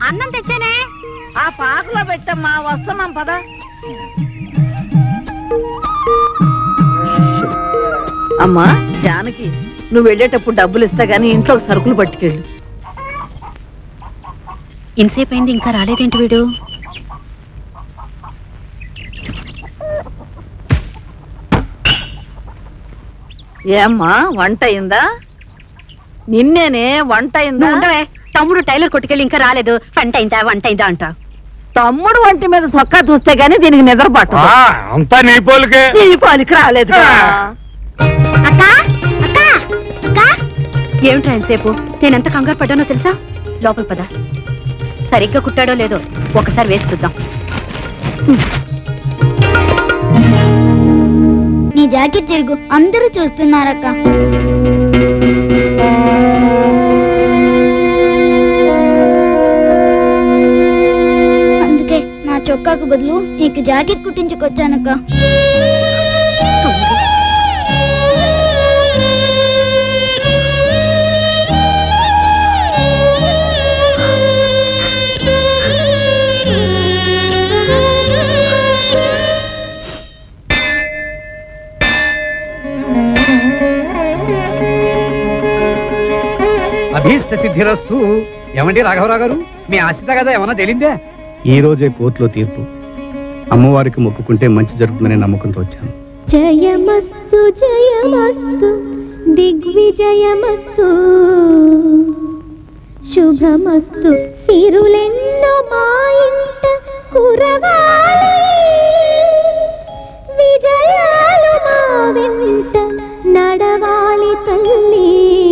అన్నం తెచ్చానే ఆ పాకలో పెట్టమ్మా వస్తున్నాం పద అమ్మా జానకి నువ్వు వెళ్ళేటప్పుడు డబ్బులు ఇస్తా గానీ ఇంట్లో సరుకులు పట్టుకెళ్ళు ఇంతసేపు అయింది ఇంకా రాలేదేంటి వీడు ఏమ్మా వంట అయిందా నిన్నేనే వంట అయిందా నువ్వు ఉండవే తమ్ముడు టైలర్ కొట్టుకెళ్ళి ఇంకా రాలేదు వంట అయిందా వంట అయిందా అంట తమ్ముడు వంటి మీద సొక్కా చూస్తే గానీ దీనికి నిద్ర పట్టదు ఆ, అంతా నీ పోలికే ఈ పాలికి రాలేదు అక్క అక్క అక్క ఏమిట్రా ఎంతసేపు నేనెంత కంగారు పడ్డానో తెలుసా లోపల పద సరిగ్గా కుట్టాడో లేదో ఒకసారి వేసి చూద్దాం నీ జాకెట్ చెరుగు అందరూ చూస్తున్నారక్క అందుకే నా చొక్కాకు బదులు నీకు జాకెట్ కుట్టించుకొచ్చానక్క అభీష్ట సిద్ధిరస్తు ఏమండి రాఘవరావు గారు మీ ఆశిత కదా ఏమన్నా తెలిందే ఈ రోజే కోర్టులో తీర్పు అమ్మవారికి మొక్కుకుంటే మంచి జరుగుతుందనే నమ్మకంతో వచ్చాను జయమస్తు జయమస్తు దిగ్విజయమస్తు శుభమస్తు సిరులెన్నో మా ఇంట కురవాలి విజయాలు మా వెంట నడవాలి తల్లి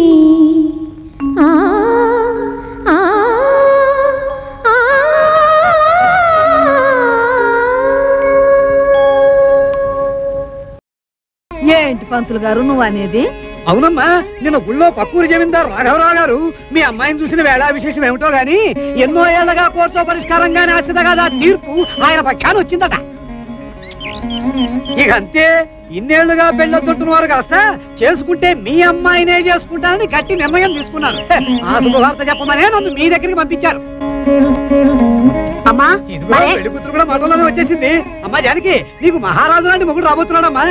ఆ ఆ ఏంటి పంతులు గారు నువ్వు అనేది అవునమ్మా నిన్న గుళ్ళో పక్కూరు జమీందారు రాఘవరావు గారు మీ అమ్మాయిని చూసిన వేళా విశేషం ఏమిటో గాని ఎన్నో ఏళ్లగా కోర్టులో పరిష్కారంగానే అచ్చద కదా తీర్పు ఆయన పక్షాన్ని వచ్చిందట ఇక అంతే ఇన్నేళ్లుగా పెళ్ళొద్దుంటున్న వారు కాస్త చేసుకుంటే మీ అమ్మాయినే చేసుకుంటానని గట్టి నిర్ణయం తీసుకున్నారు ఆ శుభవార్త చెప్పమనే నన్ను మీ దగ్గరికి పంపించారు అమ్మా ఇదిగో మరే పెళ్లి కూతురు కూడా మాటల్లోనే వచ్చేసింది అమ్మా జానకి నీకు మహారాజు లాంటి మొగుడు రాబోతున్నాడమ్మా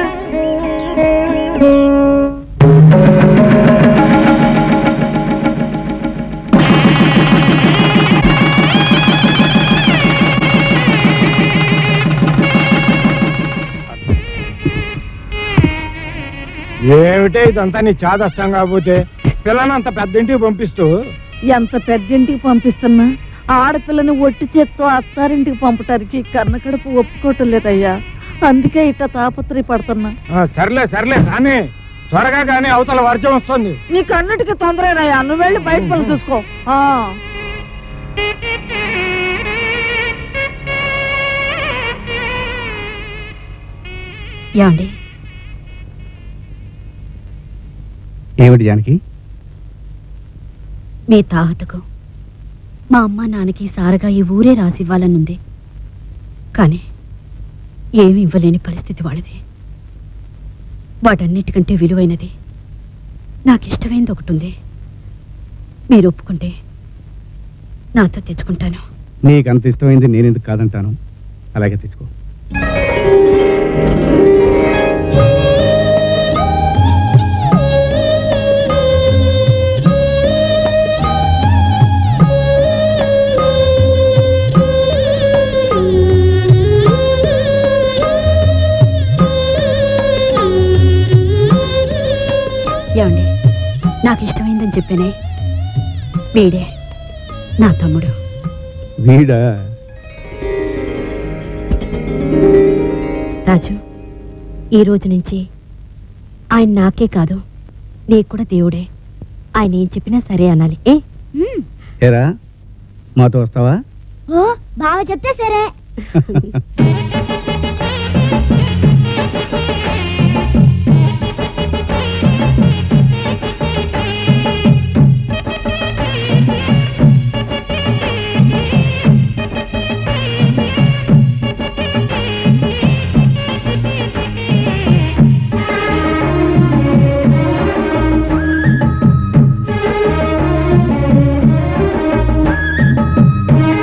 ఏమిటే ఇదంతా నీ చాదష్టం కాకపోతే పిల్లనంత పెద్ద ఇంటికి పంపిస్తూ ఎంత పెద్దింటికి పంపిస్తున్నా ఆడపిల్లని ఒట్టి చేత్తో అత్తారింటికి పంపటానికి కన్నకడుపు ఒప్పుకోవటం లేదయ్యా అందుకే ఇట్ట తాపత్రయపడుతున్నా ఆ, సర్లే సర్లే కానీ త్వరగా కానీ అవతల వర్షం వస్తుంది నీకు అన్నిటికీ తొందరేనయ్యా నువ్వు వెళ్ళి బయట పనులు చూసుకో ఆ. ఏమండి ఏమిటి జానకి మీ తాహతకు మా అమ్మ నాన్నకి సారగా ఈ ఊరే రాసి ఇవ్వాలనుంది కానీ ఏమి ఇవ్వలేని పరిస్థితి వాళ్ళది వాటన్నిటికంటే విలువైనది నాకు ఇష్టమైనది ఒకటి ఉంది మీరు ఒప్పుకుంటే నాతో తెచ్చుకుంటాను నీకు అంత ఇష్టమైంది నేను ఎందుకు కాదంటాను అలాగే తెచ్చుకో ఏమండి నాకు ఇష్టమైందని చెప్పానే వీడే నా తమ్ముడు వీడా రాజు ఈ రోజు నుంచి ఆయన నాకే కాదు నీకు కూడా దేవుడే ఆయన ఏం చెప్పినా సరే అనాలి ఏ ఏరా మాతో వస్తావా ఓ బాగా చెప్తే సరే ఆ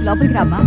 లోపలికి రామ్మా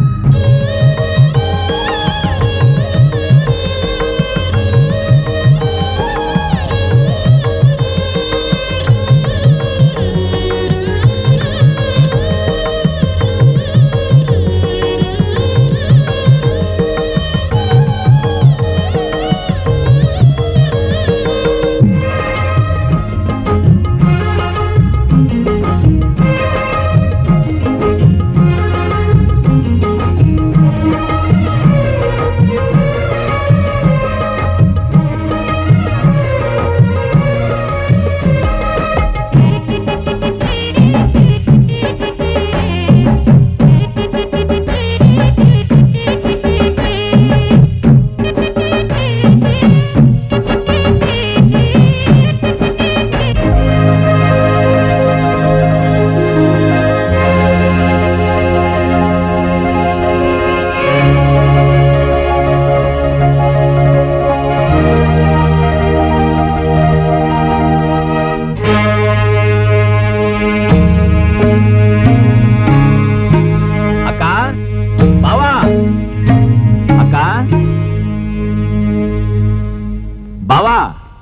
అక్క బావా అక్క బావా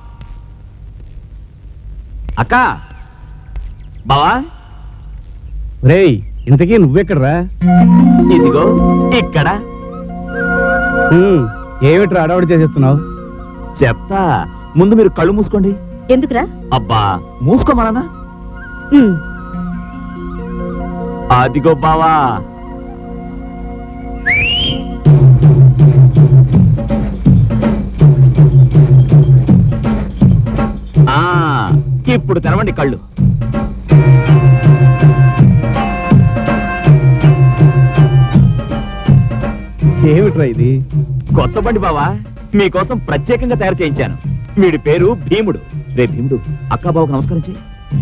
అక్క బావా రేయ్ ఇంతకీ నువ్వెక్కడరా ఇదిగో ఇక్కడ హ్మ్, ఏమిట్రా అడవాడు చేసేస్తున్నావు చెప్తా ముందు మీరు కళ్ళు మూసుకోండి ఎందుకురా అబ్బా మూసుకోమనా ఉమ్, అదిగో బావా ఆ ఇప్పుడు తెరవండి కళ్ళు ఏమిట్రా ఇది కొత్త బండి బావా మీకోసం ప్రత్యేకంగా తయారు చేయించాను వీడి పేరు భీముడు రే భీముడు అక్క బావకు నమస్కారం చేయి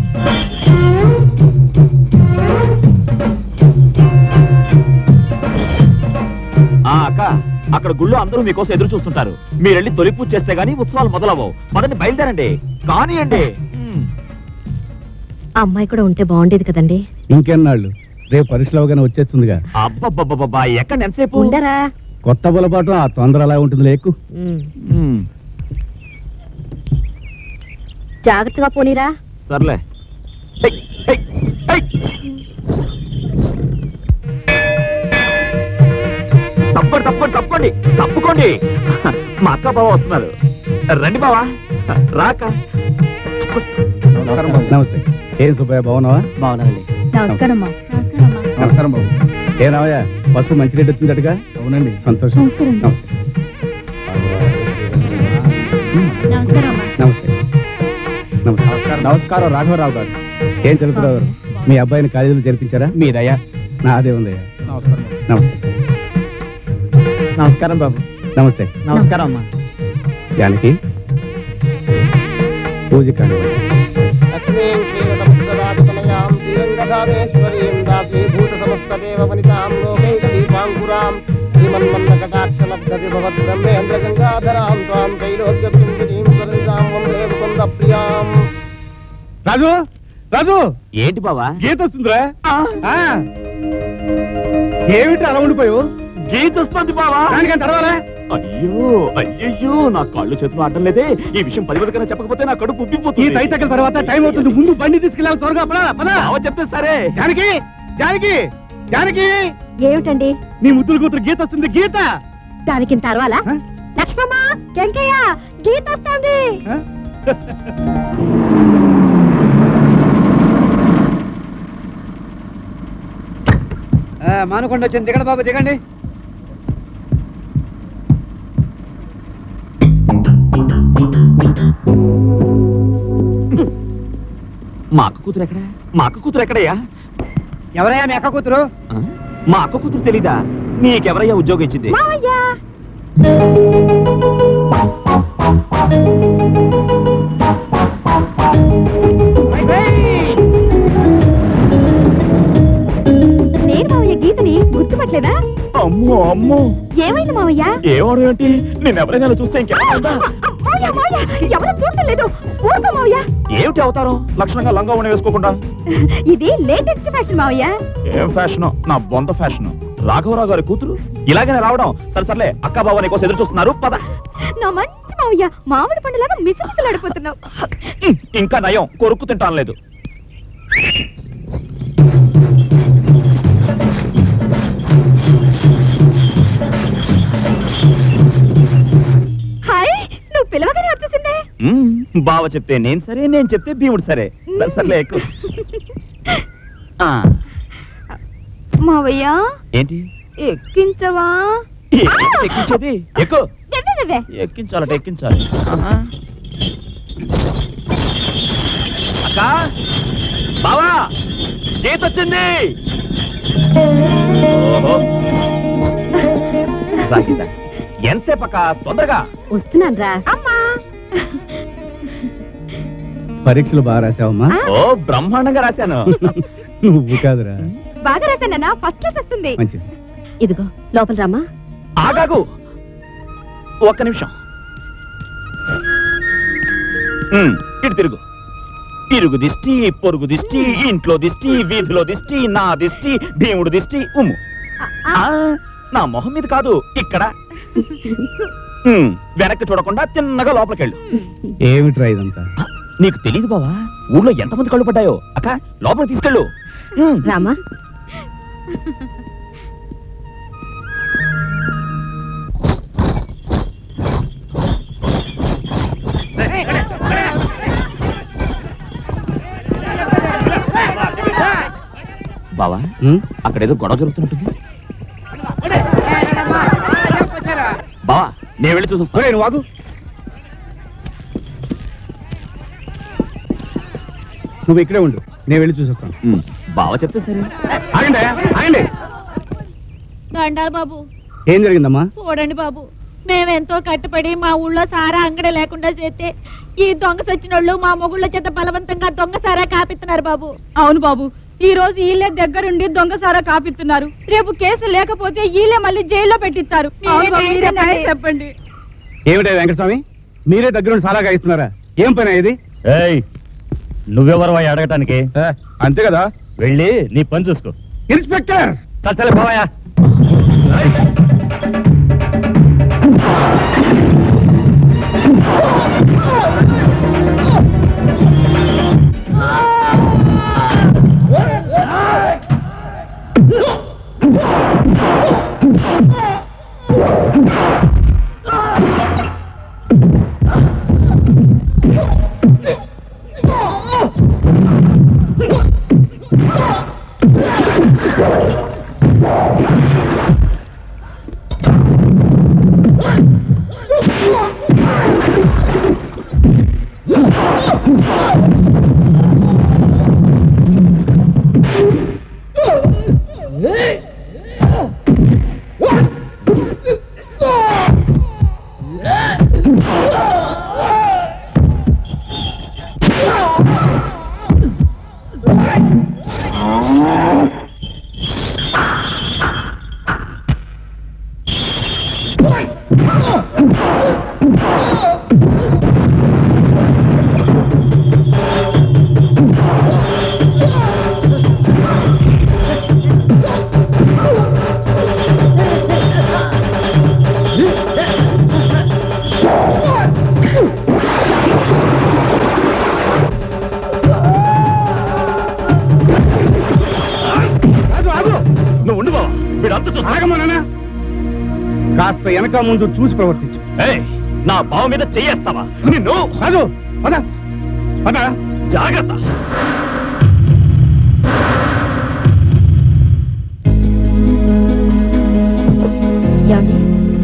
ఆ అక్క అక్కడ గుళ్ళో అందరూ మీకోసం ఎదురు చూస్తుంటారు మీరెళ్ళి తొలి పూజ చేస్తే గానీ ఉత్సవాలు మొదలవవు పదండి బయలుదేరండి కానియండి ఉమ్. ఆ అమ్మాయి కూడా ఉంటే బాగుండేది కదండి ఇంకెన్నాళ్ళు రేపు పరీక్షలు అవగానే వచ్చేస్తుందిగా అబ్బబ్బబ్బబ్బా ఎక్కడ ఎంతసేపు ఉండరా కొత్త బలపాటు ఆ తొందర అలా ఉంటుంది లేకు ఉమ్, ఉమ్, జాగ్రత్తగా పోనీరా సర్లే హై, హై, హై. తప్పండి తప్పండి తప్పండి తప్పుకోండి మా అక్క బావ వస్తున్నారు రండి బావా రాక నమస్తే ఏం సుబ్బయ్య బాగున్నావా బాగున్నానండి నమస్కారం అమ్మా నమస్కారం బాబు ఏ రావయ్య పసుపు మంచి రేటు వచ్చిందటగా అవునండి సంతోషం నమస్తే నమస్కారం అమ్మా నమస్తే నమస్కారం నమస్కారం రాఘవరావు గారు ఏం చదువుతున్నారు మీ అబ్బాయిని కాలేజీలో చేర్పించారా మీ దయ నాదే ఉందయ్యా నమస్తే నమస్కారం బాబు నమస్తే నమస్కారం అమ్మా జానకి పూజ కానివ్వండి లక్ష్మీం క్షీరసముద్రరాజతనయాం శ్రీరంగధామేశ్వరీం దాసీభూత సమస్తదేవ వనితాం లోకైకదీపాంకురాం శ్రీమన్మన్నకటాక్షలబ్ధతి భవద్బ్రహ్మేంద్ర గంగాధరాం త్వాం త్రైలోక్యపింజరీం సరితాం వందే ముకుంద ప్రియాం రాజు రాజు ఏంటి బావా గీత వస్తుందిరా ఆ. ఏమిటి అలా ఉండిపోయావు గీత వస్తుంది బావా దానికని తర్వాలా అయ్యో అయ్యయ్యో నా కాళ్ళు చేతులు ఆడడం లేదే ఈ విషయం పది మందికైనా చెప్పకపోతే నా కడుపు ఈ ఉబ్బిపోతుంది తై తగ్గల తర్వాత టైం అవుతుంది ముందు బండి తీసుకెళ్ళాలి త్వరగా పదా పదా బావ చెప్తే సరే జానకి జానకి జానకి ఏమిటండి నీ ముద్దుల కూతురు గీత వస్తుంది గీత దానికి తర్వాలా హ? లక్ష్మమ్మ వెంకయ్య గీత వస్తుంది మానుకొండ వచ్చింది దిగండి బాబు దిగండి మా అక్క కూతురు ఎక్కడ మా అక్క కూతురు ఎక్కడయ్యా ఎవరయ్యా మీ అక్క కూతురు ఆ? మా అక్క కూతురు తెలీదా నీకెవరయ్యా ఉద్యోగం ఇచ్చింది మావయ్య నేను మావయ్య గీతని గుర్తుపట్టలేదా అమ్మో అమ్మో ఏమైంది మావయ్య ఏమడు ఏంటి నేను ఎవరైనా చూస్తే ఇంకెవరైనా మావయ్య మావయ్య ఎవరు చూడటం లేదు ఊరుకో మావయ్య ఏమిటి అవతారం లక్షణంగా లంగా ఉండి వేసుకోకుండా ఇది లేటెస్ట్ ఫ్యాషన్ మావయ్య ఏం ఫ్యాషన్ నా బొంద ఫ్యాషన్ రాఘవరావు గారి కూతురు ఇలాగనే రావడం సరే సర్లే అక్క బావ నీ కోసం ఎదురు చూస్తున్నారు పద నా మంచి మావయ్య మామిడి పండులాగా మిసమిసలాడిపోతున్నావు ఉమ్, ఇంకా నయం కొరుక్కు తింటాను లేదు హాయ్ నువ్వు పిలవగానే వచ్చేసిందే ఉమ్, బావ చెప్తే నేను సరే నేను చెప్తే భీముడు సరే సరే సర్లే ఎక్కు ఆ, మావయ్య ఏంటి ఎక్కించవా ఏంటి ఎక్కించేది ఎక్కు దెబ్బే ఎక్కించాలట ఎక్కించాలి ఆహా. అక్క బావా గీత వచ్చింది ఓహో రా గీత. ఎంతసేపు అక్క తొందరగా వస్తున్నాను రా అమ్మా పరీక్షలు బాగా రాసావమ్మా ఓ బ్రహ్మాండంగా రాశాను నువ్వు కాదురా బాగా రాశానన్నా ఫస్ట్ క్లాస్ వస్తుంది మంచిది ఇదిగో లోపల రామా ఆగాగు ఒక్క నిమిషం ఉమ్, ఇటు తిరుగు ఇరుగు దిష్టి పొరుగు దిష్టి ఇంట్లో దిష్టి వీధిలో దిష్టి నా దిష్టి భీముడు దిష్టి ఉమ్ము ఆ, నా మొహం మీద కాదు ఇక్కడ ఉమ్, వెనక్కి చూడకుండా తిన్నగా లోపలికెళ్ళు ఏమిట్రా ఇదంతా ఆ, నీకు తెలీదు బావా ఊళ్ళో ఎంతమంది కళ్ళు పడ్డాయో అక్క లోపలికి తీసుకెళ్ళు ఉమ్. రామా బావా ఉం? అక్కడ ఏదో గొడవ జరుగుతున్నట్టుంది బావా నేను వెళ్ళి చూసొస్తా ఒరేయ్, నువ్వు ఆగు నువ్వు ఇక్కడే ఉండు నేను వెళ్ళి చూసొస్తాను ఉమ్, బావ చెప్తే సరే ఆగండి ఆగండి దండాలు బాబు ఏం జరిగిందమ్మా చూడండి బాబు మేమెంతో కట్టుబడి మా ఊళ్ళో సారా అంగడి లేకుండా చేస్తే ఈ దొంగ సచ్చినోళ్ళు మా మొగుళ్ళ చేత బలవంతంగా దొంగ సారా కాపిస్తున్నారు బాబు అవును బాబు ఈ రోజు ఈలే దగ్గరుండి దొంగసారా కాపిస్తున్నారు రేపు కేసు లేకపోతే ఈలే మళ్ళీ జైల్లో పెట్టిస్తారు అవును బాబు, మీరే న్యాయం చెప్పండి ఏమిటా వెంకటస్వామి మీరే దగ్గర సాలాగా ఇస్తున్నారా ఏం పని ఇది ఏయ్ నువ్వెవరు అడగటానికి అంతే కదా వెళ్ళి నీ పని చూసుకో ఇన్స్పెక్టర్ చచ్చలే పోవాయా నువ్వు ఉండు బావా వీడంతా చూస్తా ఆగమ్మా నాన్న కాస్త వెనక ముందు చూసి ప్రవర్తించు ఏయ్, నా బావ మీద చెయ్యేస్తావా నిన్ను రాజు పద పద జాగ్రత్త ఏమండి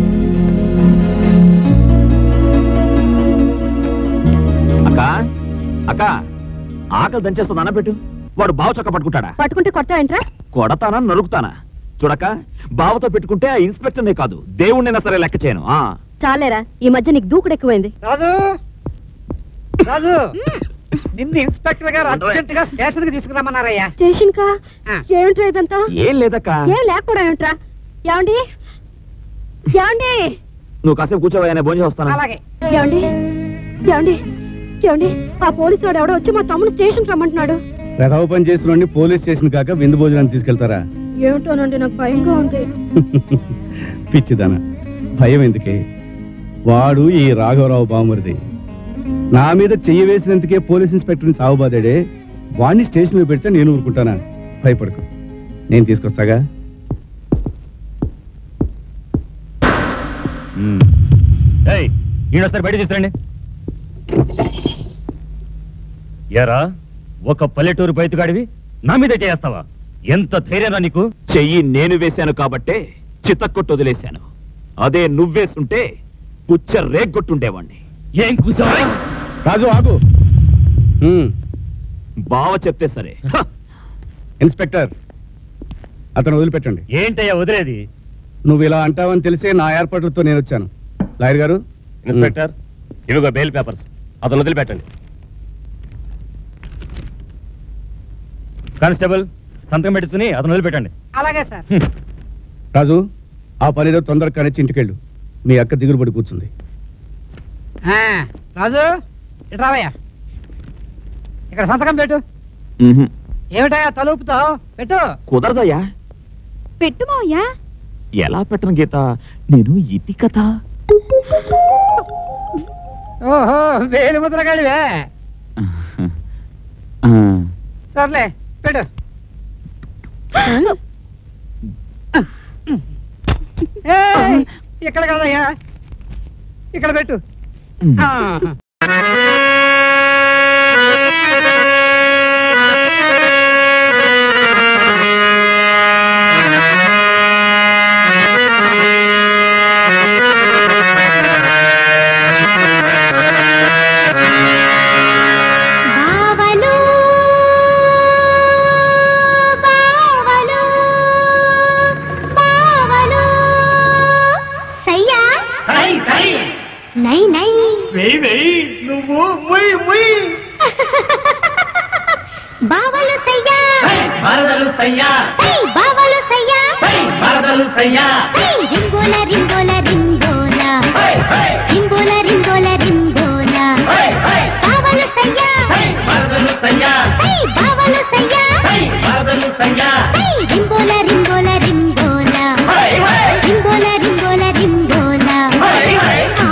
అక్క అక్క ఆకలి దంచేస్తుంది అన్నపెట్టు వాడు బావ చక్క పట్టుకుంటాడా పట్టుకుంటే కొడతావేంట్రా కొడతానా నరుకుతానా చూడక బావతో పెట్టుకుంటే ఆ ఇన్స్పెక్టర్నే కాదు దేవుణ్ణైనా సరే లెక్క చేయను ఆ చాలేరా ఈ మధ్య నీకు దూకుడు ఎక్కువైంది రాజు రాజు నిన్ను ఇన్స్పెక్టర్ గారు ఉండవే. అర్జెంట్ గా స్టేషన్ కి తీసుకురామన్నారయ్యా స్టేషన్ కా ఆ. ఏమిట్రా ఇదంతా ఏం లేదక్క ఏం లేకపోవడం ఏమిట్రా ఏమండి ఏమండి నువ్వు కాసేపు కూర్చోవయ్యా నేను భోజనం వస్తాను అలాగే ఏమండి ఏమండి ఏమండి ఆ పోలీసు వాడు ఎవడో వచ్చి మా తమ్ముడు స్టేషన్ రమ్మంటున్నాడు ప్రథమ పని చేసిన పోలీస్ స్టేషన్ కాక విందు భోజనాన్ని తీసుకెళ్తారా ఏమిటోనండి నాకు భయంగా ఉంది పిచ్చిదన భయం ఎందుకే వాడు ఈ రాఘవరావు బామరిది నా మీద చెయ్యి వేసినందుకే పోలీస్ ఇన్స్పెక్టర్ని సాగుబాదాడే వాడిని స్టేషన్ మీద పెడితే నేను ఊరుకుంటానా భయపడకు నేను తీసుకొస్తాగా ఏయ్ ఈయనొస్తారు బయట తీసుకురండి ఎరా ఒక పల్లెటూరు బయటగాడివి నా మీద చేస్తావా ఎంత ధైర్యం నీకు చెయ్యి నేను వేశాను కాబట్టే చితక్కొట్టు వదిలేశాను అదే నువ్వేసుంటే పుచ్చ రేగ్గొట్టుండేవాణ్ణి ఏం కూసావా రాజు ఆగు హ్మ్, బావ చెప్తే సరే హ! ఇన్స్పెక్టర్ అతను వదిలిపెట్టండి ఏంటయ్యా వదిలేది నువ్వు ఇలా అంటావని తెలిసే నా ఏర్పాట్లతో నేను వచ్చాను లాయర్ గారు ఇన్స్పెక్టర్ ఇవిగో బెయిల్ పేపర్స్ అతను వదిలిపెట్టండి కానిస్టేబుల్ సంతకం పెట్టుకుని అతను వదిలిపెట్టండి అలాగే సార్ రాజు ఆ పనిలో తొందరగా కనిచ్చి ఇంటికెళ్ళు మీ అక్క దిగులు పడి కూర్చుంది ఆ, రాజు ఇటు రావయ్యా ఇక్కడ సంతకం పెట్టు ఉహుం. ఏమిటయ్యా తలుపుతావు పెట్టు కుదరదయ్యా పెట్టు మావయ్యా ఎలా పెట్టను గీత నేను ఇది కదా ఓహో వేలు ముద్రగాడివే సర్లే పెట్టు ఏయ్, ఇక్కడ కదయ్యా ఇక్కడ పెట్టు ఆ. బావలు బావలు బావలు సయ్యా నై నై బావలు సయ్యా హై, బావలు సయ్యా హై, రింగోల రింగోల రింగోల రింగోల రింగోల రింగోల బావలు సయ్యా హై, బావలు సయ్యా హై, రింగోల రింగోల రింగోల రింగోల రింగోల రింగోల ఆ,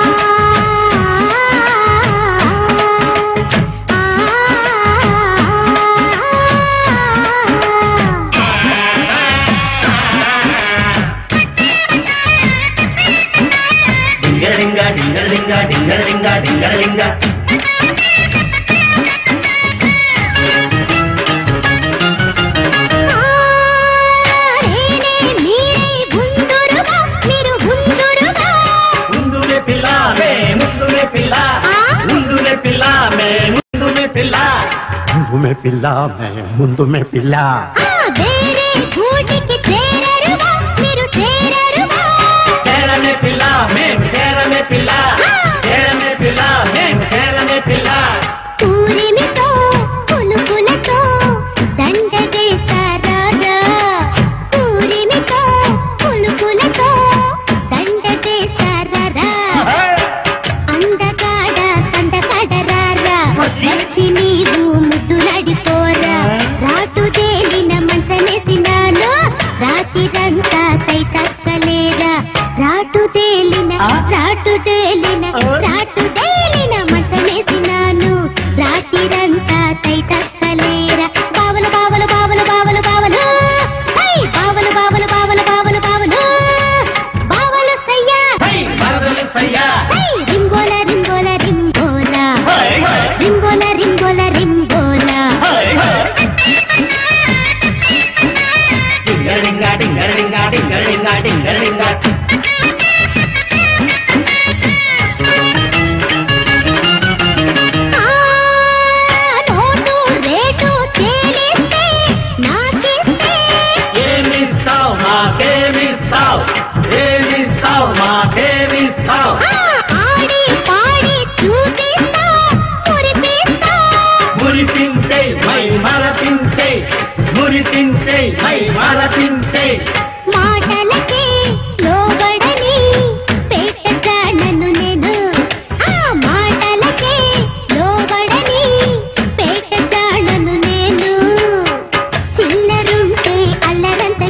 నేనే మీరై గుందురుగా మీరు గుందురుగా ఆ? ఆ, వేరే గూటికి చేరరుగా మీరు చేరరుగా ఊరిమితో పులుపులతో దండగేశారాజా ఊరిమితో పులుపులతో దండగేశారా అందగాడ సందగాడరారా వచ్చి నీవు ముద్దులాడిపోరా రాటు తేలిన మంచమేసినాను రాతిరంతా సైతక్కలేరా రాటు తేలిన రాటు తేలిన రాటు తేలిన మంచమేసినాను రాతిరంతా సైతక్కలేరా బావలు బావలు బావలు బావలు బావలు హై బావలు బావలు బావలు బావలు బావలు బావలు సయ్యా హై రింగోల రింగోల రింగోల రింగోల రింగోల రింగోల ఆ, నోటు రేటు తేలిస్తే నాకిస్తే ఆ, ఆడి పాడి చూపిస్తా మురిపిస్తా మాటలకే లోబడని పెట్టగా నన్ను నేను ఆ మాటలకే లోబడని పెట్టగా నన్ను నేను చిల్లరుంటే అల్లరంత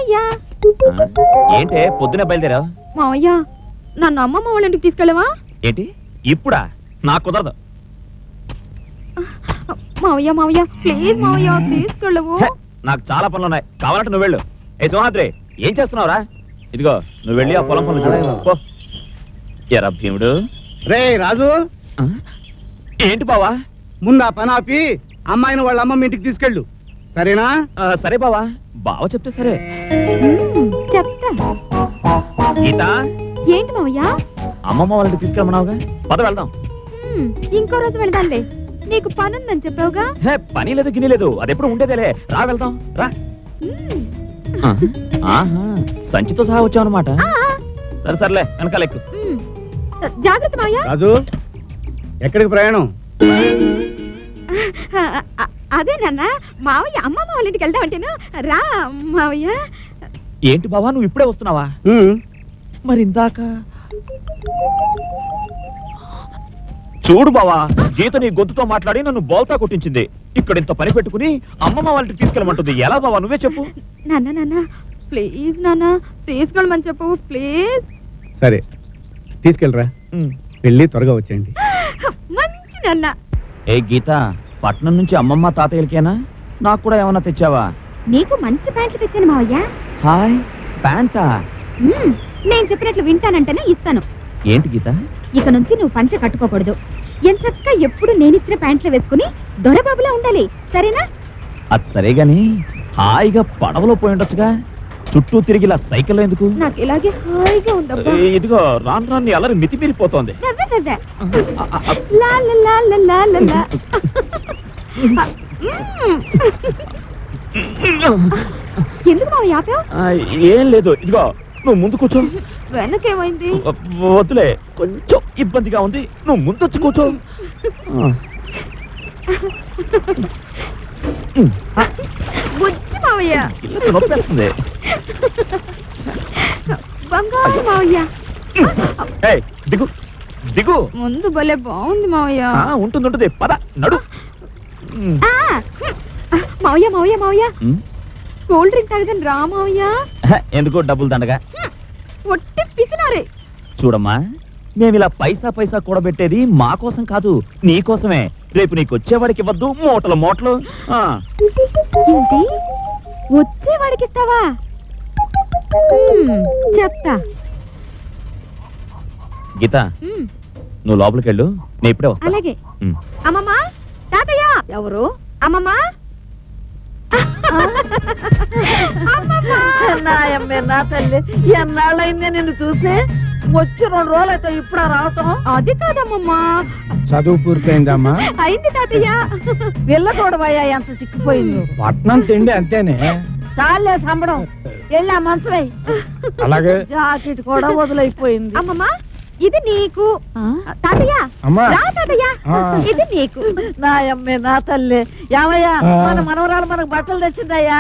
మావయ్య ఆ, ఏంటే పొద్దునే బయలుదేరావు మావయ్య నన్ను అమ్మమ్మ వాళ్ళ ఇంటికి తీసుకెళ్ళవా ఏంటి ఇప్పుడా నాకు కుదరదు మావయ్య మావయ్య ప్లీజ్ మావయ్య తీసుకెళ్ళవు హే, నాకు చాలా పనులు ఉన్నాయి కావాలంటే నువ్వు వెళ్ళు ఏ సింహాద్రి ఏం చేస్తున్నావురా ఇదిగో నువ్వు వెళ్ళి ఆ పొలం పనులు చూడు పో. ఎరా భీముడు రే రాజు ఆ? ఏంటి బావా ముందు ఆ పని ఆపి అమ్మాయిని వాళ్ళ అమ్మమ్మ ఇంటికి తీసుకెళ్ళు సరేనా ఆ, సరే బావా బావ చెప్తే సరే మ్మ్, చెప్తా గీత ఏంటి మావయ్య అమ్మమ్మ వాళ్ళ ఇంటికి తీసుకెళ్ళమన్నావుగా పద వెళ్దాం మ్మ్, ఇంకో రోజు వెళ్దాంలే నీకు పనుందని చెప్పావుగా హే పని లేదు గిని లేదు అది ఎప్పుడు ఉండేదేలే రా వెళ్దాం రా మ్మ్. ఆ, ఆహా సంచితో సహా వచ్చావు అనమాట ఆ, సరే సర్లే వెనకాల ఎక్కు మ్మ్. జాగ్రత్త మావయ్య రాజు ఎక్కడికి ప్రయాణం ఆ, ఆ, అదే నాన్న మావయ్య అమ్మమ్మ వాళ్ళ ఇంటికి వెళ్దామంటేను రా మావయ్య ఏంటి బావా నువ్వు ఇప్పుడే వస్తున్నావా ఉమ్, మరి ఇందాక చూడు బావా గీత నీ గొంతుతో మాట్లాడి నన్ను బోల్తా కొట్టించింది ఇక్కడ ఇంత పని పెట్టుకుని అమ్మమ్మ వాళ్ళ ఇంటికి తీసుకెళ్ళమంటుంది ఎలా బావా నువ్వే చెప్పు నాన్న నాన్న ప్లీజ్ నాన్న తీసుకెళ్ళమని చెప్పు ప్లీజ్ సరే తీసుకెళ్ళరా ఉమ్. వెళ్ళి త్వరగా వచ్చేయండి మంచి నాన్న ఏ గీత పట్నం నుంచి అమ్మమ్మ తాతయ్యలకేనా నాకు కూడా ఏమన్నా తెచ్చావా నీకు మంచి ప్యాంట్లు తెచ్చాను మావయ్య హాయ్ ప్యాంటా మ్మ్. నేను చెప్పినట్లు వింటానంటేనే ఇస్తాను ఏంటి గీత ఇక నుంచి నువ్వు పంచ కట్టుకోకూడదు ఎంచక్క ఎప్పుడు నేనిచ్చిన ప్యాంట్లు వేసుకుని దొరబాబులా ఉండాలి సరేనా అది సరే గాని హాయిగా పడవలో పోయి ఉండొచ్చుగా చుట్టూ తిరిగి ఇలా సైకిల్లో ఎందుకు నాకు ఇలాగే హాయిగా ఉందబ్బా ఏ, ఇదిగో రాను రాను నీ అల్లరి మితిమీరిపోతోంది నవ్వే నవ్వే. ఆ, ఆ, ఆ, లా లా లా లా లా లా లా. మ్మ్. ఎందుకు మావయ్య ఆపావు ఆ, ఏం లేదు ఇదిగో నువ్వు ముందు కూర్చో వెనకేమైంది వ- వద్దులే కొంచెం ఇబ్బందిగా ఉంది నువ్వు ముందొచ్చి కూర్చో ఆ. ఉమ్, ఆ, బుజ్జి మావయ్య ఇల్లు నొప్పేస్తుంది బంగారు మావయ్య ఏయ్, దిగు దిగు ముందు భలే బాగుంది మావయ్య ఆ, ఉంటుంది ఉంటుంది పద నడు ఉమ్, ఆ, హ్మ్. మావయ్య మావయ్య మావయ్య ఉమ్, కూల్ డ్రింక్ తాగదని రా మావయ్య హ, ఎందుకు డబ్బులు దండగా హ్మ్. ఒట్టి పిసినారే చూడమ్మా మేము ఇలా పైసా పైసా కూడబెట్టేది మా కోసం కాదు నీ కోసమే రేపు నీకు వచ్చేవాడికి ఇవ్వద్దు మూటలు మూటలు ఆ, ఏంటి వచ్చేవాడికి ఇస్తావా హ్మ్, చెప్తా గీత హ్మ్, నువ్వు లోపలికి వెళ్ళు నేను ఇప్పుడే వస్తా అలాగే ఉమ్. అమ్మమ్మ తాతయ్య ఎవరు అమ్మమ్మ అమ్మమ్మ నాయమ్మే నా తల్లి ఎన్నాళ్ళైందే నిన్ను చూసి వచ్చి రెండు రోజులు అయితే ఇప్పుడు రావటం అది కాదమ్మమ్మ చదువు పూర్తయిందమ్మా అయింది తాతయ్య పిల్ల చూడబోయా ఎంత చిక్కిపోయిందో పట్నం తిండి అంతేనే చాలే సంబడం వెళ్ళి ఆ మంచమై అలాగే జాకెట్ కూడా వదిలైపోయింది అమ్మమ్మ ఇది నీకు తాతయ్య అమ్మా రా తాతయ్య ఆ. ఇది నీకు నాయమ్మే నా తల్లి ఏమయ్యా ఆ. మన మనవరాలు మనకు బట్టలు తెచ్చిందయ్యా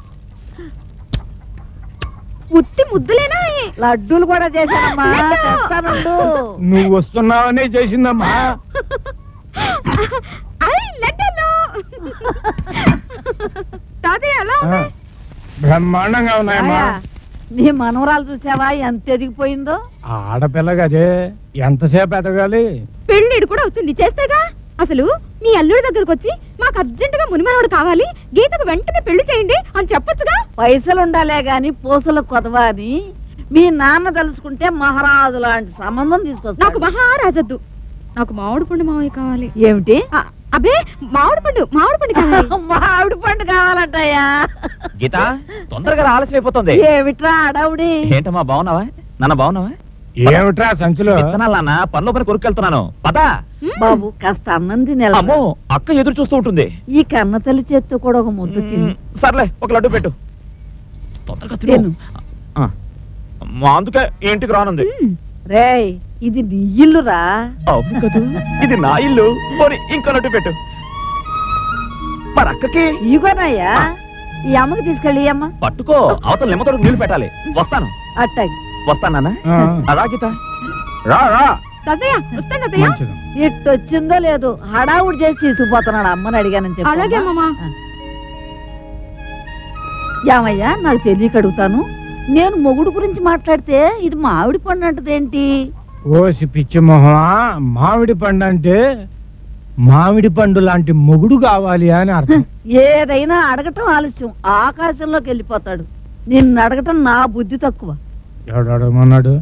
ఉత్తి ముద్దులేనా లడ్డూలు కూడా చేశానమ్మా లడ్డు. తెస్తానుండు నువ్వు వస్తున్నావనే చేసిందమ్మా ఐ లడ్డూలు తాతయ్య ఎలా ఉంది బ్రహ్మాండంగా ఆయా, నీ మనవరాలు చూసావా ఎంత ఎదిగిపోయిందో ఆడపిల్లగా అదే ఎంతసేపు ఎదగాలి పెళ్ళిడు కూడా వచ్చింది చేస్తేగా అసలు మీ అల్లుడి దగ్గరకు వచ్చి మాకు అర్జెంటుగా మునిమనవాడు కావాలి గీతకు వెంటనే పెళ్లి చేయండి అని చెప్పొచ్చుగా పైసలు ఉండాలే గాని పూసలు కొదవా అని మీ నాన్న తలుసుకుంటే మహారాజు లాంటి సంబంధం నాకు తీసుకొస్తా మహారాజద్దు నాకు మామిడి పండు మావయ్య కావాలి ఏమిటి ఆ, అబ్బే మామిడి పండు మామిడి పండు కావాలి మామిడి పండు కావాలంటయ్యా గీత తొందరగా రా, ఆలస్యం అయిపోతుంది ఏమిట్రా అడవుడి ఏంటమ్మా బాగున్నావా నాన్న బాగున్నావా ఏమిట్రా సంచులో విత్తనాలు నాన్న పనిలో పని కొరుకెళ్తున్నాను పదా బాబు కాస్త అన్నం తినేలా అమ్మో అక్క ఎదురు చూస్తూ ఉంటుంది ఈ కన్న తల్లి చేత్తో కూడా ఒక ముద్దు తిను మ్, సర్లే ఒక లడ్డు పెట్టు తొందరగా తిను తిను. ఆ, మా అందుకే ఈ ఇంటికి రానుంది మ్, రేయ్ ఇది నీ ఇల్లురా అవును కదా ఇది నా ఇల్లు పోనీ ఇంకో లడ్డు పెట్టు మరి అక్కకి ఇగోనయ్యా ఈ అమ్మకి తీసుకెళ్ళి ఈ అమ్మ పట్టుకో అవతల నిమ్మతోడు నీళ్లు పెట్టాలి వస్తాను అట్టగి వస్తానా అదా గీత రా రా తాతయ్య వస్తాను తాతయ్య మంచిది ఇట్టొచ్చిందో లేదో హడావుడి చేసి తీసుకుపోతున్నాడు అమ్మని అడిగానని చెప్పు అలాగే అమ్మా. అమ్మమ్మా. ఆ. ఏమయ్యా నాకు తెలియక అడుగుతాను నేను మొగుడు గురించి మాట్లాడితే ఇది మామిడి పండు అంటదేంటి ఓసి పిచ్చి మొహమా మామిడి పండు అంటే మామిడి పండు లాంటి మొగుడు కావాలి అని అర్థం ఏదైనా అడగటం ఆలస్యం ఆకాశంలోకి వెళ్ళిపోతాడు నిన్ను అడగటం నా బుద్ధి తక్కువ ఎవడు అడగమన్నాడు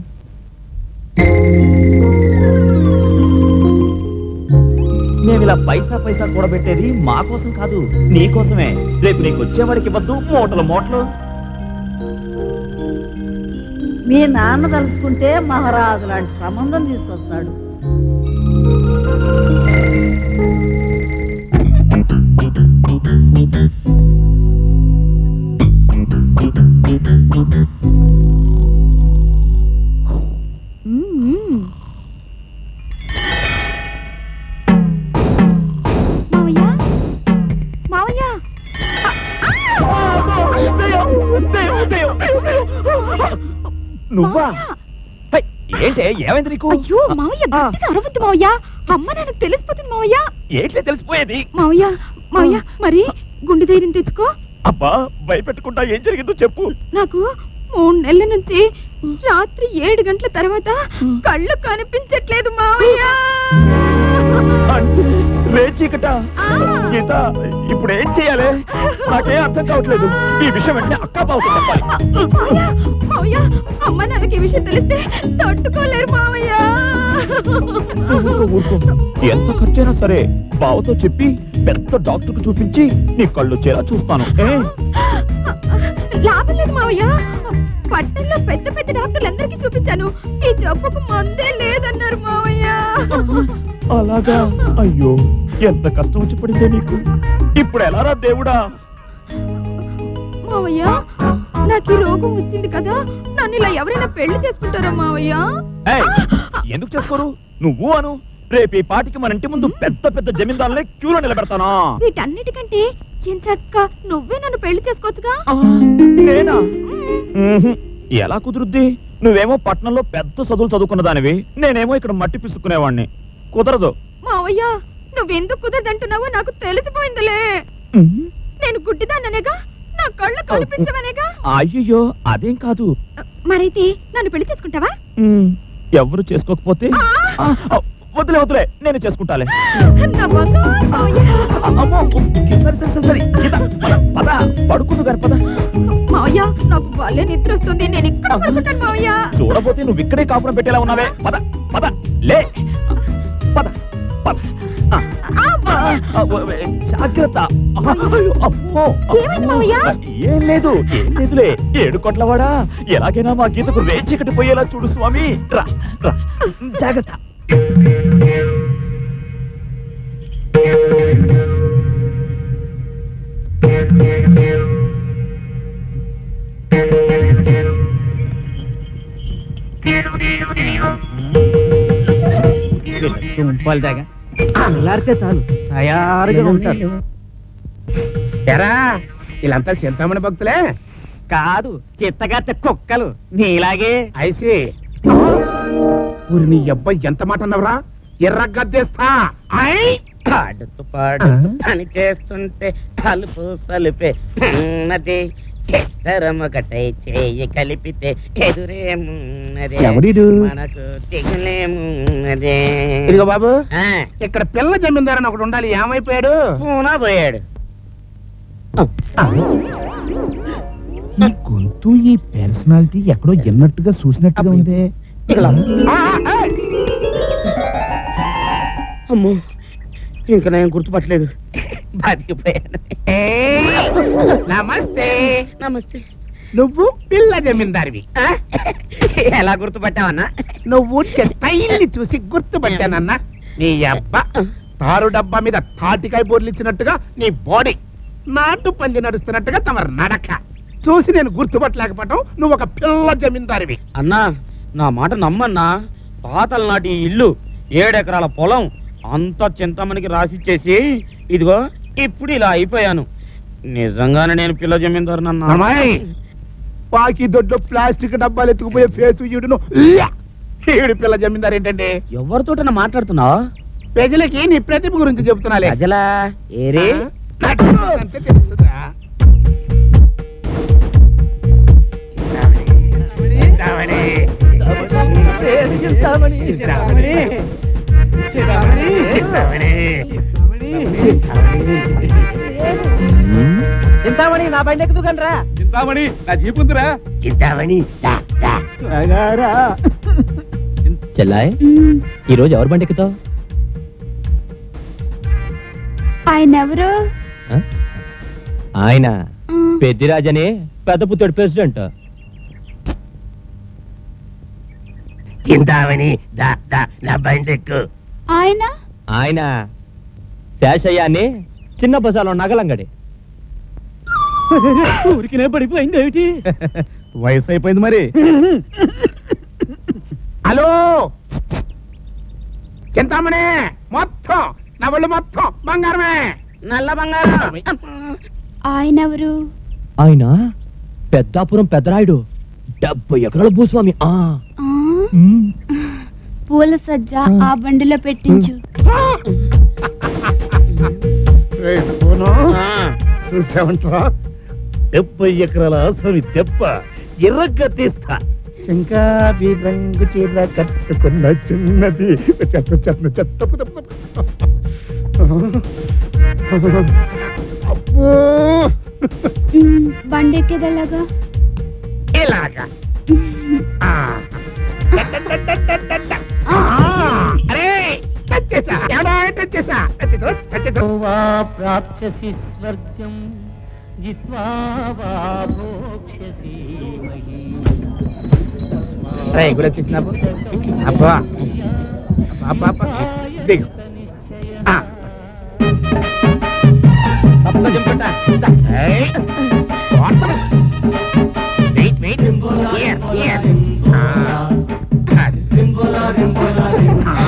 మేము ఇలా పైసా పైసా కూడబెట్టేది మా కోసం కాదు నీ కోసమే రేపు నీకు వచ్చేవాడికి ఇవ్వద్దు మూటలు మూటలు మీ నాన్న తలుసుకుంటే మహారాజు లాంటి సంబంధం తీసుకొస్తాడు మ్మ్. మావయ్య మావయ్య నువ్వా హై, ఏంటే ఏమైంది నీకు అయ్యో మావయ్య గట్టిగా అరవద్దు మావయ్య అమ్మ నాకు తెలిసిపోతుంది మావయ్య ఏంటి తెలిసిపోయేది మావయ్య మావయ్య మరి గుండె ధైర్యం తెచ్చుకో అబ్బా భయపెట్టకుండా ఏం జరిగిందో చెప్పు నాకు మూడు నెలల నుంచి రాత్రి ఏడు గంటల తర్వాత కళ్ళు కనిపించట్లేదు మావయ్య అంటే రేచీకట గీత ఇప్పుడు ఏం చేయాలి నాకేం అర్థం కావట్లేదు ఈ విషయం వెంటనే అక్కా బావతో చెప్పాలి మావయ్య, మావయ్య అమ్మ నాన్నకి ఈ విషయం తెలిస్తే తట్టుకోలేరు మావయ్య ఊరుకో, ఊరుకో. ఎంత ఖర్చైనా సరే బావతో చెప్పి పెద్ద డాక్టర్ కు చూపించి నీ కళ్ళు వచ్చేలా చూస్తాను ఏ? లాభం లేదు మావయ్య పట్టణంలో పెద్ద పెద్ద డాక్టర్లందరికీ చూపించాను ఈ జబ్బుకు మందే లేదన్నారు మావయ్య అలాగా అయ్యో ఎంత కష్టం వచ్చి పడిందే నీకు ఇప్పుడు ఎలారా దేవుడా మావయ్య నాకు ఈ రోగం వచ్చింది కదా నన్ను ఇలా ఎవరైనా పెళ్లి చేసుకుంటారా మావయ్య ఏయ్, ఎందుకు చేసుకోరు నువ్వు అను రేపు ఈ పాటికి మన ఇంటి ముందు పెద్ద పెద్ద జమీందారులే క్యూలో నిలబెడతానా వీటన్నిటికంటే చక్క నువ్వే నన్ను పెళ్లి చేసుకోవచ్చుగా నేనా మ్మ్హ్. ఎలా కుదురుద్ది నువ్వేమో పట్నంలో పెద్ద చదువులు చదువుకున్న దానివి నేనేమో ఇక్కడ మట్టి పిసుక్కునేవాడిని కుదరదు మావయ్య నువ్వెందుకు కుదరదంటున్నావో నాకు తెలిసిపోయిందిలే నేను గుడ్డిదాన్ననేగా నా కళ్ళు కనిపించవనేగా అయ్యయ్యో అదేం కాదు మరైతే నన్ను పెళ్లి చేసుకుంటావా మ్మ్. ఎవరు చేసుకోకపోతే ఆ, ఆ, వదిలే వదిలే నేను చేసుకుంటాలే నా బంగారు మావయ్య. అమ్మో సరే సరే సరే సరే గీత, పద పద పడుకుందు గారు పద మావయ్య నాకు భలే నిద్ర వస్తుంది నేను ఇక్కడ పడుకుంటాను మావయ్య చూడబోతే నువ్వు ఇక్కడే కాపురం పెట్టేలా ఉన్నావే పద పద లే పద పద ఆ, ఆ, ఆ, వ- వ- జాగ్రత్త ఆ, అయ్యో, అమ్మో. ఏమైంది మావయ్య? ఏం లేదు ఏం లేదులే ఏడు కొట్లవాడా ఎలాగైనా మా గీతకు రేచికటి పోయేలా చూడు స్వామి రా రా జాగ్రత్త తుంపాలు దాగా అల్లారితే చాలు తయారుగా ఉంటారు ఎరా వీళ్ళంతా చింతామణి భక్తులే కాదు చిత్తగత్త కుక్కలు నీలాగే ఐసి ఊరి నీ అబ్బాయి ఎంత మాట అన్నవరా ఎర్ర గద్దేస్తా ఐ పాడుతూ పాడుతూ పని చేస్తుంటే కలుపు సలుపే ఉన్నది ఇద్దరమొకటై చేయి కలిపితే ఎదురేమున్నదే ఎవడీడు? మనకు దిగులేమున్నదే ఇదిగో బాబు ఆ, ఇక్కడ పిల్ల జమీందారని ఒకడు ఉండాలి ఏమైపోయాడు పూనా పోయాడు ఈ గొంతు ఈ పర్సనాలిటీ ఎక్కడో ఎన్నట్టుగా చూసినట్టుగా ఉంది అమ్మో ఇంకా నేను గుర్తుపట్టలేదు బతికిపోయాను నమస్తే నమస్తే నువ్వు పిల్ల జమీందారివి ఆ, ఎలా గుర్తుపట్టావన్నా నువ్వు స్టైల్ ని చూసి గుర్తుపట్టానన్నా నీ అబ్బా తారు డబ్బా మీద తాటికాయ బోర్లిచ్చినట్టుగా నీ బాడీ నాటు పంది నడుస్తున్నట్టుగా తమ నడక చూసి నేను గుర్తుపట్టలేకపోవటం నువ్వు ఒక పిల్ల జమీందారివి అన్నా నా మాట నమ్మన్నా తాతల నాటి ఈ ఇల్లు ఏడెకరాల పొలం అంతా చింతమనికి రాసిచ్చేసి ఇదిగో ఇప్పుడు ఇలా అయిపోయాను నిజంగానే నేను పిల్ల జమీందారునన్నా అమ్మాయి పాకి దొడ్లో ప్లాస్టిక్ డబ్బాలు ఎత్తుకుపోయే ఫేసు ఈడును ల్యా! ఈడు పిల్ల జమీందారు ఏంటండి ఎవరితోటన్నా మాట్లాడుతున్నావు ప్రజలకి నీ ప్రతిభ గురించి చెప్తున్నాలే ప్రజలా ఏరే ఆ? నాకు అంతే తెలుస్తుందా చింతామణి నా బండి ఎక్కుతూ కనరా చింతామణి నా జీప్ ఉందిరా చింతామణి చెల్లాయ్ ఈ రోజు ఎవరు బండి ఎక్కుతావు ఆయన ఎవరు ఆయన పెద్దిరాజని పెద్ద పుత్తడి ప్రెసిడెంట్ చింతామణి దా దా నా బండి ఎక్కు ఆయన ఆయన శేషయ్య అని చిన్న బజార్లో నగలంగడి ఊరికినే పడిపోయింది ఏమిటి వయసు అయిపోయింది మరి హలో చింతామణి మొత్తం నా ఒళ్ళు మొత్తం బంగారమే నల్ల బంగారం ఆయన ఎవరు ఆయన పెద్దాపురం పెద్దరాయుడు డెబ్బై ఎకరాల భూస్వామి ఆ ఆ? పూల సజ్జ ఆ బండిలో పెట్టించు చూసావంటరా డెబ్బై ఎకరాల ఆసమి దెబ్బ ఎర్రగా తీస్తా చెంకాబి రంగు చీర కట్టుకున్న చిన్నది చెత్త చెత్త చెత్త అబ్బో ఉమ్, బండి ఎక్కేదెలాగా ఇలాగా ఆ. ఆ, అరే టచ్ చేసా ఎవడా టచ్ చేసా టచ్ చేసా టచ్ చేసా ప్రాప్స్యసి స్వర్గం జిత్వా వా భోక్ష్యసి రే గుడి వచ్చేసిన అబ్బా అబ్బా అబ్బా దిగు ఆ. తప్పగా దింపండా ఏయ్. Water. Wait wait here here ఆ. అది. ఆ.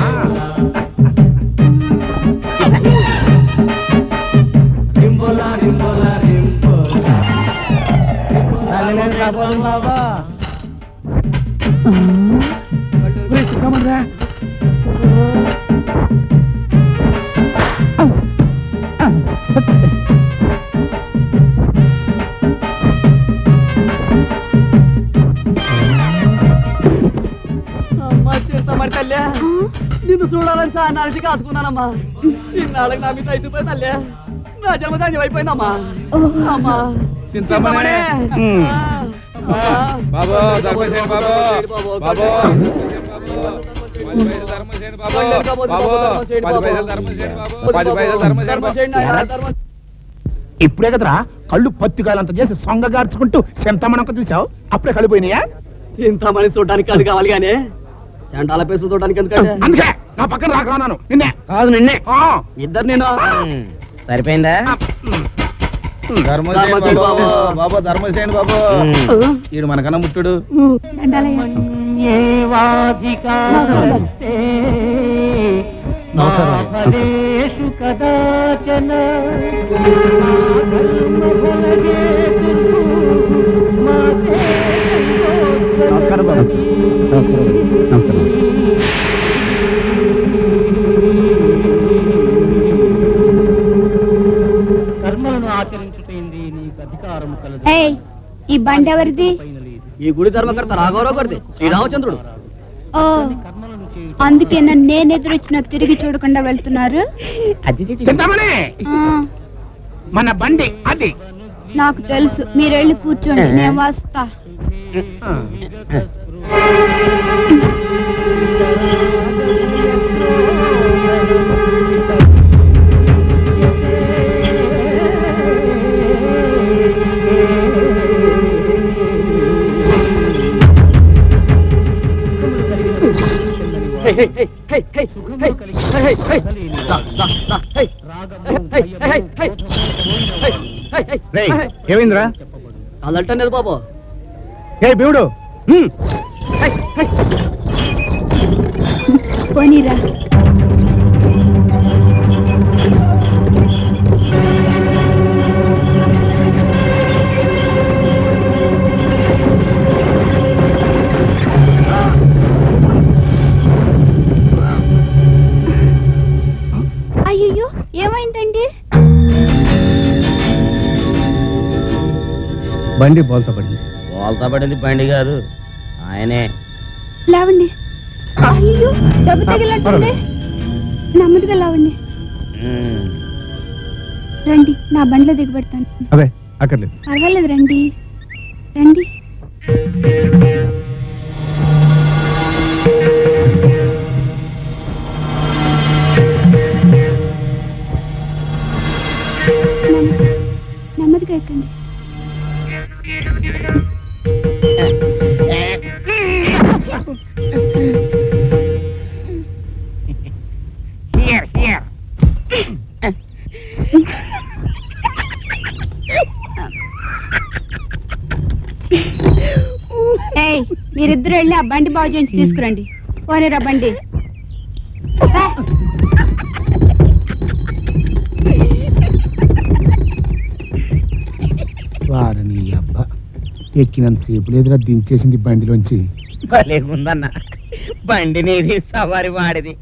అమ్మా చింతమణి తల్లి నిన్ను చూడాలని సార్ నాటి కాసుకున్నానమ్మా ఇన్నాళ్ళకి నా మీద అయిపోయి తల్లి నా జన్మధాన్యం అయిపోయిందమ్మా అమ్మా చింతమణి బాబు ధర్మసేన బాబు బాబు పది పైసలు ధర్మసేన బాబు బాబు పది పైసలు ధర్మసేన బాబు పది పైసలు ధర్మసేన బాబు ఇప్పుడే కదరా కళ్ళు పత్తికాయలంత చేసి సొంగగార్చుకుంటూ సెంతమనొక్క చూసావు అప్పుడే కళ్ళు పోయినాయా చింతమణి చూడడానికి అది కావాలి కానీ చండాల పేసులు చూడడానికి ఎందుకంటే అందుకే నా పక్కన రాకరానాను నిన్నే కాదు నిన్నే ఆ. ఇద్దరు నేను సరిపోయిందా ధర్మసేన బాబు బాబు ధర్మసేన బాబు ఈడు మనకన్నా ముట్టుడు ఫలేషు కదాచన నమస్కారం బాబు నమస్కారం నమస్కారం కర్మలను ఆచరించుటైంది నీకు అధికారం కలదు ఏయ్ ఈ బండి ఎవరిది ఈ గుడి ధర్మకర్త రాఘవరావు గారిది శ్రీరామచంద్రుడు ఓ అందుకే నన్ను నేను ఎదురొచ్చిన తిరిగి చూడకుండా వెళ్తున్నారు చింతామణి ఆ, మన బండి అది నాకు తెలుసు మీరు వెళ్ళి కూర్చోండి నేను వస్తా హే, హే, హే, హే, హే, హే, హే, హే, హే. దా, దా, దా, హే. హే, హే, హే, హే, హే, హే, హే, రేయ్ హే. ఏమైందిరా కదలటం లేదు బాబు ఏ భీముడు హే, హే. పోనీరా అయ్యో ఏమైందండి బండి బోల్తా పడింది వాళ్ళతో పడింది బండి కాదు ఆయనే లేవండి అయ్యో దెబ్బ తగిలినట్టుంది నెమ్మదిగా లేవండి ఉమ్. రండి నా బండిలో దిగబెడతాను అదే అక్కర్లేదు పర్వాలేదు రండి రండి నెమ్మ- నెమ్మదిగా ఎక్కండి హియర్ హియర్ ఏయ్ మీరిద్దరు వెళ్ళి ఆ బండి బాగు చేయించి తీసుకురండి పోనేరా బండి రా. వారని అబ్బా ఎక్కినంత సేపు లేదురా దించేసింది బండిలోంచి భలే ఉందన్న బండి నీది సవారి వాడిది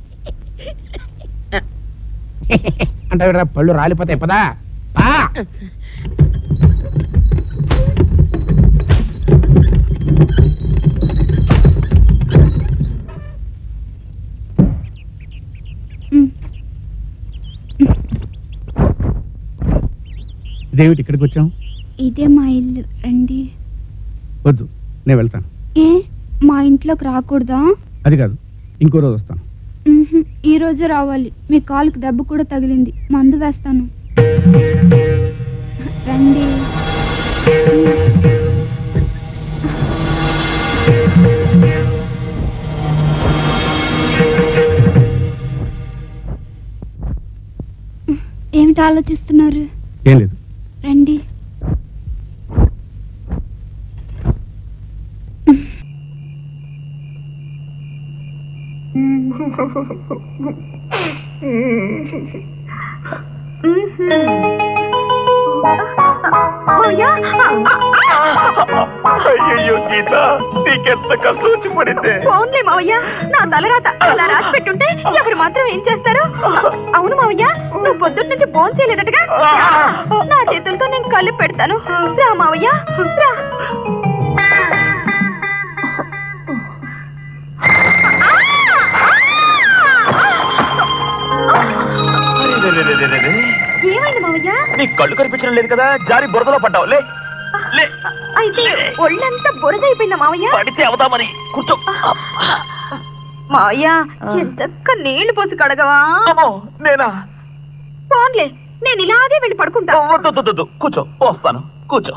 అంటే వీడురా పళ్ళు రాలిపోతాయి పదా పా ఇదేమిటి ఇక్కడికి వచ్చాం ఇదే మా ఇల్లు రండి వద్దు నేను వెళ్తాను ఏ మా ఇంట్లోకి రాకూడదా అది కాదు ఇంకో రోజు వస్తాను ఉహుం, ఈ రోజు రావాలి మీ కాలుకి దెబ్బ కూడా తగిలింది మందు వేస్తాను రండి ఏమిటి ఆలోచిస్తున్నారు ఏం లేదు రండి అయ్యో గీత నీకెంత కష్టం వచ్చి పడింది ఫోన్లే మావయ్య నా తలరాత అలా రాసి పెట్టుంటే ఎవరు మాత్రం ఏం చేస్తారు అవును మావయ్య నువ్వు పొద్దున్న నుంచి ఫోన్ చేయలేదటగా నా చేతులతో నేను కళ్ళు పెడతాను రా మావయ్య రా ఏమైంది మావయ్య నీ కళ్ళు కనిపించడం లేదు కదా జారి బురదలో పడ్డావు లే లే అయితే ఒళ్ళంతా బురదైపోయిందా మావయ్య పడితే అవుదామని కూర్చో మావయ్య ఎంతక్క నీళ్లు పోసి కడగవా నేనా ఫోన్లే నేను ఇలాగే వెళ్ళి పడుకుంటా వద్దు, వద్దు, వద్దు. కూర్చో వస్తాను కూర్చో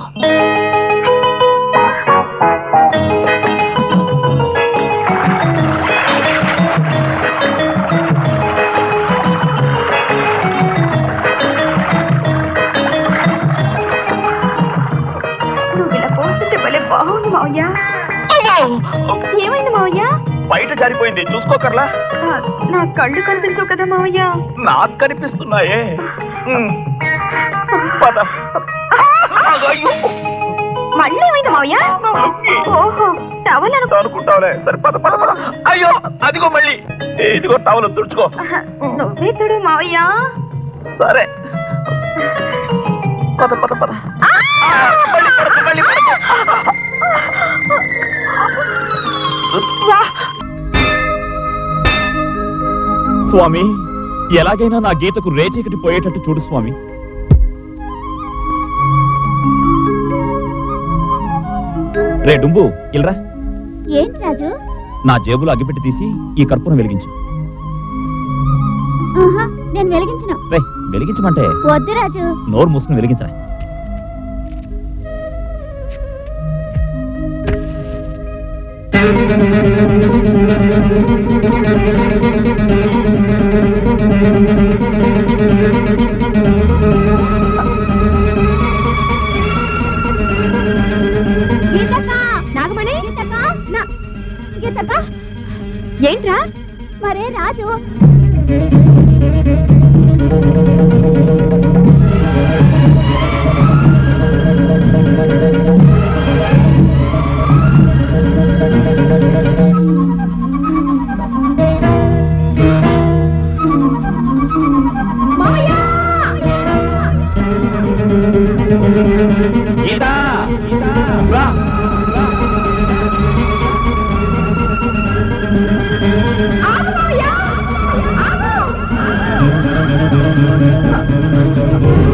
నువ్వు ఇలా పోస్తుంటే భలే బాగుంది మావయ్య ఏమైంది మావయ్య బయట జారిపోయింది చూసుకోకర్లా ఆ, నా కళ్ళు కనిపించవు కదా మావయ్య నాకు కనిపిస్తున్నాయే ఉమ్. పద అయ్యో మళ్ళీ ఏమైంది మావయ్య ఓహో టవల్ అనుకో అనుకుంటావులే సరే పద పద పద అయ్యో అదిగో మళ్ళీ ఇదిగో టవల్ తుడుచుకో నువ్వే చూడు మావయ్య సరే పద పద పద మళ్ళీ పడకు, మళ్ళీ పడకు. స్వామి ఎలాగైనా నా గీతకు రేచీకటి పోయేటట్టు చూడు స్వామి రే డుంబు ఇల్రా ఏంటి రాజు నా జేబులో అగ్గిపెట్టి తీసి ఈ కర్పూరం వెలిగించు ఆహా, నేను వెలిగించను రే వెలిగించమంటే వద్దు రాజు నోరు మూసుకుని వెలిగించరా గీతక్క నాగమణి గీతక్క నా గీతక్క ఏంట్రా మరే రాజు గీతా గీతా రా ఆగు మావయ్య! ఆగు!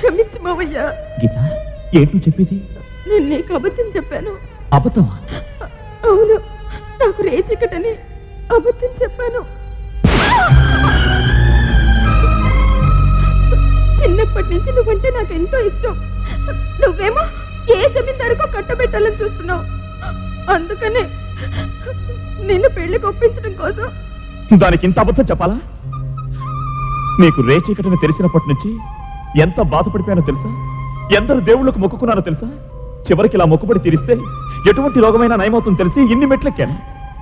క్షమించు మావయ్య గీత ఏంటి నువ్వు చెప్పేది నేను నీకు అబద్ధం చెప్పాను అబద్ధమా అవును నాకు రేచికటని అబద్ధం చెప్పాను చిన్నప్పటి నుంచి నువ్వంటే నాకు ఎంతో ఇష్టం నువ్వేమో ఏ జమీందారుకో కట్టబెట్టాలని చూస్తున్నావు అందుకనే నిన్ను పెళ్లికి ఒప్పించడం కోసం దానికి ఇంత అబద్ధం చెప్పాలా నీకు రేచీకటని తెలిసినప్పటి నుంచి ఎంత బాధపడిపోయానో తెలుసా ఎందరు దేవుళ్ళకు మొక్కుకున్నానో తెలుసా చివరికి ఇలా మొక్కుబడి తీరిస్తే ఎటువంటి రోగమైనా నయమవుతుంది తెలిసి ఇన్ని మెట్లెక్కాను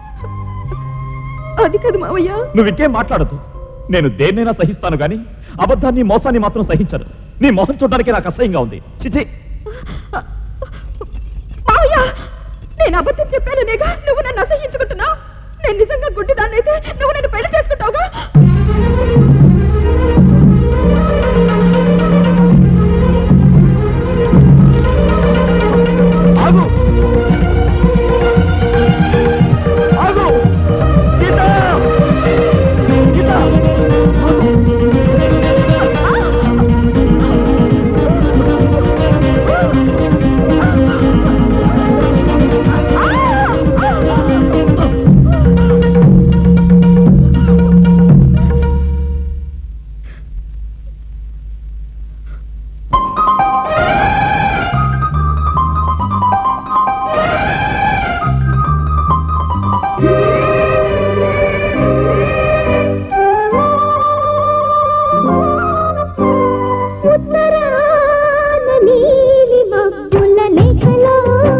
అది కాదు మావయ్య నువ్వు ఇంకేం మాట్లాడదు నేను దేన్నైనా సహిస్తాను గాని అబద్ధాన్ని మోసాన్ని మాత్రం సహించను నీ మొహం చూడడానికి నాకు అసహ్యంగా ఉంది చిచి మావయ్య నేను అబద్ధం చెప్పాననేగా నువ్వు నన్ను అసహించుకుంటున్నావు నేను నిజంగా గుడ్డిదాన్నైతే నువ్వు నన్ను పెళ్లి చేసుకుంటావుగా ఆగు ఆగు గీత గీత నీలి మబ్బుల లేఖలో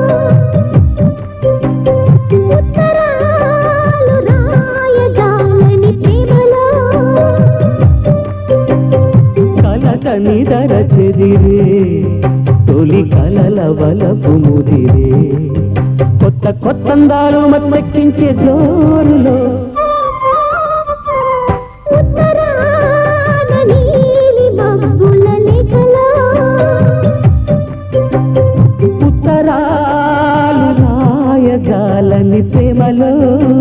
ఉత్తరాలు రాయగాలని ప్రేమలో కలత నిదర చెదిరే తొలి కలల వలపు ముదిరే కొత్త కొత్తందాలు మత్తెక్కించే జోరులో ఉత్తరాన నీలి మబ్బుల లేఖలో ఉత్తరాలు రాయగాలని ప్రేమలో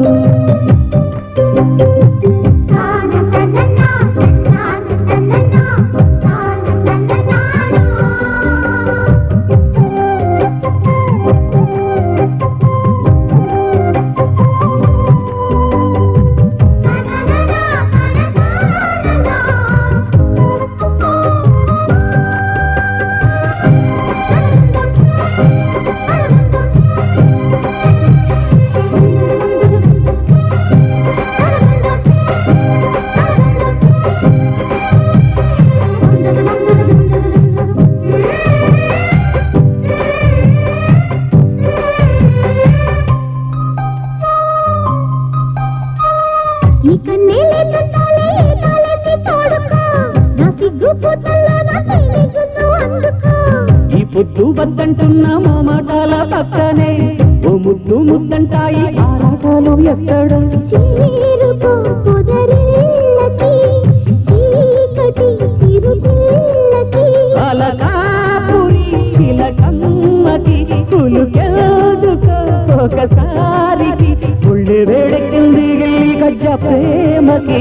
ఈ కన్నేలే తంతాలే తాలేసి తోడుకో నా సిగ్గు పూతల్లో నా తేనె జున్ను అందుకో ఈ పొద్దు వద్దంటున్న మామాటాల పక్కనే ఓ ముద్దు ముద్దంటాయి ఆరాటాలు ఎక్కడ చీరుకో పొదరిల్లకి చీకటి చిరుపిల్లకి అలకాపురి చిలకమ్మకి కులుకెదుకో ఒకసారికి ఉళ్ళి వేడెక్కింది గిల్లి గజ్జ ప్రేమకి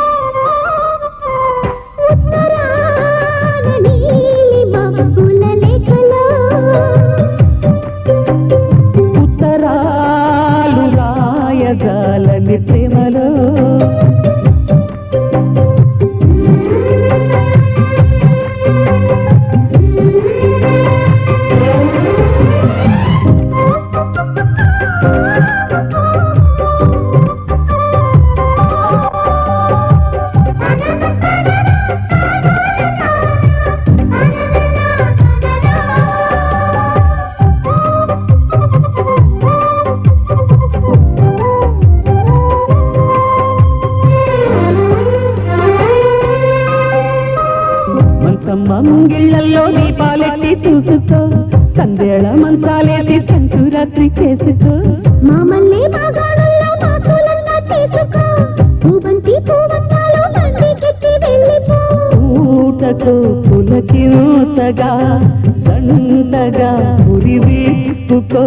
ఉత్తరాన నీలి మబ్బుల లేఖలో ఉత్తరాలు రాయగాలని ప్రేమలో మంచమ్మ ముంగిళ్ళల్లో దీపాలెట్టి చూసుకో సందేళ మంచాలేసి సంకురాత్రి చేసుకో మామల్ని మాగాణంలో మాసులంగా చేసుకో పూబంతి పూవంతాలు బండికెక్కి వెళ్ళిపో ఊటతో పులకి నూతగా దండగా ఉరి వీపుకో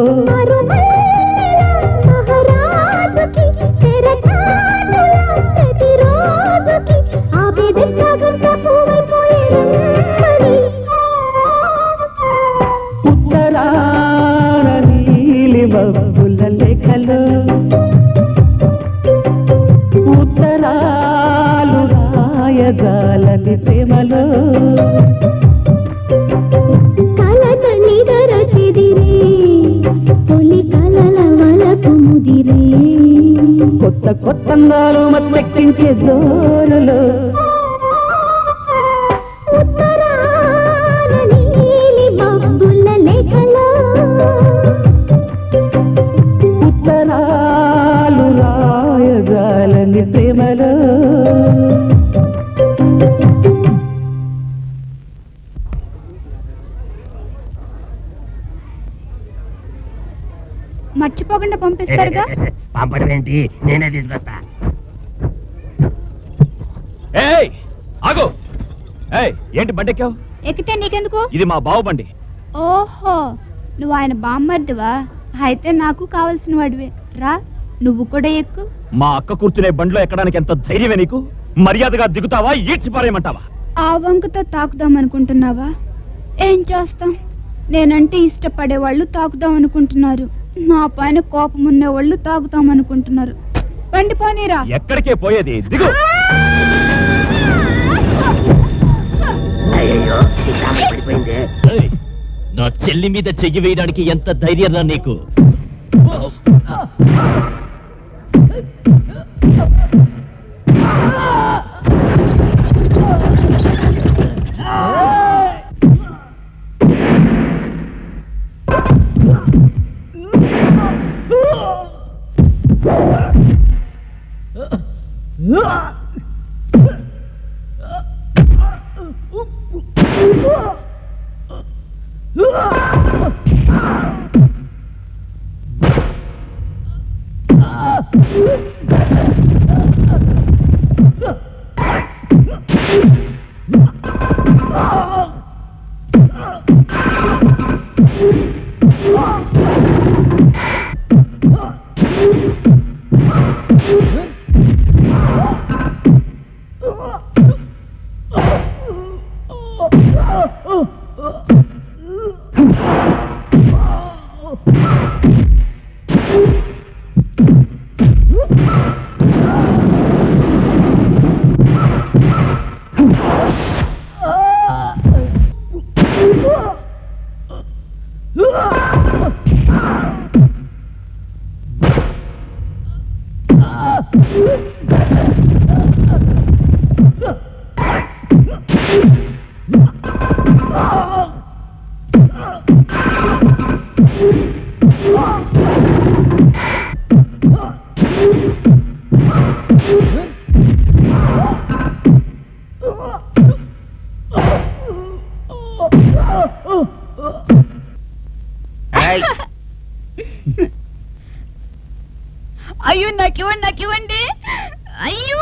మహారాజుకి తెరచాటులా ప్రతిరోజుకి ఆవేదన గంట పువ్వైపోయే రమ్మని ఉత్తరాలు రాయజాలని ప్రేమలో కలత నిదర చెదిరే తొలి కలల వలపు ముదిరే కొత్త కొత్త నాలు మత్తెక్కించే జోరులో ఉత్తరాల నీలి మబ్బుల లేఖలో ఉత్తరాలు రాయజాలని ప్రేమలో మర్చిపోకుండా పంపిస్తారుగా పంపడమేంటి నేనే తీసుకొస్తా ఏయ్ ఆగు ఏయ్ ఏంటి బండెక్కావు ఎక్కితే నీకెందుకు ఇది మా బావు బండి ఓహో నువ్వు ఆయన బామ్మర్దివా అయితే నాకు కావలసిన వాడివే రా నువ్వు కూడా ఎక్కు మా అక్క కూర్చునే బండిలో ఎక్కడానికి ఎంత ధైర్యమే నీకు మర్యాదగా దిగుతావా ఈడ్చి పారేయమంటావా ఆ వంకతో తాకుదాం అనుకుంటున్నావా ఏం చేస్తాం నేనంటే ఇష్టపడే వాళ్ళు తాకుదాం అనుకుంటున్నారు నా పైన కోపం ఉన్న వాళ్ళు తాగుతాం అనుకుంటున్నారు బండి పోనీరా ఎక్కడికే పోయేది దిగు అయ్యో పడిపోయింది ఏయ్, నా చెల్లి మీద చెయ్యి వేయడానికి ఎంత ధైర్యం రా నీకు అయ్యో నాకివ్వండి నాకివ్వండి అయ్యో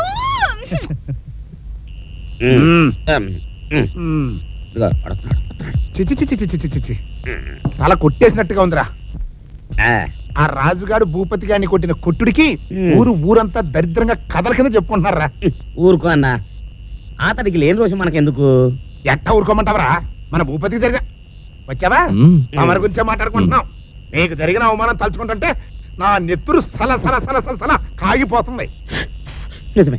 చిచి చిచి చిచి చిచి చిచి తల కొట్టేసినట్టుగా ఉందిరా ఆ రాజుగాడు భూపతి గారిని కొట్టిన కొట్టుడికి ఊరు ఊరంతా దరిద్రంగా కథల కింద చెప్పుకుంటున్నారా ఊరుకో అన్న అతడికి లేని రోజు మనకెందుకు ఎట్టా ఊరుకోమంటావరా మన భూపతికి జరిగా వచ్చావా తమరి గురించే మాట్లాడుకుంటున్నాం నీకు జరిగిన అవమానం తలుచుకుంటుంటే నా నెత్తురు సల సల సల సల సల కాగిపోతుంది నిజమే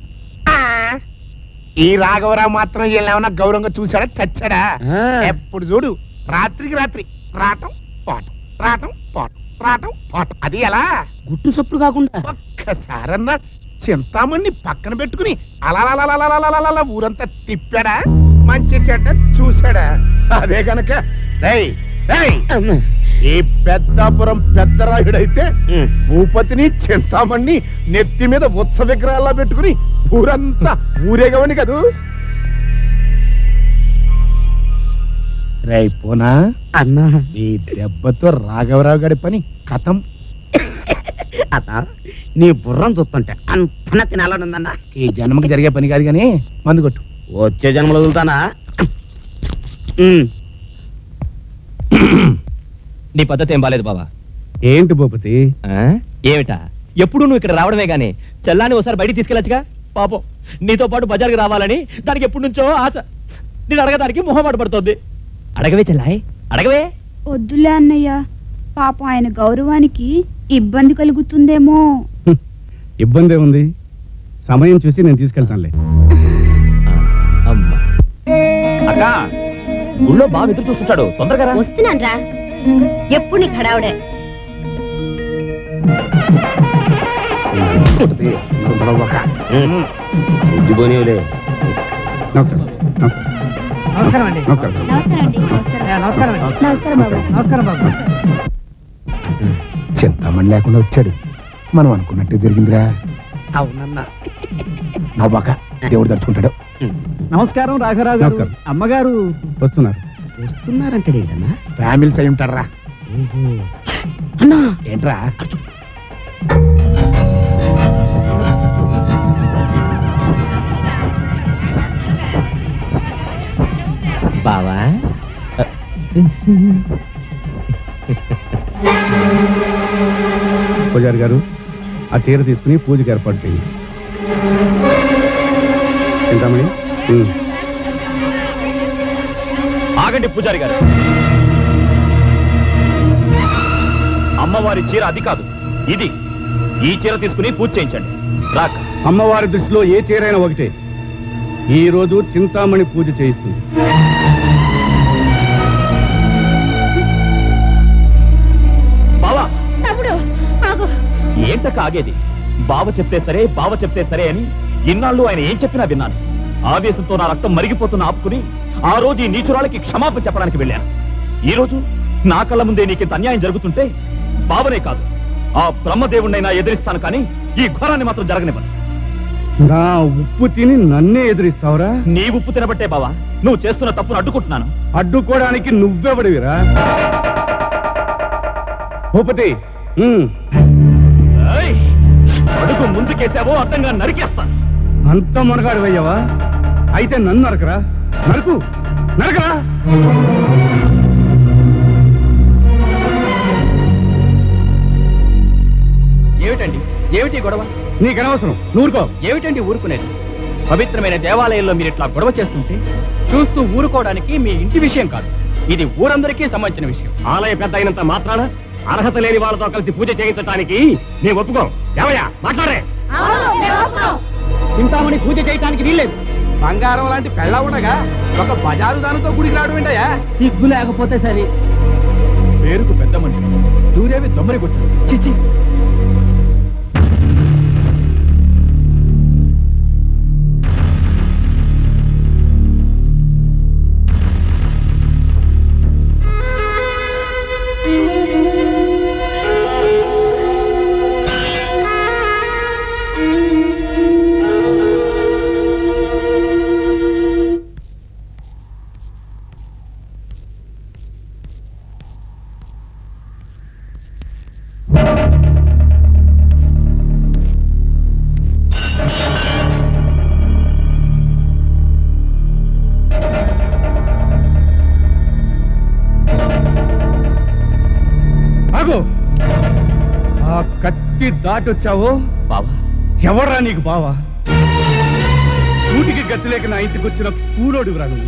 ఈ రాఘవరావు మాత్రం వీళ్ళేమన్నా గౌరవంగా చూశాడా చచ్చాడా ఎప్పుడు చూడు రాత్రికి రాత్రి రావటం పోవటం రావటం పోవటం రావటం పోవటం అది ఎలా గుట్టు సప్పుడు కాకుండా ఒక్కసారన్నా చింతామణ్ణి పక్కన పెట్టుకుని అలా ఊరంతా తిప్పాడా మంచి చెడ్డ చూశాడా అదే గనక రేయ్, రేయ్, ఈ పెద్దాపురం పెద్దరాయుడైతే భూపతిని చింతామణ్ణి నెత్తి మీద ఉత్స విగ్రహాల్లో పెట్టుకుని ఊరంతా ఊరేగవని కదూ రేయ్ పోనా అన్నా ఈ దెబ్బతో రాఘవరావు గారి పని కథం అత నీ బుర్రం చూస్తుంటే అంతన తినాలనుందన్నా ఈ జన్మకి జరిగే పని కాదు కానీ మందు కొట్టు వచ్చే జన్మలో వదులుతానా నీ పద్ధతి ఏం బాలేదు బాబా ఏంటి భూపతి ఆ? ఏమిటా ఎప్పుడు నువ్వు ఇక్కడ రావడమే గానీ చెల్లాన్ని ఒకసారి బయటికి తీసుకెళ్ళచ్చుగా పాపం నీతో పాటు బజార్కి రావాలని దానికి ఎప్పటి నుంచో ఆశ నేను అడగడానికి మొహమాట పడుతోంది అడగవే చెల్లాయ్ అడగవే వద్దులే అన్నయ్య పాపం ఆయన గౌరవానికి ఇబ్బంది కలుగుతుందేమో ఇబ్బంది ఉంది సమయం చూసి నేను తీసుకెళ్తానులే అమ్మా అక్క గుళ్ళో బాగా ఎదురు చూస్తుంటాడు తొందరగా రా. వస్తున్నాను రా ఎప్పుడు నీకు హడావుడే నమస్కారం నమస్కారం అండి నమస్కారం నమస్కారం అండి నమస్కారం బాబు నమస్కారం బాబు చింతామణి లేకుండా వచ్చాడు మనం అనుకున్నట్టే జరిగిందిరా అవునన్నా నవ్వాక దేవుడు తడుచుకుంటాడు నమస్కారం రాఘరావు గారు నమస్కారం. అమ్మగారు వస్తున్నారు వస్తున్నారంటే ఏంటన్నా ఫ్యామిలీస్ అయి ఉంటారా అన్నా ఏంట్రా బావా పూజారి గారు ఆ చీర తీసుకుని పూజకి ఏర్పాటు చేయండి చింతామణి ఉమ్. ఆగండి పూజారి గారు అమ్మవారి చీర అది కాదు ఇది ఈ చీర తీసుకుని పూజ చేయించండి రాక అమ్మవారి దృష్టిలో ఏ చీరైనా ఒకటే ఈ రోజు చింతామణి పూజ చేయిస్తుంది బావా తమ్ముడు ఆగు ఏంటక్క ఆగేది బావ చెప్తే సరే బావ చెప్తే సరే అని ఇన్నాళ్ళు ఆయన ఏం చెప్పినా విన్నాను ఆవేశంతో నా రక్తం మరిగిపోతున్న ఆపుకుని ఆ రోజు ఈ నీచురాలకి క్షమాపణ చెప్పడానికి వెళ్ళాను ఈ రోజు నా కళ్ళ ముందే నీకింత అన్యాయం జరుగుతుంటే బావనే కాదు ఆ బ్రహ్మదేవుణ్ణైనా ఎదిరిస్తాను కానీ ఈ ఘోరాన్ని మాత్రం జరగనివ్వను నా ఉప్పు తిని నన్నే ఎదురిస్తావురా నీ ఉప్పు తినబట్టే బావా నువ్వు చేస్తున్న తప్పును అడ్డుకుంటున్నాను అడ్డుకోవడానికి నువ్వెవడివిరా భూపతి ఉమ్. ఏయ్! అడుగు ముందుకేసావో అడ్డంగా నరికేస్తాను అంత మునగాడివయ్యావా అయితే నన్ను నరకరా నరకు నరకరా ఏమిటండి ఏమిటి గొడవ నీకు అనవసరం నూరుకో ఏమిటండి ఊరుకునేది పవిత్రమైన దేవాలయంలో మీరు ఇట్లా గొడవ చేస్తుంటే చూస్తూ ఊరుకోవడానికి మీ ఇంటి విషయం కాదు ఇది ఊరందరికీ సంబంధించిన విషయం ఆలయ పెద్ద అయినంత మాత్రాన అర్హత లేని వాళ్ళతో కలిసి పూజ చేయించడానికి నేను ఒప్పుకోం ఏమయ్యా మాట్లాడే చింతామణి పూజ చేయటానికి వీల్లేదు బంగారం లాంటి పెళ్ళ ఉండగా ఒక బజారు దానితో గుడికి రావడం ఏంటయ్యా సిగ్గు లేకపోతే సరే పేరుకు పెద్ద మనిషి దూరేవి దొమ్మరి కూర్చొని చిచి ఆగు ఆ కత్తి దాటొచ్చావో బావా ఎవరా నీకు బావా కూటికి గతి లేక నా ఇంటికి వచ్చిన కూలోడివిరా నువ్వు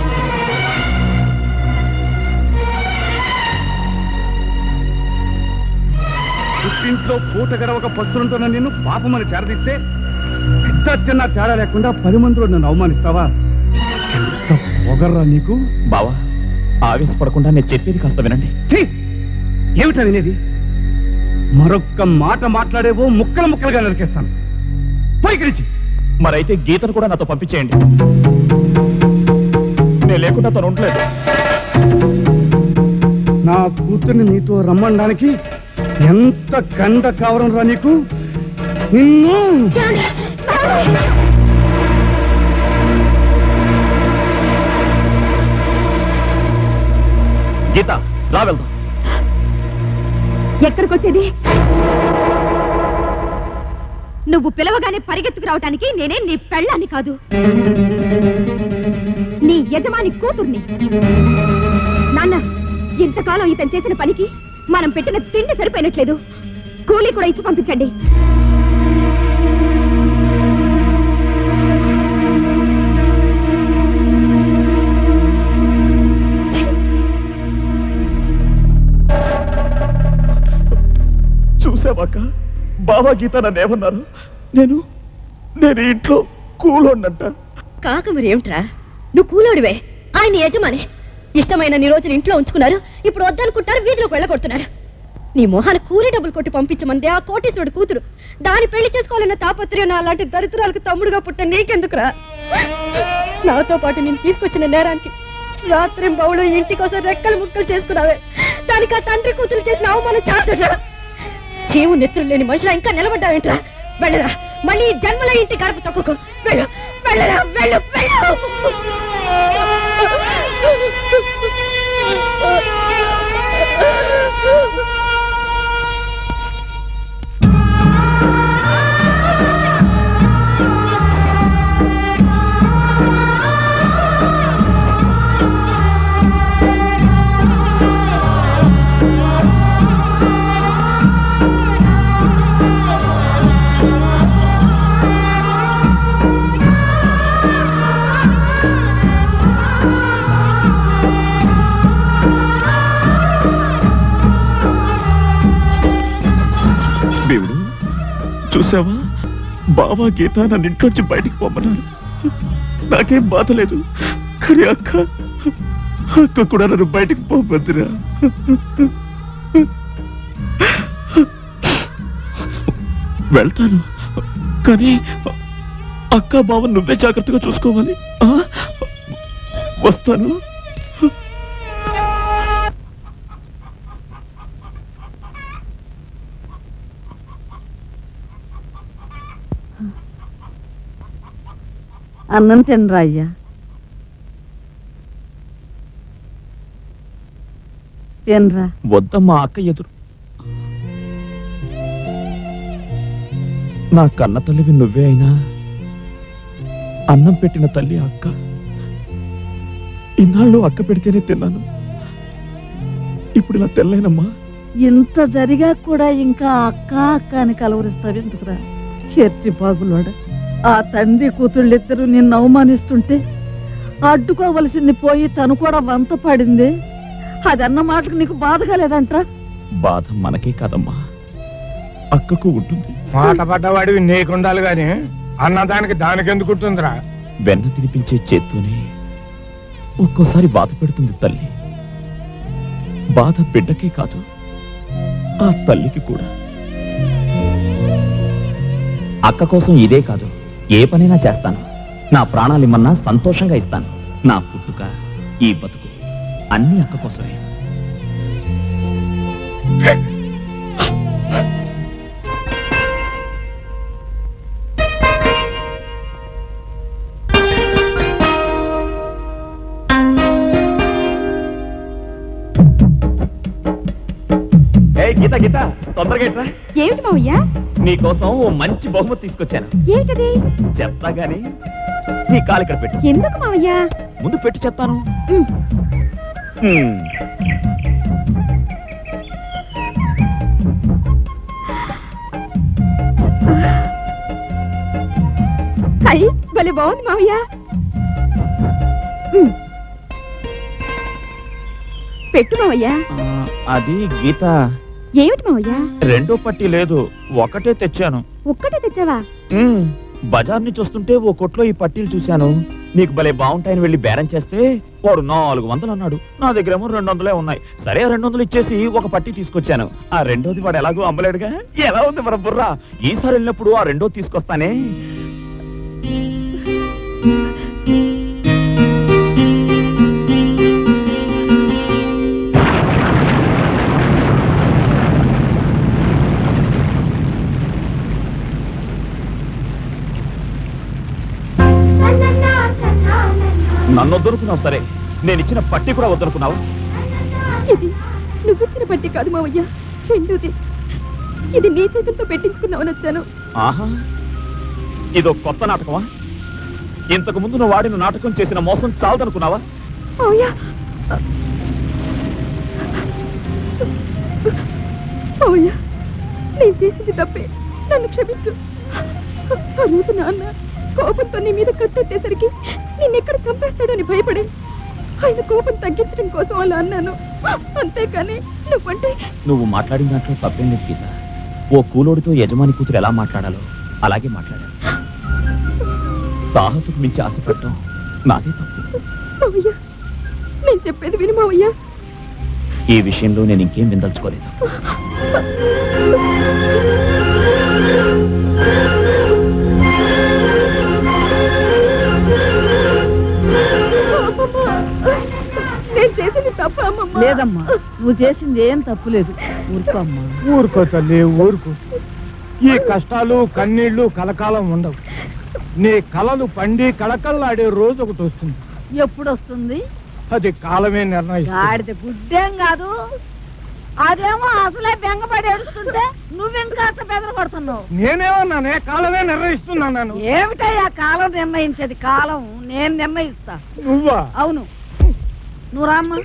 పుట్టింట్లో పూట గడవక పస్తులుంటున్న నిన్ను పాపమని చేరదీస్తే పెద్ద చిన్న తేడా లేకుండా పది మందిలో నన్ను అవమానిస్తావా ఎంత పొగర్రా నీకు బావా ఆవేశపడకుండా నేను చెప్పేది కాస్త వినండి ఛీ! ఏమిటా వినేది మరొక్క మాట మాట్లాడేవో ముక్కలు ముక్కలుగా నరికేస్తాను పైకి నుంచి మరైతే గీతను కూడా నాతో పంపించేయండి నేను లేకుండా తను ఉండలేదు నా కూతుర్ని నీతో రమ్మడానికి ఎంత కండ కావరం రా నీకు నిన్ను గీత రా వెళ్దాం ఎక్కడికి వచ్చేది నువ్వు పిలవగానే పరిగెత్తుకు రావటానికి నేనే నీ పెళ్ళాన్ని కాదు నీ యజమాని కూతుర్ని నాన్న ఇంతకాలం ఇతను చేసిన పనికి మనం పెట్టిన తిండి సరిపోయినట్లేదు కూలీ కూడా ఇచ్చి పంపించండి చూసావాక బావా గీత నన్ను ఏమన్నారు నేను నేను ఈ ఇంట్లో కూలోండంట కాక మరి ఏమిట్రా నువ్వు కూలోడివే ఆయన యజమాని ఇష్టమైన నీ రోజులు ఇంట్లో ఉంచుకున్నారు ఇప్పుడు వద్దనుకుంటారు వీధిలోకి వెళ్ళగొడుతున్నారు నీ మొహాన కూలి డబ్బులు కొట్టి పంపించమంది ఆ కోటీశ్వరుడు కూతురు దాని పెళ్లి చేసుకోవాలన్న తాపత్రయం నా అలాంటి దరిద్రాలకు తమ్ముడుగా పుట్ట నీకెందుకురా నాతో పాటు నేను తీసుకొచ్చిన నేరానికి రాత్రి బౌలు ఇంటి కోసం రెక్కలు ముక్కలు చేసుకున్నావే దానికి ఆ తండ్రి కూతురు చేసిన అవమానం చాటురా జీవు నెత్తులు లేని మనుషులా ఇంకా నిలబడ్డావేంట్రా వెళ్ళరా మళ్ళీ ఈ జన్మలో ఇంటి గడప తొక్కుకో వెళ్ళు వెళ్ళరా వెళ్ళు వెళ్ళు దేవుడు చూసావా బావా గీత నన్ను ఇంట్లోంచి బయటికి పొమ్మన్నారు నాకేం బాధ లేదు కానీ అక్క అక్క కూడా నన్ను బయటికి పోవద్దురా వెళ్తాను కానీ అక్క బావ నువ్వే జాగ్రత్తగా చూసుకోవాలి ఆ? వస్తాను అన్నం తినరా అయ్యా తినరా వద్దమ్మా అక్క ఎదురు నా కన్న తల్లివి నువ్వే అయినా అన్నం పెట్టిన తల్లి అక్క ఇన్నాళ్ళు అక్క పెడితేనే తిన్నాను ఇప్పుడు ఇలా తెల్లైనమ్మా ఇంత జరిగా కూడా ఇంకా అక్క అక్క అని కలవరిస్తావు ఎందుకురా ఎర్రి బాగులోడ ఆ తండ్రి కూతుళ్ళిద్దరూ నిన్ను అవమానిస్తుంటే అడ్డుకోవలసింది పోయి తను కూడా వంత పడింది అదన్న మాటకు నీకు బాధగా లేదంట్రా బాధ మనకే కాదమ్మా అక్కకు ఉంటుంది మాట పడ్డవాడివి నీకుండాలి గాని అన్నదానికి దానికి ఎందుకు ఉంటుందిరా వెన్న తినిపించే చేత్తోనే ఒక్కోసారి బాధ పెడుతుంది తల్లి బాధ బిడ్డకే కాదు ఆ తల్లికి కూడా అక్క కోసం ఇదే కాదు ఏ పనైనా చేస్తాను నా ప్రాణాలు ఇమ్మన్నా సంతోషంగా ఇస్తాను నా పుట్టుక ఈ బతుకు అన్ని అక్క కోసమే ఏ గీత గీత తొందరగా ఇట్రా ఏమిటి మావయ్య నీకోసం ఓ మంచి బహుమతి తీసుకొచ్చాను ఏమిటది చెప్తా గాని నీ కాలు ఇక్కడ పెట్టు ఎందుకు మావయ్య ముందు పెట్టు చెప్తాను ఉమ్. హ్మ్. అయ్యి భలే బాగుంది మావయ్య ఉమ్. పెట్టు మావయ్య ఆ, అది గీత ఏమిటి మావయ్య రెండో పట్టి లేదు ఒకటే తెచ్చాను ఒక్కటే తెచ్చావా ఉమ్, బజార్ నుంచి వస్తుంటే ఓ కొట్లో ఈ పట్టీలు చూశాను నీకు భలే బాగుంటాయని వెళ్ళి బేరం చేస్తే వాడు నాలుగు వందలు అన్నాడు నా దగ్గరేమో రెండు వందలే ఉన్నాయి సరే ఆ రెండు వందలు ఇచ్చేసి ఒక పట్టి తీసుకొచ్చాను ఆ రెండోది వాడు ఎలాగో అమ్మలేడుగా ఎలా ఉంది మన బుర్రా ఈసారి వెళ్ళినప్పుడు ఆ రెండో తీసుకొస్తానే నన్ను వద్దనుకున్నావు సరే నేను ఇచ్చిన పట్టి కూడా వద్దనుకున్నావు ఇది నువ్విచ్చిన పట్టి కాదు మావయ్య రెండోది ఇది నీ చేతులతో పెట్టించుకుందామని వచ్చాను ఆహా ఇదో కొత్త నాటకమా ఇంతకు ముందు నువ్వు వాడిన నాటకం చేసిన మోసం చాలదనుకున్నావా మావయ్య మావయ్య నేను చేసింది తప్పే నన్ను క్షమించు ఆ రోజు నాన్న కోపంతో నీ మీద కత్తెట్టేసరికి నిన్నెక్కడ చంపేస్తాడని భయపడి ఆయన కోపం తగ్గించడం కోసం అలా అన్నాను అంతేకాని నువ్వంటే నువ్వు మాట్లాడిన దాంట్లో తప్పేం లేదు గీత ఓ కూలోడితో యజమాని కూతురు ఎలా మాట్లాడాలో అలాగే మాట్లాడాను తాహతుకు మించి ఆశపడటం నాదే తప్పు మావయ్య నేను చెప్పేది విను మావయ్య ఈ విషయంలో నేను ఇంకేం విందల్చుకోలేదు నేను చేసింది తప్ప అమ్మమ్మ లేదమ్మా నువ్వు చేసింది ఏం తప్పు లేదు ఊరుకో అమ్మా ఊరుకో తల్లి ఊరుకో ఈ కష్టాలు కన్నీళ్లు కలకాలం ఉండవు నీ కలలు పండి కళకళలాడే రోజు ఒకటి వస్తుంది ఎప్పుడు వస్తుంది అది కాలమే నిర్ణయిస్తుంది గాడిద గుడ్డేం కాదు అదేమో అసలే బెంగపడి ఏడుస్తుంటే నువ్వెంకాస్త బెదర కొడుతున్నావు నేనేమన్నానే కాలమే నిర్ణయిస్తున్నాను ఏమిటయ్యా కాలం నిర్ణయించేది కాలం నేను నిర్ణయిస్తా నువ్వా అవును నువ్వు రామ్మా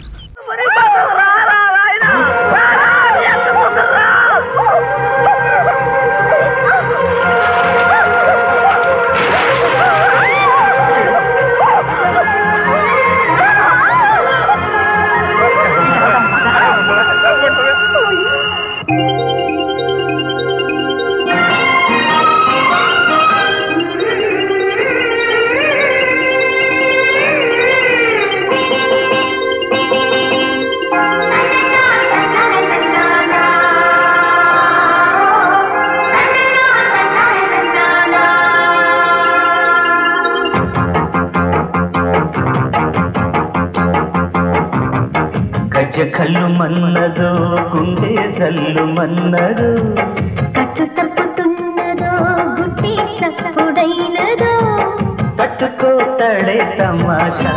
గజ కళ్ళు మన్నదో గుండె జల్లు మన్నదో కట్టు తప్పుతున్నదో గుడ్డి తప్పుడైనదో పట్టుకోతడే తమాషా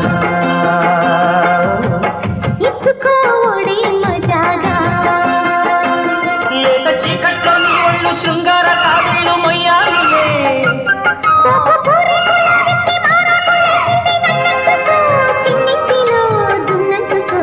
ఇచ్చుకోవడే మజాగా లేక చీకట్లో నీ ఒళ్ళు శృంగార కావిళ్ళు మొయ్యాలియే చిన్నిటిలో దున్నట్టుకో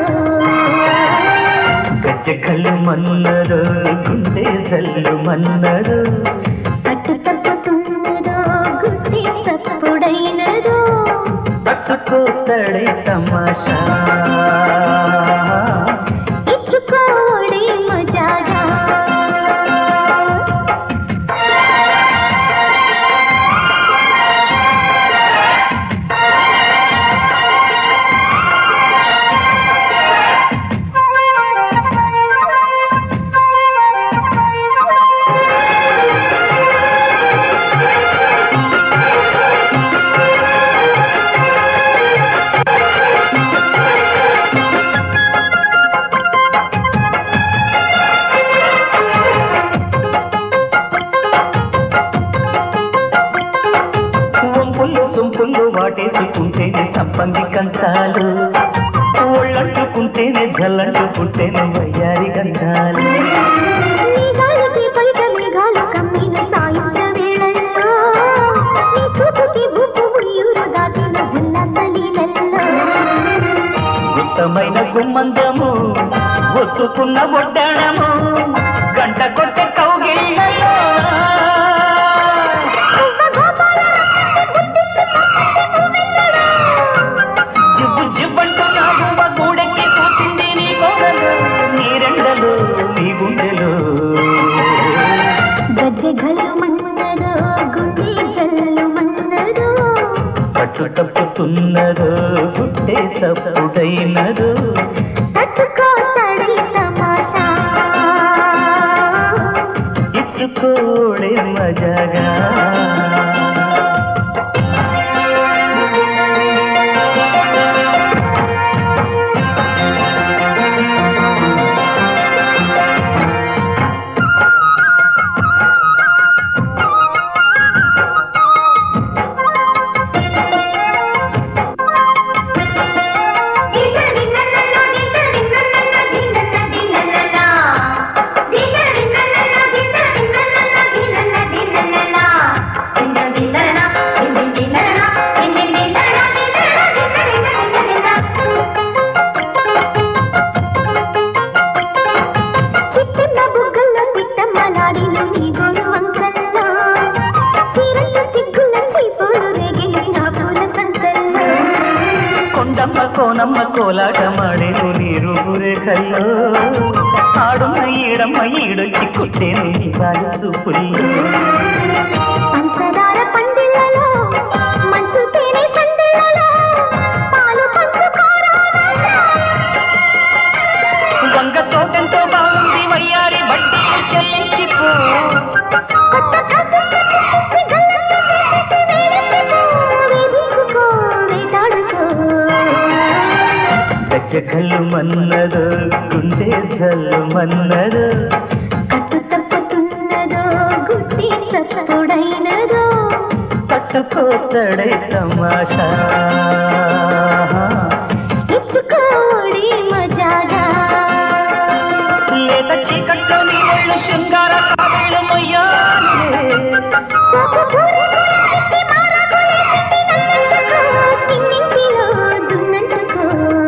గజ కళ్ళు మన్నదో గుండె జల్లు మన్నదో కట్టు తప్పుతున్నదో గుడ్డి తప్పుడైనదో పట్టుకోతడే తమాషా ఇచ్చుకోవడే మజాగా వంపులు సొంపులు వాటేసుకుంటేనే సంపంగి కంచాలు ఒళ్ళంటుకుంటేనే జల్లంటుకుంటేనే వయ్యారి గంధాలు మేఘాలకి పైట మేఘాలు కమ్మిన సాయంత్ర వేళల్లో నీ చూపుకి బుబ్బు ఉయ్యూరు దాటిన ఉల్లాసలీలల్లో గుత్తమైన గుమ్మందము ఒత్తుకున్న ఒడ్డాణము గంట కొట్టే కౌగిళ్ళలో జివ్వు జివ్వంటూ నా గువ్వ గూడెక్కి కూర్చుంది నీ కోడలు నీ రెండలు నీ గుండెలు గజ్జెగలు మన్నదో గుండె జల్లు మన్నదో పట్టు తప్పుతున్నదో గుడ్డే తప్పుడైనదో తట్టుకోతడి తమాషా ఇచ్చుకోడే మజాగా చిట్టున్న బుగ్గల్లో పిట్టమ్మలాడిను నీ గోరు వంకల్లో చీరల్లో సిగ్గుల చీపోలు రేగిలి నా పూల సంతల్లో కొండమ్మ కోనమ్మ కోలాటమాడేను నీరు గురే కల్లో ఆడున్న ఈడమ్మ ఈడొచ్చి కుట్టేను ఇవాళ చూపుల్లో పంచదార పందిళ్ళలో మంచు తేనె సందిళ్ళలో పాలు పంచుకోరా వంగ తోటంతో బాగుంది వయ్యారి వడ్డీ చెల్లించిపో కొత్త కథ వేధించుకో వేటాడుకో గజ్జకల్లు మన్నదో గుండె జల్లు మన్నదో కట్టు తప్పుతున్నదో గుడ్డి సత్తుడైనదో పట్టుకోతడే తమాషా ఇచ్చుకోడి మజాగా లేత చీకట్లో నీ ఒళ్ళు శృంగార కావేళ మొయ్యాలే చిన్నింటిలో జున్నంటుకో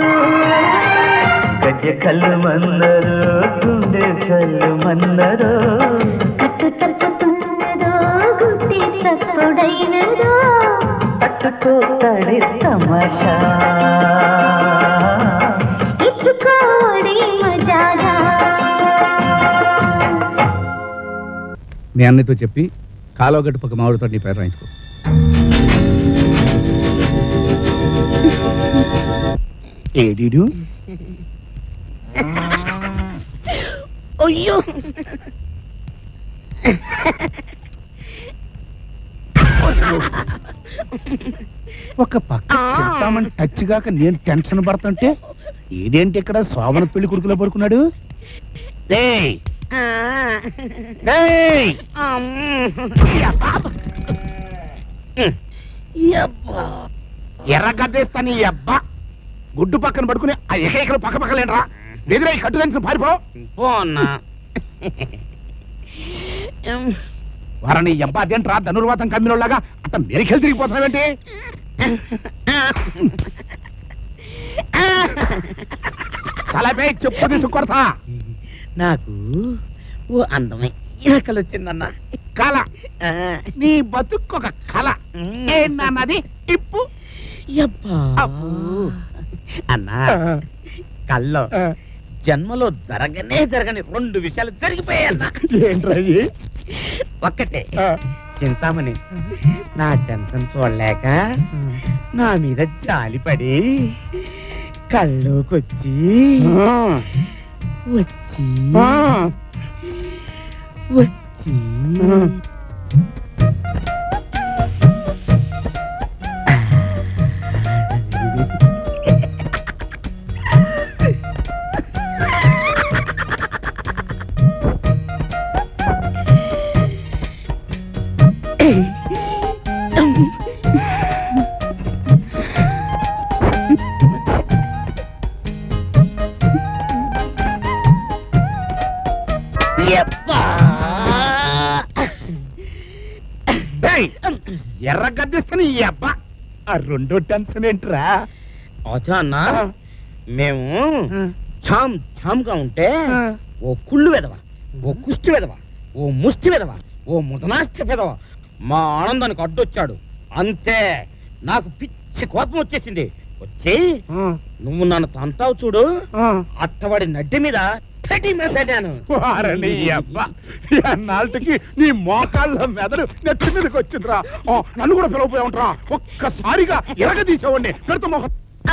గజ్జ కళ్ళు మన్నరు గుండె కళ్ళు మన్నరు కట్టు తప్పుతున్నదో గుడ్డి సత్తుడైనదో పట్టుకోతడే తమాషా ఇచ్చుకోడి మజాగా మీ అన్నయ్యతో చెప్పి కాలువగట్టు పక్క మామిడితో నీ పేరు రాయించుకో ఏడీడు అయ్యో ఒక పక్క చెప్తామని టచ్ గాక నేను టెన్షన్ పడుతుంటే ఏదేంటి ఇక్కడ శోభన పెళ్లి కొడుకులో పడుకున్నాడు రేయ్ రేయ్ ఎర్ర గద్దేస్తాను ఈ అబ్బా గుడ్డు పక్కన పడుకుని ఆ ఎకైకలు పక్క పక్కలేనరా ఎదురై కట్టు దంచిన పారిపో పోన్నా వారని ఈ అబ్బా అదేంట్రా ధనుర్వాతం కమ్మినోళ్ళగా అట్ట మెరికెళ్ళి తిరిగిపోతున్నావేంటి చాలా పే చెప్పు తీసుకొడతా నాకు ఓ అందమైన కళ వచ్చిందన్న కళ నీ బతుకు ఒక కళ ఏంటన్నది ఇప్పు అబ్బా అన్నా కల్లో జన్మలో జరగనే జరగని రెండు విషయాలు జరిగిపోయాయన్నా ఏంట్రా ఒక్కటే చింతామణి నా టెన్షన్ చూడలేక నా మీద జాలిపడి కల్లోకొచ్చి వచ్చి వచ్చి ఏయ్, ఎర్ర గద్దిస్తాను ఈ అబ్బా ఆ రెండో టెన్షన్ ఏంట్రా అచ్చా అన్న మేము ఛామ్ ఛామ్గా ఉంటే ఓ కుళ్ళు వెదవ ఓ కుష్టి వెదవ ఓ ముష్టి వెదవ ఓ ముదనాష్టి వెదవ మా ఆనందానికి అడ్డొచ్చాడు అంతే నాకు పిచ్చి కోపం వచ్చేసింది వచ్చి నువ్వు నన్ను తంతావు చూడు అత్తవాడి నడ్డి మీద పెట్టి మెసడాను వారని ఈ అబ్బా నాటికి నీ మోకాళ్ళ మెదడు నెత్తి మీదకి వచ్చిందిరా ఆ, నన్ను కూడా పిలవపోయా ఉంటారా ఒక్కసారిగా ఎరగ తీసేవాడిని పెడత మొహం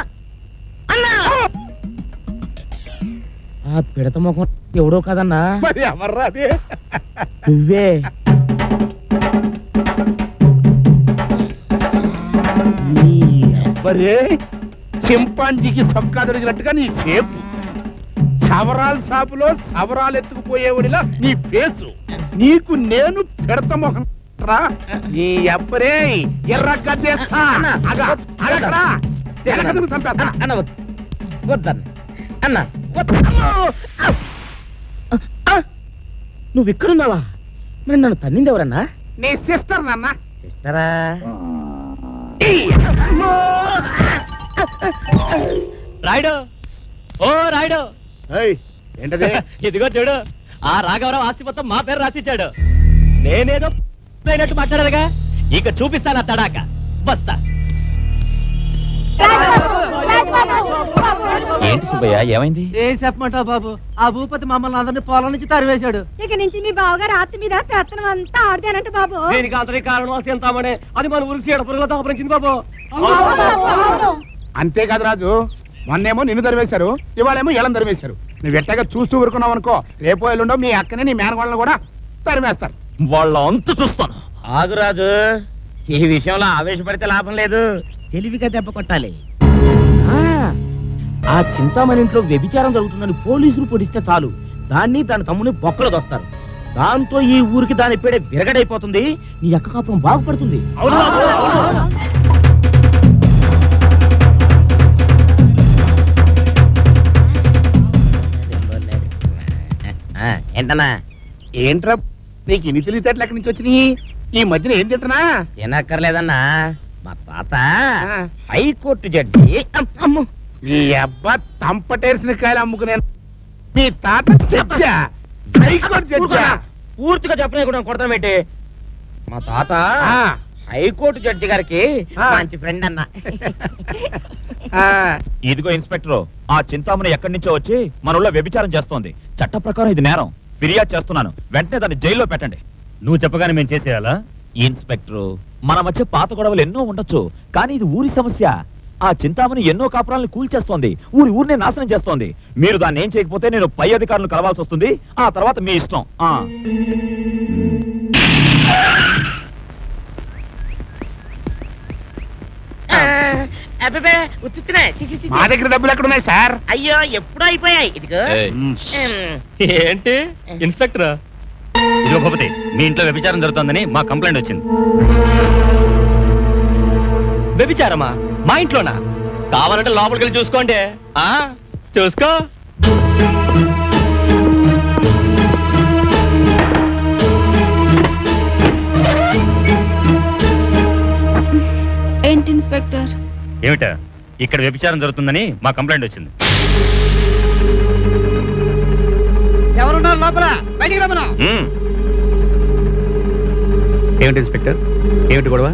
ఆ పిడత ముఖం ఎవడో కదన్నా మరి ఎవర్రా అది నువ్వే నీ అబ్బరే చింపాంజీకి సొక్కా దొరికినట్టుగా నీ షేపు సవరాల షాపులో సవరాలు ఎత్తుకుపోయేవాడిలా నీ ఫేసు నీకు నేను పెడత మొహం రా నీ అబ్బరే ఎర్ర గద్దేస్తా అగా అగరా ఎనకదుకు చంపేస్తా అన్న వద్దన్న అన్న నువ్వు ఇక్కడున్నావా మరి నన్ను తన్నింది ఎవరన్నా నీ సిస్టర్ నాన్న సిస్టరా రాయుడు ఓ రాయుడు ఏంటది ఇదిగో చూడు ఆ రాఘవరావు ఆస్తి మొత్తం మా పేరు రాసిచ్చాడు నేనేదో అయినట్టు మాట్లాడదుగా ఇక చూపిస్తాను ఆ తడాక వస్తా రాజబాబు ఏంటి సుబ్బయ్య ఏమైంది ఏం చెప్పమంటావు బాబు ఆ భూపతి మమ్మల్ని అందరినీ పొలం నుంచి తరివేశాడు ఇక నుంచి మీ బావగారు ఆత్మ మీద పెత్తనం అంతా ఆడదేనంట బాబు దీనికి అంతటి కారణం చింతామణి అది మన ఊరికి చీడ పురుగుల దాపరించింది బాబు అంతేకాదు రాజు మొన్నేమో నిన్ను దరివేశారు ఇవాళేమో ఇళ్ళని దరివేశారు నువ్వు ఎట్టగా చూస్తూ ఊరుకున్నావు అనుకో రేపో ఎల్లుండో మీ అక్కని నీ మేనగోళ్ళని కూడా తరిమేస్తారు వాళ్ళ అంత చూస్తాను ఆగురాజు ఈ విషయంలో ఆవేశపడితే లాభం లేదు తెలివిగా దెబ్బ కొట్టాలి ఆ, ఆ చింతామణి ఇంట్లో వ్యభిచారం జరుగుతుందని పోలీసులు పొడిస్తే చాలు దాన్ని దాని తమ్ముని బొక్కలు దొస్తారు దాంతో ఈ ఊరికి దాని పేడే విరగడైపోతుంది నీ అక్క కాపురం బాగుపడుతుంది ఆ, ఏంటన్నా ఏంట్రా నీకు ఇన్ని తెలివితేటలు ఎక్కడి నుంచి వచ్చినాయి ఈ మధ్యన ఏం తింటున్నా తినక్కర్లేదన్నా మా తాత హైకోర్టు జడ్జి అమ్- అమ్మో నీ అబ్బా తంపటేర్సిన కాయలు అమ్ముకునే మీ తాత జడ్జా హైకోర్టు జడ్జా పూర్తిగా చెప్పనే కూడా కొడతాం ఏంటి మా తాత హైకోర్టు జడ్జి గారికి మంచి ఫ్రెండ్ అన్న ఇదిగో ఇన్స్పెక్టర్ ఆ చింతామణి ఎక్కడి నుంచో వచ్చి మన ఊళ్ళో వ్యభిచారం చేస్తోంది చట్ట ప్రకారం ఇది నేరం ఫిర్యాదు చేస్తున్నాను వెంటనే దాన్ని జైల్లో పెట్టండి నువ్వు చెప్పగానే మేము చేసేయాలా ఇన్స్పెక్టర్ మన మధ్య పాత గొడవలు ఎన్నో ఉండొచ్చు కానీ ఇది ఊరి సమస్య ఆ చింతామణి ఎన్నో కాపురాలను కూల్చేస్తోంది ఊరి ఊరినే నాశనం చేస్తోంది మీరు దాన్ని ఏం చేయకపోతే నేను పై అధికారులను కలవాల్సి వస్తుంది ఆ తర్వాత మీ ఇష్టం ఆ అబ్బే ఉత్తుకునే చి, చి, చి, చి. మా దగ్గర డబ్బులు ఎక్కడ ఉన్నాయి సార్ అయ్యో ఎప్పుడో అయిపోయాయి ఇదిగో ఏయ్. ఉమ్. ఏంటి ఇన్స్పెక్టర్ ఇదిగో భూపతి మీ ఇంట్లో వ్యభిచారం జరుగుతోందని మా కంప్లైంట్ వచ్చింది వ్యభిచారమా మా ఇంట్లోనా కావాలంటే లోపలికి వెళ్ళి చూసుకోండి ఆ చూసుకో ఏంటి ఇన్స్పెక్టర్ ఏమిటా ఇక్కడ వ్యభిచారం జరుగుతుందని మా కంప్లైంట్ వచ్చింది ఎవరున్నారు లోపల బయటికి రమ్మను ఏమిటి ఇన్స్పెక్టర్ ఏమిటి గొడవ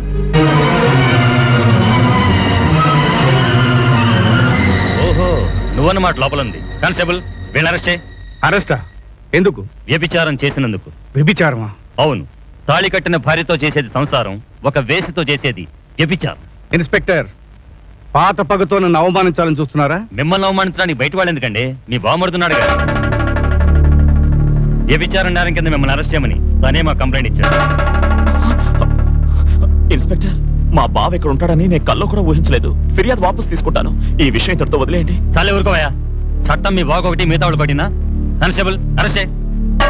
ఓహో నువ్వన్నమాట లోపల ఉంది కానిస్టేబుల్ వీళ్ళని అరెస్ట్ చేయి అరెస్టా ఎందుకు వ్యభిచారం చేసినందుకు వ్యభిచారమా అవును తాళి కట్టిన భార్యతో చేసేది సంసారం ఒక వేసితో చేసేది వ్యభిచారం ఇన్స్పెక్టర్ పాత పగతో నన్ను అవమానించాలని చూస్తున్నారా మిమ్మల్ని అవమానించడానికి బయట వాళ్ళు ఎందుకండి మీ బామడుతున్నాడు కదా వ్యభిచారం నేరం కింద మిమ్మల్ని అరెస్ట్ చేయమని తనే మా కంప్లైంట్ ఇచ్చాడు ఇన్స్పెక్టర్ మా బావ ఇక్కడ ఉంటాడని నేను కల్లో కూడా ఊహించలేదు ఫిర్యాదు వాపస్ తీసుకుంటాను ఈ విషయం ఇంతటితో వదిలేయండి చాలే ఊరుకోవయ్యా చట్టం మీ బాగా ఒకటి మిగతా వాళ్ళు పట్టినా కానిస్టేబుల్ అరెస్ట్ చేయి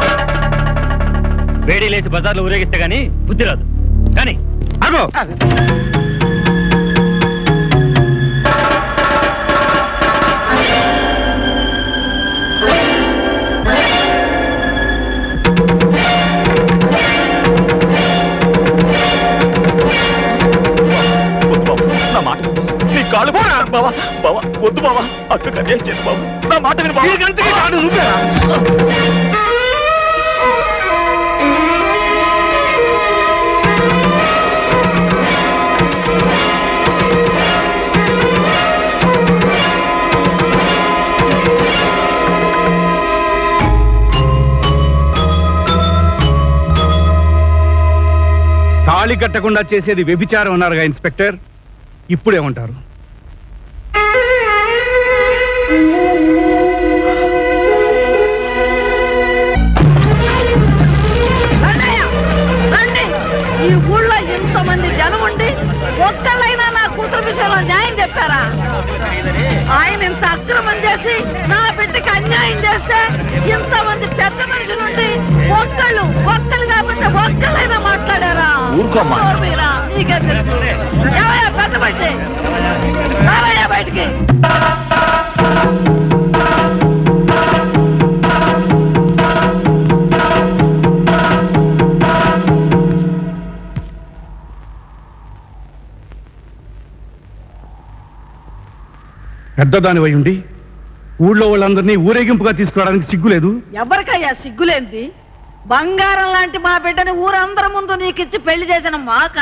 వేడి లేసి బజార్లో ఊరేగిస్తే గానీ బుద్ధి రాదు కానీ అగో వద్దు బావ, నా మాట విను. నీ కాళ్ళు బావా బావా వద్దు బావా అక్క కన్యాయం చేసి బావా నా మాట విను బావా తాళి కట్టకుండా చేసేది వ్యభిచారం అన్నారుగా ఇన్స్పెక్టర్ ఇప్పుడేమంటారు రండి ఈ ఊళ్ళో ఇంతమంది జనం ఉండి ఒక్కళ్ళైనా నా కూతురు విషయంలో న్యాయం చెప్పారా ఆయన ఇంత అక్రమం చేసి నా బిడ్డకి అన్యాయం చేస్తే ఇంతమంది పెద్ద మనుషులుండి ఒక్కళ్ళు ఒక్కళ్ళు కాకపోతే ఒక్కళ్ళైనా మాట్లాడారా ఊరుకోమ్మా. నోరు మీరా? నీకేం తెలుసు ఏమయ్యా పెద్ద మనిషి రావయ్యా బయటికి పెద్దదానివై ఉండి ఊళ్ళో వాళ్ళందరినీ ఊరేగింపుగా తీసుకురావడానికి సిగ్గులేదు ఎవరికయ్యా సిగ్గులేంది బంగారం లాంటి మా బిడ్డని ఊరందరి ముందు నీకిచ్చి పెళ్లి చేసిన మాక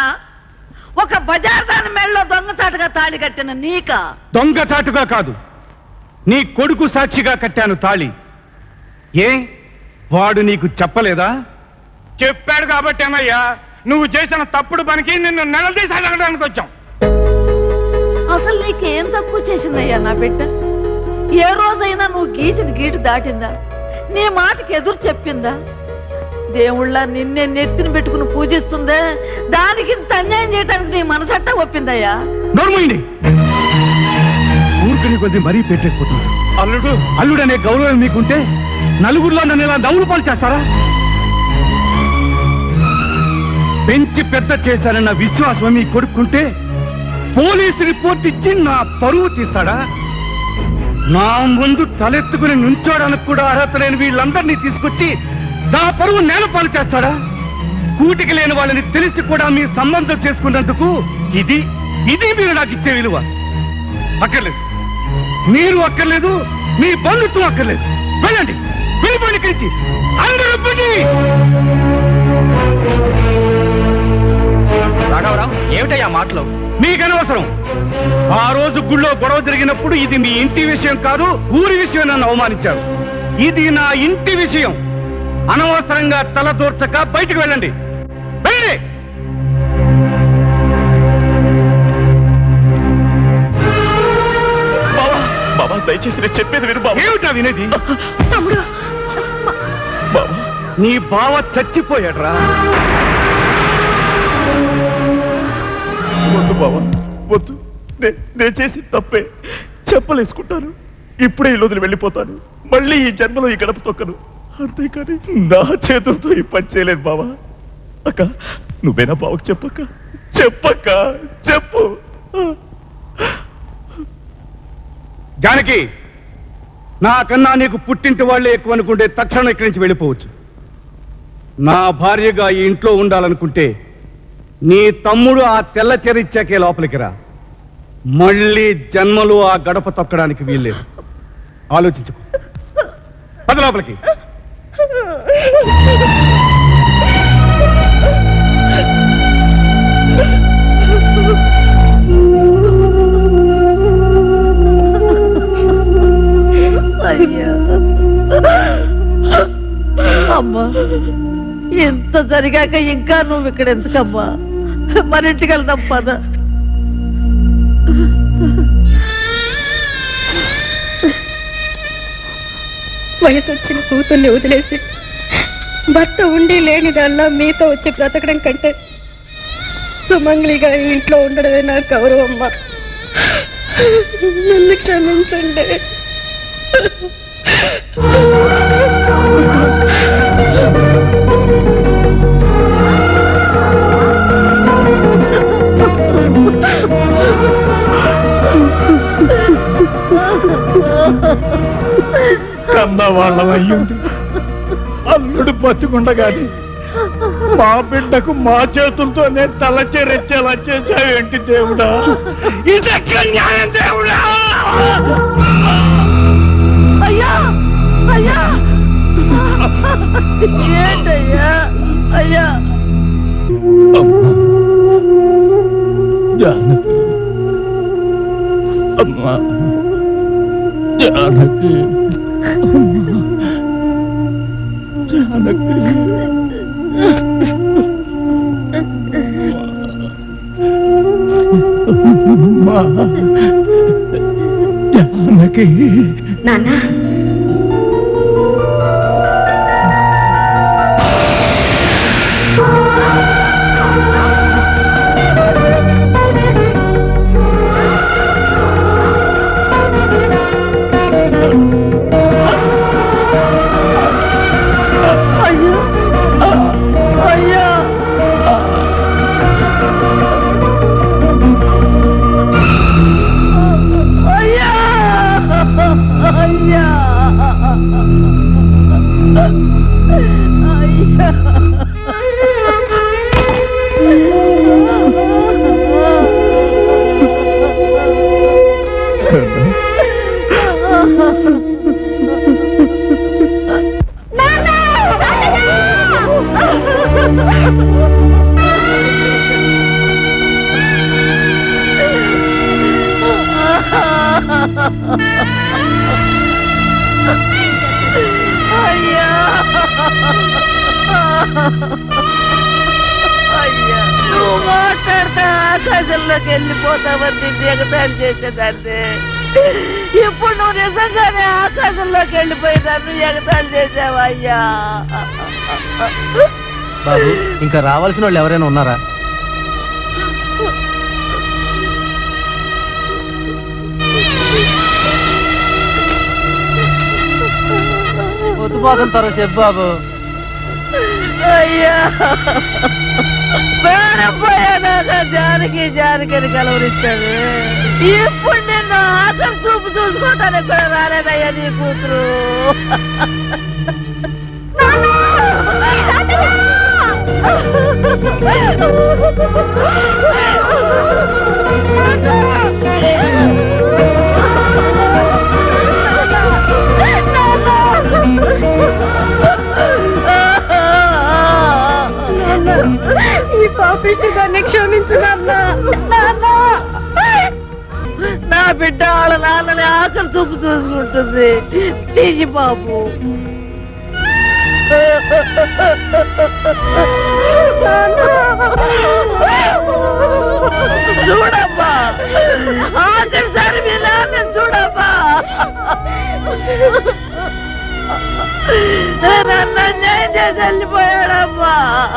ఒక బజార్ దాని మెళ్ళలో దొంగచాటుగా తాళి కట్టిన నీక దొంగ చాటుగా కాదు నీ కొడుకు సాక్షిగా కట్టాను తాళి ఏ వాడు నీకు చెప్పలేదా చెప్పాడు కాబట్టి అన్నయ్యా నువ్వు చేసిన తప్పుడు పనికి నిన్ను నిలదీసి అడగడానికి వచ్చాం అసలు నీకేం తక్కువ చేసిందయ్యా నా బిడ్డ ఏ రోజైనా నువ్వు గీసిన గీటు దాటిందా నీ మాటకి ఎదురు చెప్పిందా దేవుళ్ళ నిన్నే నెత్తిన పెట్టుకుని పూజిస్తుందే దానికి ఇంత అన్యాయం చేయడానికి నీ మనసట్టా ఒప్పిందయ్యా నోర్మైంది ఊరుకుని కొద్ది మరీ పెట్టేసుకుంటున్నారు అల్లుడు అల్లుడనే గౌరవం మీకుంటే నలుగురిలో నన్ను ఇలా నవ్వులు పాలు చేస్తారా పెంచి పెద్ద చేశానన్న విశ్వాసం మీ కొడుకుంటే పోలీసు రిపోర్ట్ ఇచ్చి నా పరువు తీస్తాడా నా ముందు తలెత్తుకుని నుంచోడానికి కూడా అర్హత లేని వీళ్ళందరినీ తీసుకొచ్చి నా పరువు నేలపాలు చేస్తాడా కూటికి లేని వాళ్ళని తెలిసి కూడా మీ సంబంధం చేసుకున్నందుకు ఇది ఇది మీరు నాకు ఇచ్చే విలువ అక్కర్లేదు మీరు అక్కర్లేదు మీ బంధుత్వం అక్కర్లేదు వెళ్ళండి వెళ్ళిపోండి ఇక్కడి నుంచి అందరూ వెళ్ళిపోండి. రాఘవరావు ఏమిటయ్యా మాటలు మీకు అనవసరం ఆ రోజు గుళ్ళో గొడవ జరిగినప్పుడు ఇది మీ ఇంటి విషయం కాదు ఊరి విషయం నన్ను అవమానించారు ఇది నా ఇంటి విషయం అనవసరంగా తల దూర్చక బయటికి వెళ్ళండి వెళ్ళండి బాబా బాబా దయచేసి నేను చెప్పేది విను బాబా ఏమిటా వినేది బాబా నీ బావ చచ్చిపోయాడ్రా వద్దు బాబా వద్దు నే- నేను చేసి తప్పే చెప్పలేసుకుంటాను ఇప్పుడే ఇల్లు వదిలి వెళ్ళిపోతాను మళ్ళీ ఈ జన్మలో ఈ గడప తొక్కను అంతేకాని నా చేతులతో ఈ పని చేయలేదు బావా అక్క నువ్వేనా బావకు చెప్పక్క చెప్పక్క చెప్పు జానకి నాకన్నా నీకు పుట్టింటి వాళ్ళే ఎక్కువ అనుకుంటే తక్షణం ఇక్కడి నుంచి వెళ్ళిపోవచ్చు నా భార్యగా ఈ ఇంట్లో ఉండాలనుకుంటే నీ తమ్ముడు ఆ తెల్ల చెర ఇచ్చాకే లోపలికి రా మళ్ళీ జన్మలు ఆ గడప తొక్కడానికి వీల్లేదు ఆలోచించుకో పద లోపలికి అయ్యా అమ్మా ఇంత జరిగాక ఇంకా నువ్వు ఇక్కడ ఎందుకమ్మా మన ఇంటికి వెళ్దాం పద వయసు వచ్చిన కూతుర్ని వదిలేసి భర్త ఉండి లేనిదల్లా మీతో వచ్చి బ్రతకడం కంటే సుమంగ్లిగా ఈ ఇంట్లో ఉండడమే నా గౌరవం అమ్మా. నన్ను క్షమించండి కన్న వాళ్ళం అయ్యుండి అల్లుడు బతుకుండగాని మా బిడ్డకు మా చేతులతోనే తలచేరెచ్చేలా చేశావేంటి దేవుడా ఇదెక్కడ న్యాయం దేవుడా అయ్యా అయ్యా ఏంటయ్యా అయ్యా జానకి అమ్మా జానకి అమ్మా జానకి అమ్మా జానకి నాన్న అయ్యా అయ్యా అయ్యా అయ్యా అయ్యా నువ్వు మాట్లాడితే ఆకాశంలోకి వెళ్ళిపోతావని నిన్ను ఎగతాళి చేసేదాన్ని ఇప్పుడు నువ్వు నిజంగానే ఆకాశంలోకి వెళ్ళిపోయి నన్ను ఎగతాళి చేసావా అయ్యా బాబు ఇంకా రావాల్సిన వాళ్ళు ఎవరైనా ఉన్నారా పొద్దుపోతుంటారు చెప్పు బాబు అయ్యా పోయానాక జానకి జానకిని కలవరిస్తాడు ఇప్పుడు నిన్ను ఆఖరి చూపు చూసుకోవటానికి కూడా రాలేదయ్యా నీ కూతురు ఈ పాపిష్టి దాన్ని క్షమించు నాన్న నా బిడ్డ వాళ్ళ నాన్నని ఆకలి చూపు చూసుకుంటుంది తీసి బాబు చూడమ్మా ఆఖరిసారి మీ నాన్న చూడమ్మా నన్ను అన్యాయం చేసి వెళ్ళిపోయాడమ్మా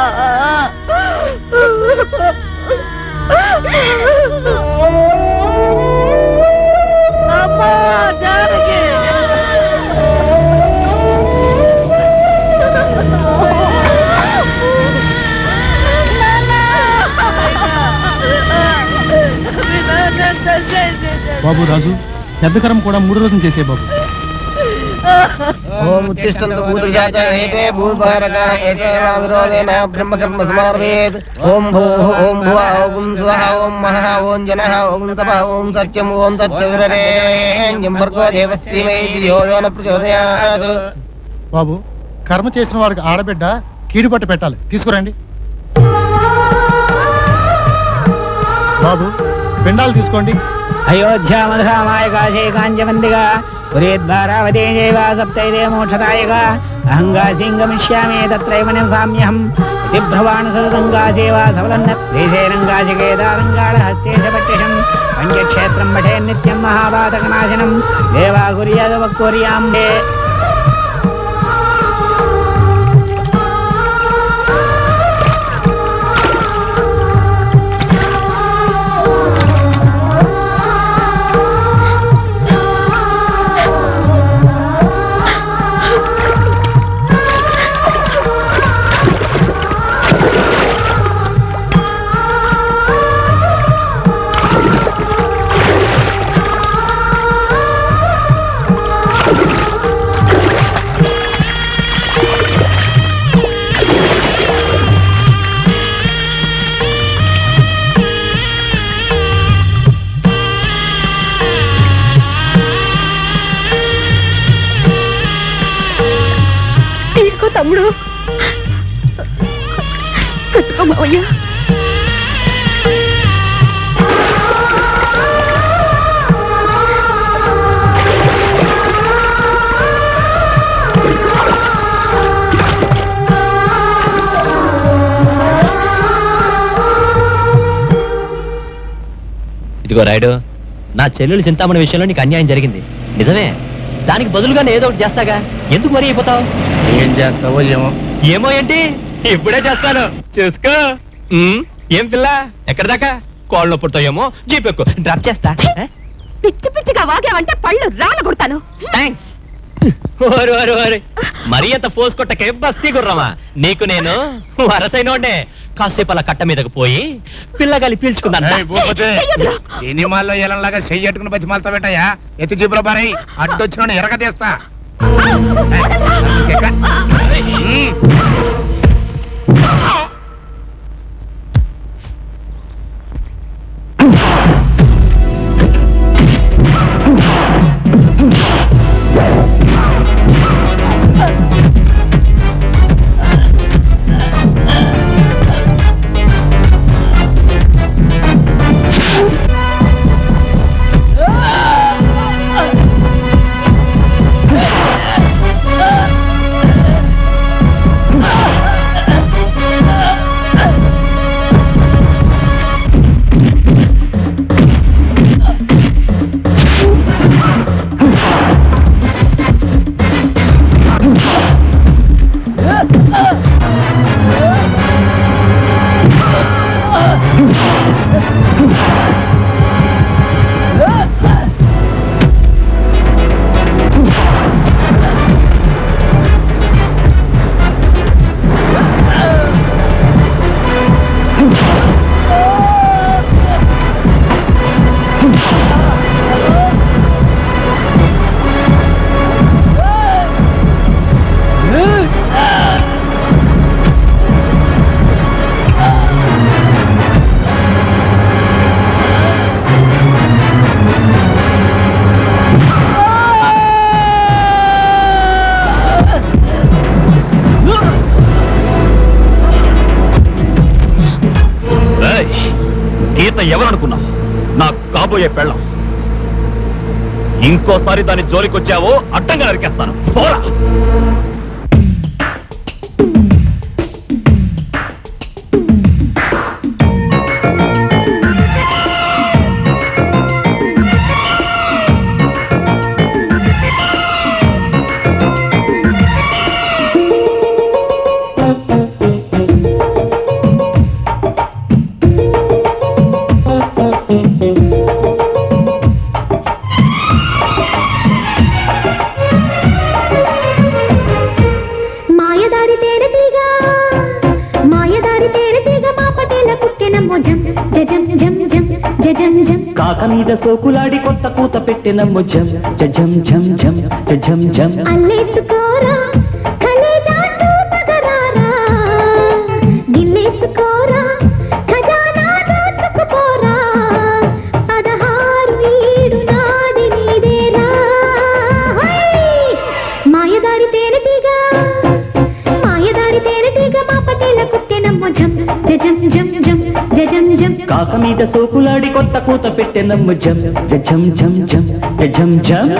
అమ్మా జానకి మీ నాన్న ఎంత అన్యాయం చేశాడు. బాబు రాజు పెద్ద కరం కూడా మూడు రోజులు చేసే బాబు ఓం ఉత్తిష్టంతు భూతృజాత ఏతే భూభారక ఏతే విరోధేన బ్రహ్మకర్మ సమార్వేత్ ఓం భూః ఓం భువ ఓం స్వః ఓం మహః ఓం జనః ఓం తపః ఓం సత్యం ఓం తచ్చదురేణ్యం భర్గో దేవస్థీమై ధియో యో న ప్రచోదయాత్ బాబు కర్మ చేసిన వారికి ఆడబిడ్డ కీడు పట్టు పెట్టాలి తీసుకురండి బాబు పిండాలు తీసుకోండి అయోధ్య మధురామాయ కాశీ కాంచమందిగా పురేద్వారావతే జైవ సప్తైదే మోక్షదాయక అహంగాసీం గమిష్యామి తత్రైవ నివసామ్యహం ఇతి భ్రవాణ సదతంగాసేవా సవదన్న దేశేనంగాశికేదారంగాళ హస్తేశ పట్టిషం పంచక్షేత్రం పఠే నిత్యం మహాపాతకనాశనం దేవా కుర్యాదవక్కుర్యాంబే తీసుకో తమ్ముడు కట్టుకో మావయ్య ఇదిగో రాయుడు నా చెల్లెలు చింతామణి విషయంలో నీకు అన్యాయం జరిగింది నిజమే దానికి బదులుగా నేను ఏదో ఒకటి చేస్తాగా ఎందుకు మరీ అయిపోతావు ఏం చేస్తావో ఏమో ఏమో ఏంటి ఇప్పుడే చేస్తాను చూసుకో ఉమ్, ఏం పిల్ల ఎక్కడ దాకా కోళ్ళ పుట్టాయేమో జీపెక్కు డ్రాప్ చేస్తా ఆ? పిచ్చి పిచ్చిగా వాగావంటే పళ్ళు రాన కొడతాను థ్యాంక్స్ ఓరు ఓరు ఓరు మరీ అంత ఫోర్స్ కొట్టకే బస్తీ గుర్రమా నీకు నేను వరసైనోండే కాసేపు అలా కట్ట మీదకు పోయి పిల్లగాలి పీల్చుకున్నాను ఏయ్, భూపతి సినిమాల్లో ఎలాగా చెయ్యట్టుకుని బతి మాలతా పెట్టాయా ఎత్తి జీపులో బారై అడ్డొచ్చిన ఎరగ తీస్తా ఆ ఏయ్, గీత ఎవరనుకున్నావు నా కాబోయే పెళ్ళం ఇంకోసారి దాని జోలికొచ్చావో అడ్డంగా నరికేస్తాను పోరా మాయదారి తేనెటీగ మాయదారి తేనెటీగ మా పటేల పుట్టెనమ్మో జం జజం జం జం జజం జం కాక మీద సోకులాడి కొత్త కూత పెట్టినమ్ము జం జం జం జం జం జం అల్లేసుకోరా కలేజా చూపగరారా గిల్లేసుకోరా ఖజానా దోచుకుపోరా పదహారు ఈడు నాది నీదేరా హై! మాయదారి తేనెటీగ మాయదారి తేనెటీగ మా పటేల కుట్టెనమ్మో జం జజం జం జం జజం జం కాక మీద సోకులాడి కొత్త కూత పెట్టినమ్ము జం జం జం జం జం జం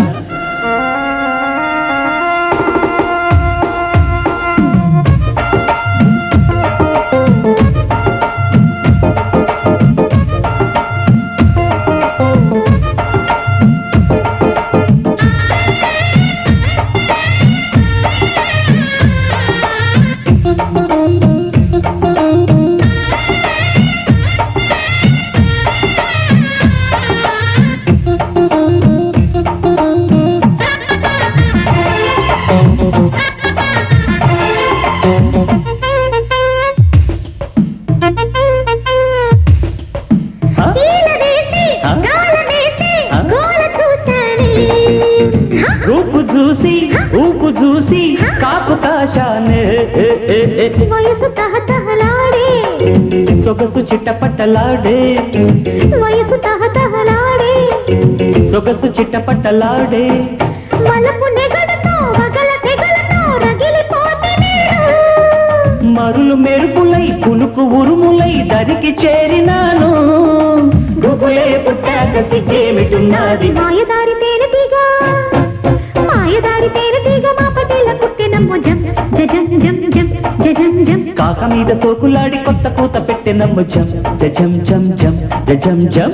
ఈలవేసి, గాలమేసి, గోల చూశానే. రూపు చూసి ఊపు చూసి కాపు కాశానే వయసు తహతహలాడే సొగసు చిట్టపట్టలాడే వయసు తహతహలాడే సొగసు చిట్టపట్టలాడే వలపు నెగడతో వగల తెగలతో రగిలిపోతే నేను మరులు మెరుపులై కునుకు ఉరుములై దరికి చేరినాను గుబులే పుట్టాక సిగ్గేమిటున్నది మాయదారి తేనెటీగ మాయదారి తేనెటీగ మా పటేల కుట్టెనమ్మో జం జజం జం జం జజం జం కాక మీద సోకులాడి కొత్త కూత పెట్టినమ్ము జం జం జం జం జం జం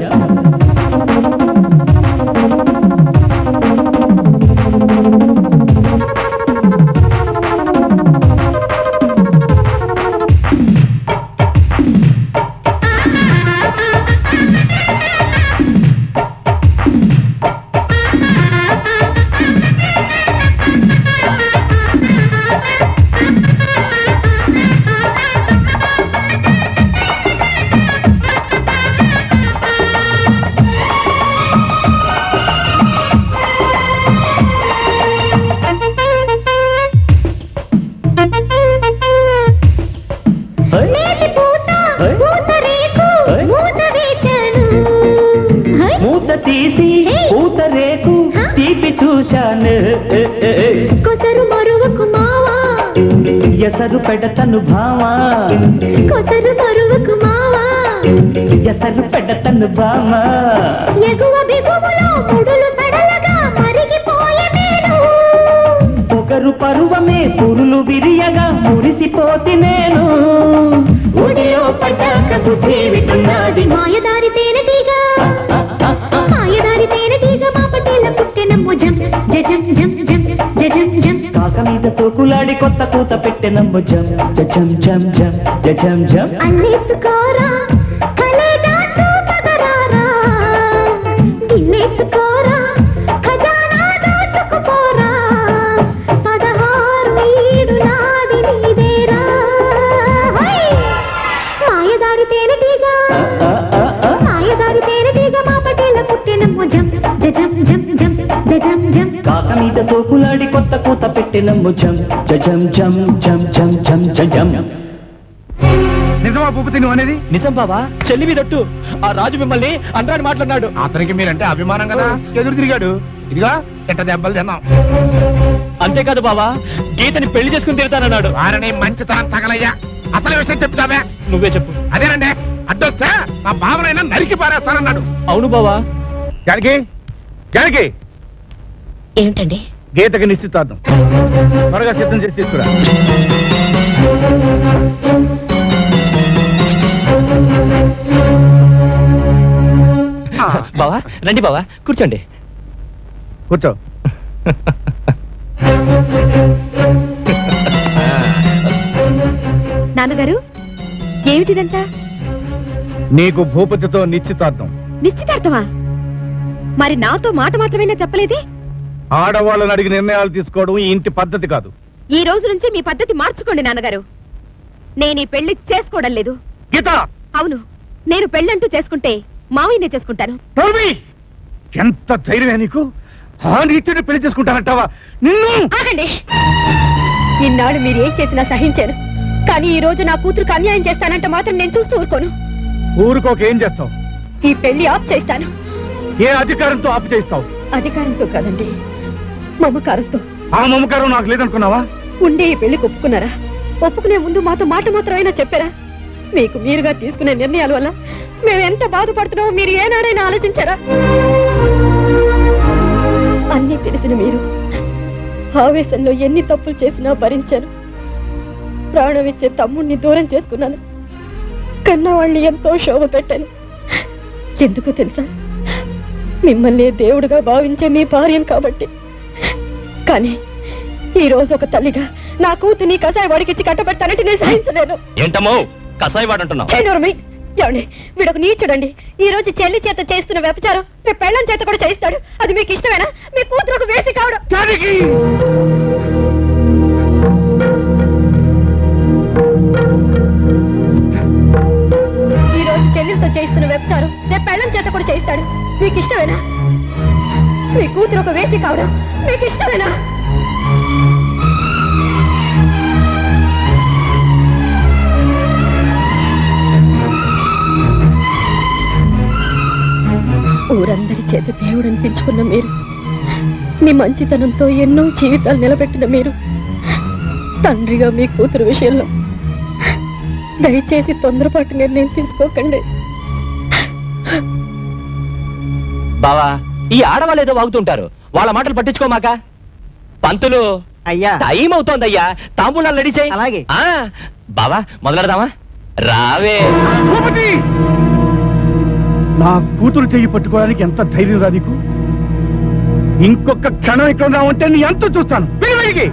నేతి పూత పూత రేకు మూత వేశాను హై! మూత తీసి పూత రేకు తీపి చూశాను కొసరు మరువకు మావా ఎసరు పెడతను భామా కొసరు మరువకు మావా ఎసరు పెడతను భామా ఎగువ బిగువులో ముడులు సడలగా మరిగిపోయే నేను పొగరు పరువమే పురులు విరియగా మురిసిపోతి నేను ఉడియో పడ్డాక బుద్ధి విటున్నది మాయదారి తేనెటీగ మాయదారి తేనెటీగ మా పటేల పుట్టెనమ్మో జం జజం జం జం జజం జం కాక మీద సోకులాడి కొత్త కూత పెట్టెనమ్ము జం జం జం జం జం జం అల్లేసుకోరా కల తేనెటీగ మాయదారి తేనెటీగ మా పటేల పుట్టెనమ్మో జం జం జం జం జం జం కాక మీద సోకులాడి కొత్త కూత పెట్టినమ్ము జం జం జం జం జం జం జం జం నిజమా భూపతి నువ్వు అనేది నిజం బావా చెల్లి మీదట్టు ఆ రాజు మిమ్మల్ని అంటాడు మాట్లాడినాడు అతనికి మీరంటే అభిమానం కదా ఎదురు తిరిగాడు ఇదిగా ఎట్ట దెబ్బలు తిన్నాం అంతేకాదు బావా గీతని పెళ్లి చేసుకుని తిడతానన్నాడు వారిని మంచితనం తగలయ్యా అసలు విషయం చెప్తావే నువ్వే చెప్పు అదేనండి అడ్డొస్తే మా బావనైనా నరికి పారేస్తానన్నాడు అవును బావా జానకి జానకి ఏమిటండి గీతకి నిశ్చితార్థం త్వరగా సిద్ధం చేసి తీసుకురా బావా రండి బావా కూర్చోండి కూర్చో నాన్నగారు ఏమిటిదంతా నీకు భూపతితో నిశ్చితార్థం నిశ్చితార్థమా మరి నాతో మాట మాత్రమేనా చెప్పలేదే ఆడవాళ్ళని అడిగి నిర్ణయాలు తీసుకోవడం ఈ ఇంటి పద్ధతి కాదు ఈ రోజు నుంచి మీ పద్ధతి మార్చుకోండి నాన్నగారు నేను ఈ పెళ్లి చేసుకోవడం లేదు గీత అవును నేను పెళ్ళంటూ చేసుకుంటే మావయ్యనే చేసుకుంటాను నోర్మి! ఎంత ధైర్యమే నీకు ఆ నీచుని పెళ్లి చేసుకుంటానంటావా నిన్ను ఆగండి ఇన్నాడు మీరు ఏం చేసినా సహించాను కానీ ఈ రోజు నా కూతురుకు అన్యాయం చేస్తానంటే మాత్రం నేను చూస్తూ ఊరుకోను ఊరుకోక ఏం చేస్తావు ఈ పెళ్లి ఆఫ్ చేస్తాను ఏ అధికారంతో ఆపు చేస్తావు అధికారంతో కాదండి మమకారంతో ఆ మమకారం నాకు లేదనుకున్నావా ఉండే ఈ పెళ్లికి ఒప్పుకున్నారా ఒప్పుకునే ముందు మాతో మాట మాత్రమైనా చెప్పారా మీకు మీరుగా తీసుకునే నిర్ణయాల వల్ల మేము ఎంత బాధపడుతున్నామో మీరు ఏనాడైనా ఆలోచించారా అన్నీ తెలిసిన మీరు ఆవేశంలో ఎన్ని తప్పులు చేసినా భరించాను ప్రాణం ఇచ్చే తమ్ముణ్ణి దూరం చేసుకున్నాను కన్నా వాళ్ళని ఎంతో శోభ పెట్టాను ఎందుకో తెలుసా మిమ్మల్ని దేవుడుగా భావించే మీ భార్యం కాబట్టి కానీ ఈ రోజు ఒక తల్లిగా నా కూతుని కషాయ వాడికిచ్చి కట్టబెట్టానంటే నేను సహించలేను ఏంటమ్మో కసాయి వాడంటున్నావు చేయనూరమి ఏమండి వీడొక నీచుడండి ఈ రోజు చెల్లి చేత చేస్తున్న వ్యభిచారం మీ పెళ్ళం చేత కూడా చేయిస్తాడు అది మీకు ఇష్టమేనా మీ కూతురుకు వేసి కావడం ఈ రోజు చెల్లితో చేయిస్తున్న వ్యభిచారం రేపు పెళ్ళం చేత కూడా చేయిస్తాడు మీకు ఇష్టమేనా మీ కూతురు ఒక వేసి కావడం మీకు ఇష్టమేనా ఊరందరి చేత దేవుడు అనిపించుకున్న మీరు మీ మంచితనంతో ఎన్నో జీవితాలు నిలబెట్టిన మీరు తండ్రిగా మీ కూతురు విషయంలో దయచేసి తొందరపాటు నిర్ణయం తీసుకోకండి బావా ఈ ఆడవాళ్ళు ఏదో వాగుతుంటారు వాళ్ళ మాటలు పట్టించుకోమాక పంతులు అయ్యా టైం అవుతోందయ్యా తాంబూలాలు రెడీ చేయి అలాగే ఆ, బావా మొదలెడదామా రావే భూపతి నా కూతురు చెయ్యి పట్టుకోవడానికి ఎంత ధైర్యం రా నీకు ఇంకొక క్షణం ఇక్కడ ఉన్నావంటే నీ ఎంత చూస్తాను వెళ్ళు వెలిగి.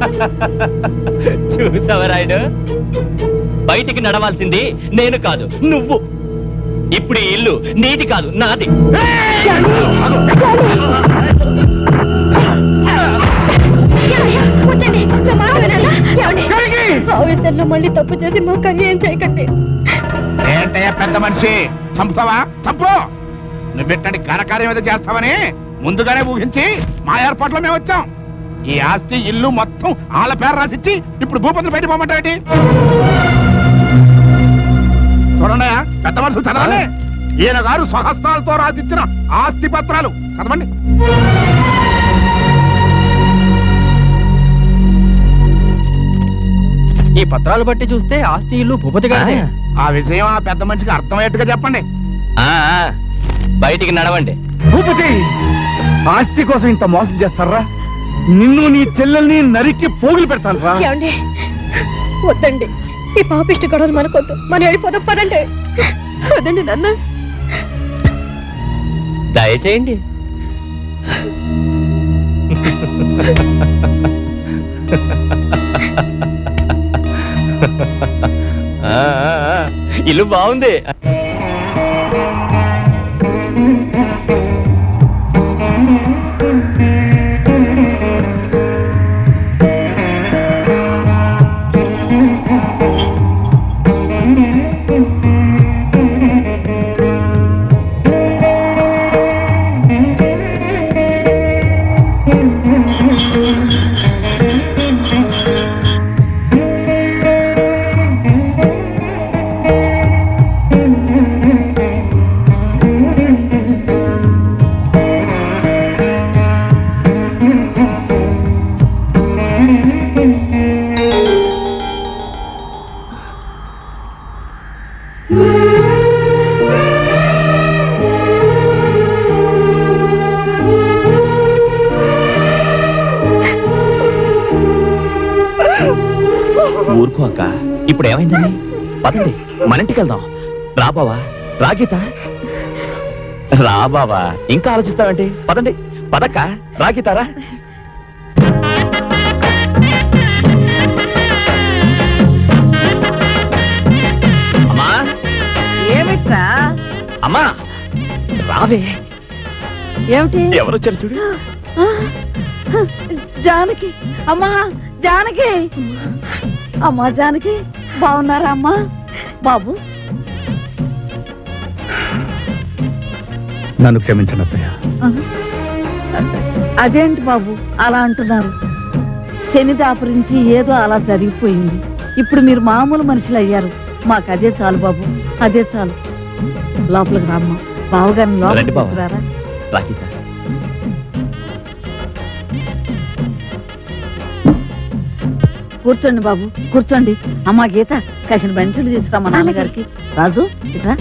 చూసావా రాయుడు బయటికి నడవాల్సింది నేను కాదు నువ్వు ఇప్పుడు ఈ ఇల్లు నీది కాదు నాది వచ్చండి నా మాట వినాలా? ఏమండి? ఆవేశంలో మళ్ళీ తప్పు చేసి మాకు అన్యాయం చేయకండి ఏంటయ్యా పెద్ద మనిషి చంపుతావా చంపు నువ్వు పెట్టండి ఘనకార్యం ఏదో చేస్తావని ముందుగానే ఊహించి మా ఏర్పాట్లో మేము వచ్చాం ఈ ఆస్తి ఇల్లు మొత్తం వాళ్ళ పేరు రాసిచ్చి ఇప్పుడు భూపతులు బయట పోమంటావేంటి చూడండి పెద్ద మనుషులు చదవండి ఈయన గారు స్వహస్తాలతో రాసిచ్చిన ఆస్తి పత్రాలు చదవండి ఈ పత్రాలు బట్టి చూస్తే ఆస్తి ఇల్లు భూపతి గారిదే ఆ విషయం ఆ పెద్ద మనిషికి అర్థమయ్యేట్టుగా చెప్పండి ఆ, ఆ, బయటికి నడవండి భూపతి ఆస్తి కోసం ఇంత మోసం చేస్తారా నిన్ను నీ చెల్లెల్ని నరికి పోగులు పెడతాను రా ఏమండి వద్దండి ఈ పాపిష్టి గొడవలు మనకొద్దు మనం వెళ్ళిపోదాం పదండి వదండి నాన్న దయచేయండి ఆ, ఆ, ఆ, ఇల్లు బాగుంది ఇప్పుడు ఏమైందని పదండి మన ఇంటికి వెళ్దాం రా బావా రా గీత రా బావా ఇంకా ఆలోచిస్తావేంటి పదండి పదక్క రా గీత రా అమ్మా ఏమిట్రా అమ్మా రావే ఏమిటి ఎవరు వచ్చారు చూడు ఆ, జానకి అమ్మా జానకి అమ్మా జానకి బాగున్నారా అమ్మా బాబు నన్ను క్షమించను అత్తయ్య ఆ, అదేంటి బాబు అలా అంటున్నారు శని దాపురించి ఏదో అలా జరిగిపోయింది ఇప్పుడు మీరు మామూలు మనుషులు అయ్యారు మాకు అదే చాలు బాబు అదే చాలు లోపలికి రామ్మా బావగారిని రండి లోపలికి బావ. తీసుకురారా రా గీత కూర్చోండి బాబు కూర్చోండి అమ్మా గీత కాసిన బెంచులు తీసుకురా మా నాన్నగారికి రాజు ఇట్రా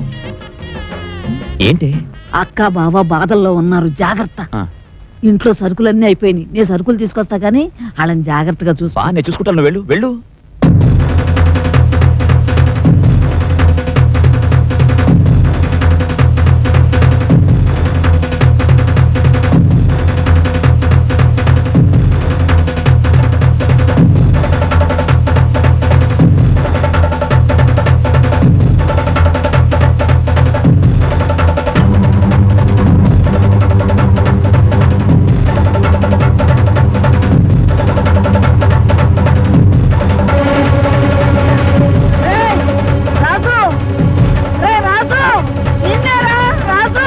ఏంటి అక్క బావ బాధల్లో ఉన్నారు జాగ్రత్త ఆ. ఇంట్లో సరుకులన్నీ అయిపోయినాయి నేను సరుకులు తీసుకొస్తా కానీ వాళ్ళని జాగ్రత్తగా చూసుకో బా నేను చూసుకుంటాను నువ్వు వెళ్ళు వెళ్ళు రాజు రే రాజు నిన్నేరా రాజు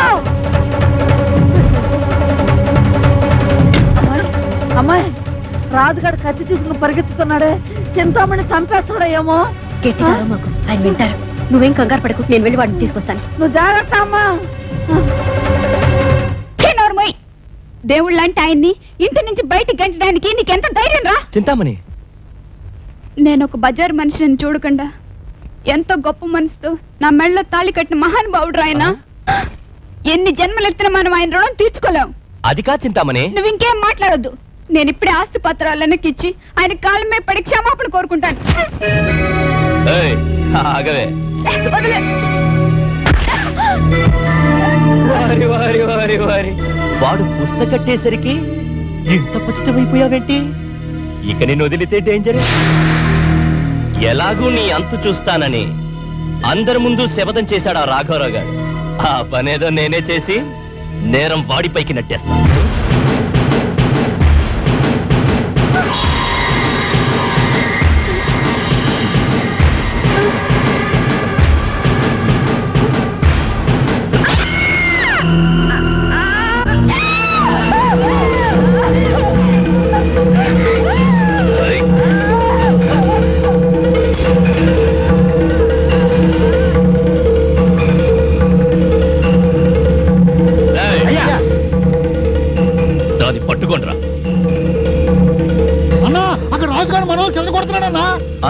అమ్మాయి, అమ్మాయి రాజుగాడు కత్తి తీసుకుని పరిగెత్తుతున్నాడే చింతామణి చంపేస్తాడో ఏమో గట్టిగా మాకు ఆయన వింటారు నువ్వేం కంగారు పడకు నేను వెళ్ళి వాడిని తీసుకొస్తాను నువ్వు జాగ్రత్త అమ్మా నోర్మోయ్ దేవుళ్ళంటే ఆయన్ని ఇంటి నుంచి బయటికి గంటడానికి నీకెంత ధైర్యం రా చింతామణి నేను ఒక బజార్ మనిషిని చూడకుండా ఎంతో గొప్ప మనసుతో నా మెళ్ళలో తాళి కట్టిన మహానుభావుడు ఆయన ఎన్ని జన్మలు ఎత్తిన మనం ఆయన రుణం తీర్చుకోలేం అది కా చింతామణి నువ్వు ఇంకేం మాట్లాడొద్దు నేను ఇప్పుడే ఆస్తి పత్రాలు వెనక్కిచ్చి ఆయన కాళ్ళ మీద పడి క్షమాపణ కోరుకుంటాను ఏయ్, ఆగవే వదిలే. వారి వారి వారి వారి వాడు పుస్తక కట్టేసరికి ఇంత పచ్చితమైపోయావేంటి ఇక నేను వదిలితే డేంజర్ ఎలాగూ నీ అంతు చూస్తానని అందరి ముందు శపథం చేశాడు ఆ రాఘవరావు గారు ఆ పనేదో నేనే చేసి నేరం వాడిపైకి నెట్టేస్తాను దాన్ని పట్టుకోండిరా అన్నా అక్కడ రాజుగారు మన వాళ్ళు చెల్లి కొడుతున్నాడన్నా ఆ?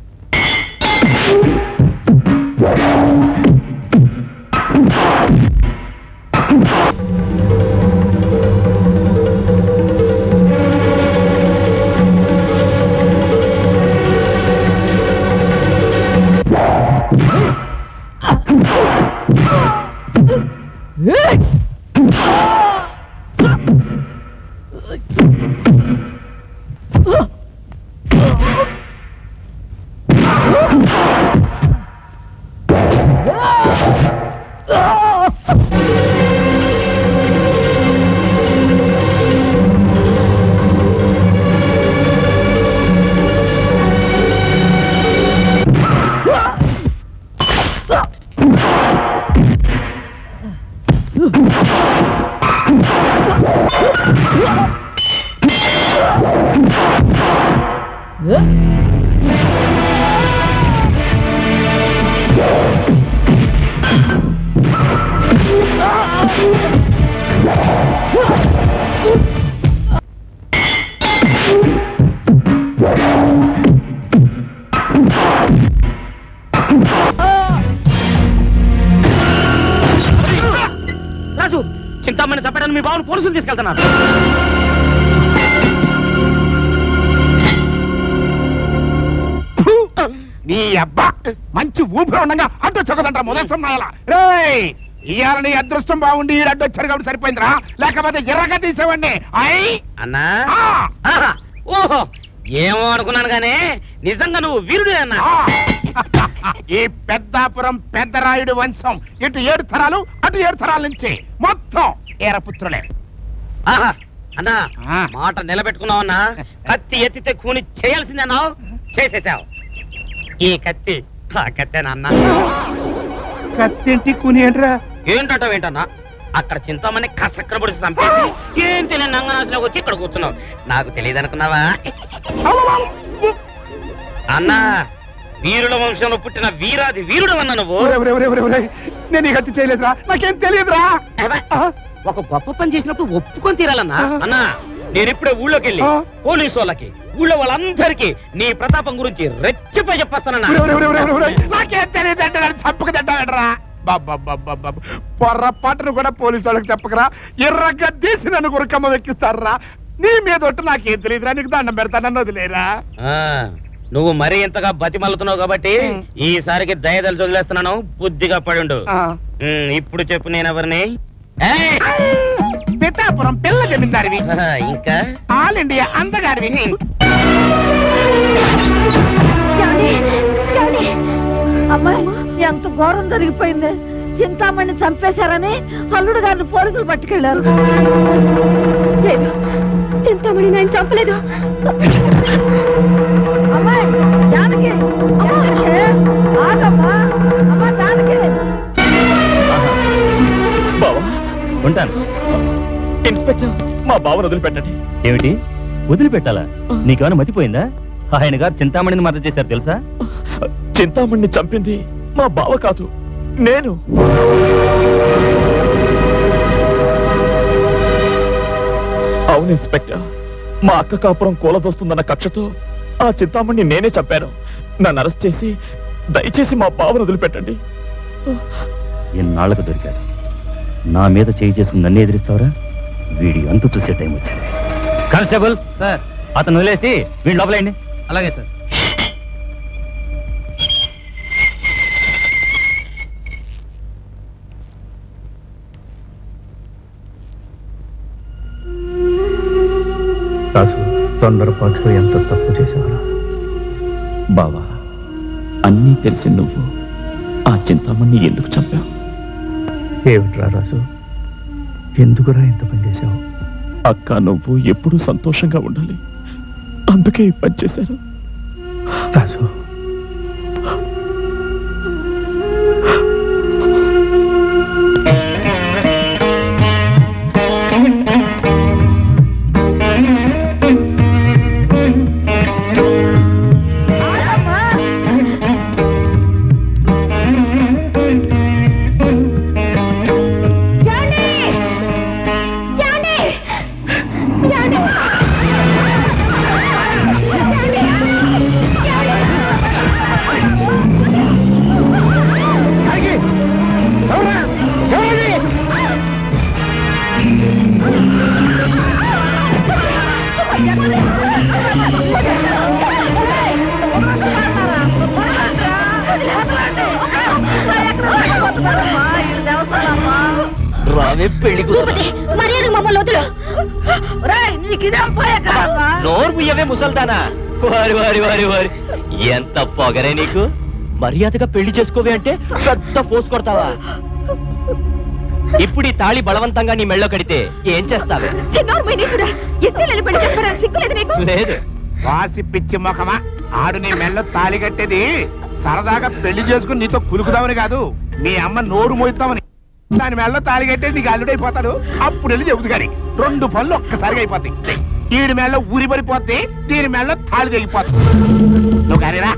రాజు చింతామణి చంపడానికి మీ బావను పోలీసులు తీసుకెళ్తున్నారు నీ అబ్బా మంచి ఊపిరి ఉండగా అడ్డు చొక్కదంట మొదలు రేయ్ ఇవాళ నీ అదృష్టం బాగుండి ఈ అడ్డు వచ్చాడు కాబట్టి సరిపోయిందిరా లేకపోతే ఎర్రగా తీసేవాడిని అయ్ అన్నా ఆహా, ఓహో ఏమో అనుకున్నాను గానీ నిజంగా నువ్వు వీరుడే అన్నా ఈ పెద్దాపురం పెద్దరాయుడు వంశం ఇటు ఏడు తరాలు అటు ఏడు తరాల నుంచి మొత్తం ఏరపుత్రులే ఆహా అన్నా మాట నిలబెట్టుకున్నావన్నా కత్తి ఎత్తితే కూని చేయాల్సిందే అన్నావు చేసేసావు ఈ కత్తి ఆ కత్తేనన్నా కత్తింటి కూని ఏంట్రా ఏంటంట ఏంటన్నా అక్కడ చింతామని కసక్కన పొడిచి చంపేసి ఏం తెలియని నంగనాశలోకి వచ్చి ఇక్కడ కూర్చున్నావు నాకు తెలియదు అనుకున్నావా అన్నా వీరుల వంశంలో పుట్టిన వీరాది వీరుడు అన్న నువ్వు ఒరే, ఒరే, ఒరే, ఒరే, ఒరే. నేను ఈ హత్య చేయలేదురా నాకేం తెలియదురా ఒక గొప్ప పని చేసినప్పుడు ఒప్పుకొని తీరాలన్నా అన్నా నేను ఇప్పుడే ఊళ్ళోకి వెళ్ళి పోలీసు వాళ్ళకి ఊళ్ళో వాళ్ళందరికీ నీ ప్రతాపం గురించి రెచ్చిపోయి చెప్పేస్తానన్నా ఒరే, ఒరే, ఒరే, ఒరే, ఒరే, ఒరే. నాకేం తెలియదంటే నన్ను చంపక తింటావేంట్రా పొర్రపాటును కూడా పోలీసు వాళ్ళకి చెప్పకరా ఎర్రగా తీసి నన్ను గురకమ్మ వెక్కిస్తారా నీ మీద ఒట్టు నాకేం తెలియదురా నీకు దండం పెడతా నన్ను వదిలేరా ఆ, నువ్వు మరీ ఇంతగా బతిమల్లుతున్నావు కాబట్టి ఈసారికి దయదలు వదిలేస్తున్నాను బుద్ధిగా పడుండు ఉమ్, ఇప్పుడు చెప్పు నేను ఎవరిని పిఠాపురం పిల్ల జమీందారివి ఇంకా ఆల్ ఇండియా అందగారివి అమ్మాయి ఎంత ఘోరం జరిగిపోయింది చింతామణి చంపేశారని అల్లుడు గారిని పోలీసులు పట్టుకెళ్లారు లేదు చింతామణి నేను చంపలేదు అమ్మాయి జానకి అమ్మాయి, ఆగమ్మా అమ్మా జానకి బావా ఉంటాను ఇన్స్పెక్టర్ మా బావను వదిలిపెట్టండి ఏమిటి వదిలిపెట్టాలా నీకేమైనా మతిపోయిందా ఆయన గారు చింతామణిని మద్దతు చేశారు తెలుసా చింతామణ్ణి చంపింది మా బావ కాదు నేను అవును ఇన్స్పెక్టర్ మా అక్క కాపురం కూలదొస్తుందన్న కక్షతో ఆ చింతామణ్ణి నేనే చంపాను నన్ను అరెస్ట్ చేసి దయచేసి మా బావను వదిలిపెట్టండి ఎన్నాళ్లకు దొరికాడు నా మీద చేయి చేసుకుని నన్ను ఎదిరిస్తావరా వీడి అంతు చూసే టైం వచ్చింది కానిస్టేబుల్ సార్ అతను వదిలేసి వీడి లోపలేండి అలాగే సార్ రాసు తొందరపాటులో ఎంత తప్పు చేసేవారా బావా అన్నీ తెలిసి నువ్వు ఆ చింతామణ్ణి ఎందుకు చంపావు ఏమిట్రా రాసు ఎందుకురా ఇంత పని చేశావు అక్క నువ్వు ఎప్పుడూ సంతోషంగా ఉండాలి అందుకే ఈ పని చేశాను రాసు రావే పెళ్లి భూపతి మర్యాద మమ్మల్ని వదిలు నీకిదేం పోయాక నోరు ముయ్యవే ముసల్దానా వారి వారి వారి వారి ఎంత పొగరే నీకు మర్యాదగా పెళ్లి చేసుకోవే అంటే పెద్ద పోసు కొడతావా ఇప్పుడు ఈ తాళి బలవంతంగా నీ మెళ్ళో కడితే ఏం చేస్తావే చిన్నోరు పోయి నీకుడా ఇష్టం లేని పెళ్లి చేసుకోవడానికి సిగ్గులేదు నీకు లేదు వాసి పిచ్చి మొఖమా ఆడు నీ మెల్ల తాలి కట్టేది సరదాగా పెళ్లి చేసుకుని నీతో కులుకుదామని కాదు మీ అమ్మ నోరు మోయిద్దామని దాని మెల్ల తాలి కట్టేది నీకు అల్లుడైపోతాడు అప్పుడు వెళ్ళి చెబుతు గాని రెండు పనులు ఒక్కసారిగా అయిపోతాయి ఈడి మెల్ల ఊరి పడిపోతే దీని మెల్ల తాళి తెగిపోతుంది నువ్వు కానీరా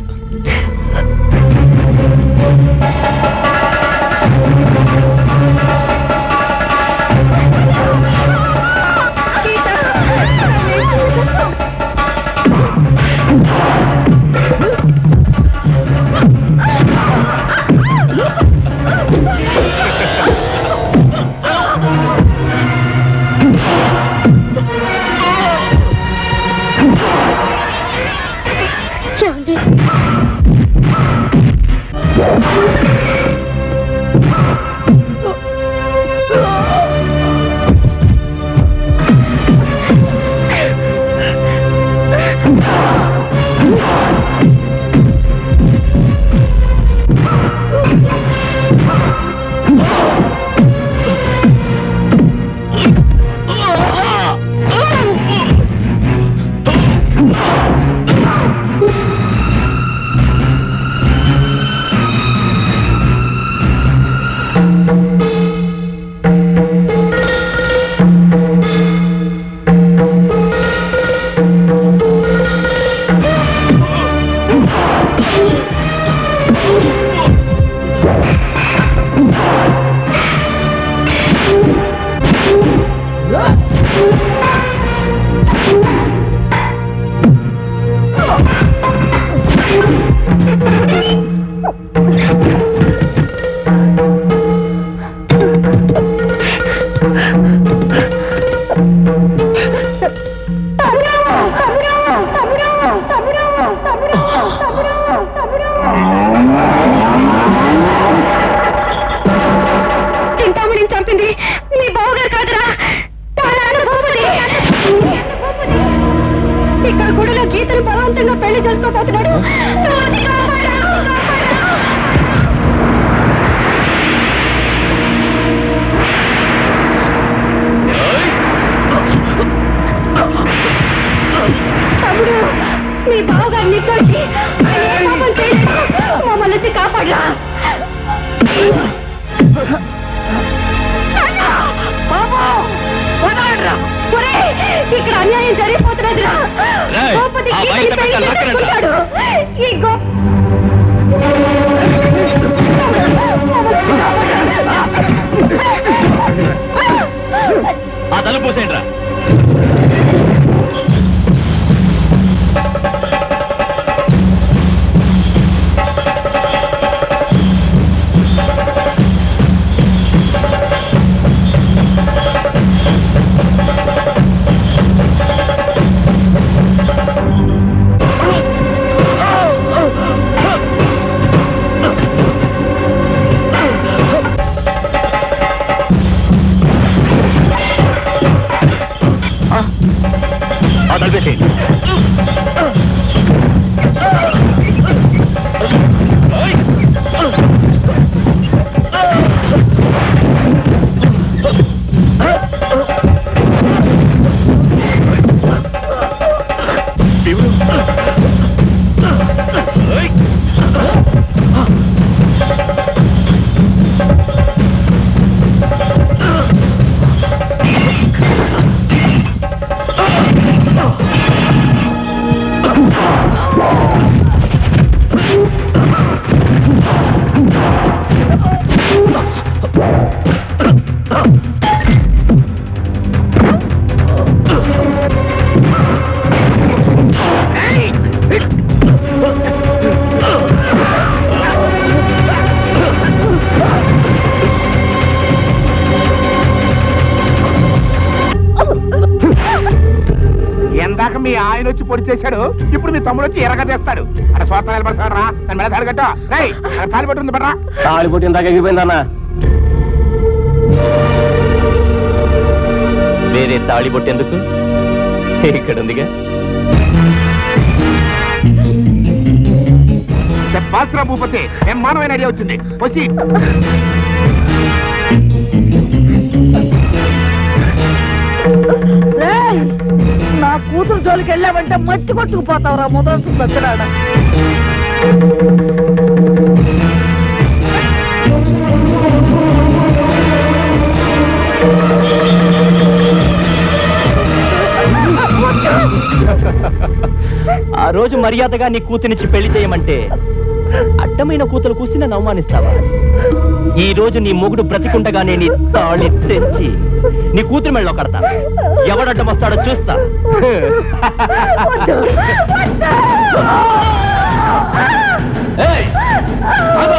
ఏమండి అన్యాయం చేసుకోబోతున్నాడు రాజు కాపాడు, తమ్ముడు మీ బావగారిని తోటి ఆయన ఏ పాపం చేయలేదు మమ్మల్ని వచ్చి కాపాడరా ఇక్కడ అన్యాయం జరిగిపోతున్నదిరా రేయ్, గోపతి ఆ గీతని బయట పెళ్లి పెట్టాలి, లాక్కరండి. చేసుకుంటాడు. ఈ గో ఆ తలుపు పోసేయండి రా ఆ తలుపు వేసేయండి ఎందాక మీ ఆయన వచ్చి పొడి చేశాడు ఇప్పుడు మీ తమ్ముడు వచ్చి ఎరగ చేస్తాడు అక్కడ స్వార్థ నిలబడతాడు రా దాని మీద తాడు కట్ట రై తాలి పట్టుంది పడరా తాళి పుట్టిన దాకా ఎగిరిపోయిందన్న వేరే తాళి పొట్టేందుకు ఇక్కడ ఉందిగా చెప్పాల్సిన భూపతి ఏం మానవైన ఐడియా వచ్చింది వచ్చి రేయ్, నా కూతురు జోలికి వెళ్ళావంటే మట్టి కొట్టుకుపోతావురా మొదటి బచ్చరాడ ఆ రోజు మర్యాదగా నీ కూతునిచ్చి పెళ్లి చేయమంటే అడ్డమైన కూతురు కూసి నన్ను అవమానిస్తావా ఈ రోజు నీ మొగుడు బ్రతికుండగానే నీ తాళి తెచ్చి నీ కూతురు మెళ్ళలో కడతా ఎవడడ్డం వస్తాడో చూస్తా ఏయ్! ఆగు!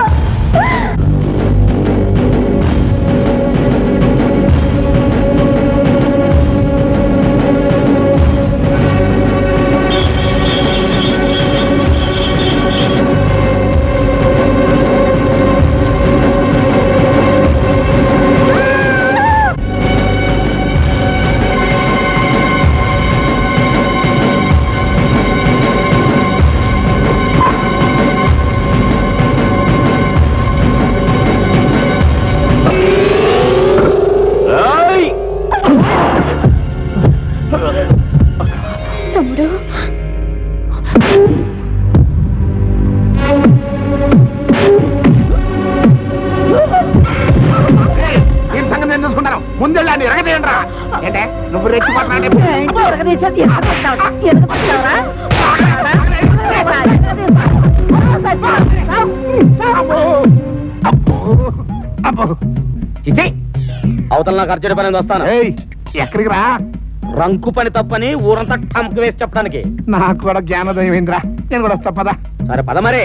ఏయ్! తమ్ముడు దీని సంగతి నేను చూసుకుంటాను ముందెళ్ళాన్ని ఎరగదేయండి రా ఏంటే నువ్వు రెచ్చిపోతున్నాడే చిచి అవతల నాకు అర్జెంట్ పని ఉంది, వస్తాను ఎక్కడికి రా రంకు పని తప్పని ఊరంతా టంకు వేసి చెప్పడానికి నాకు కూడా జ్ఞానోదయం అయిందిరా నేను కూడా వస్తా పదా సరే పద మరి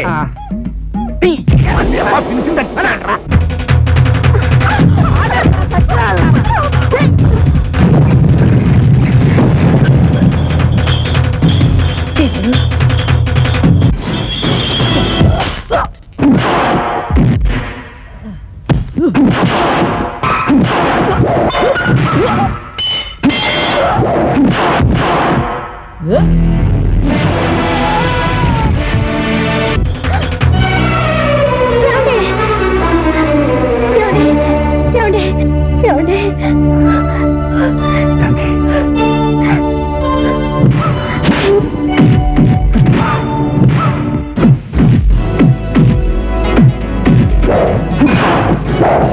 ఏ?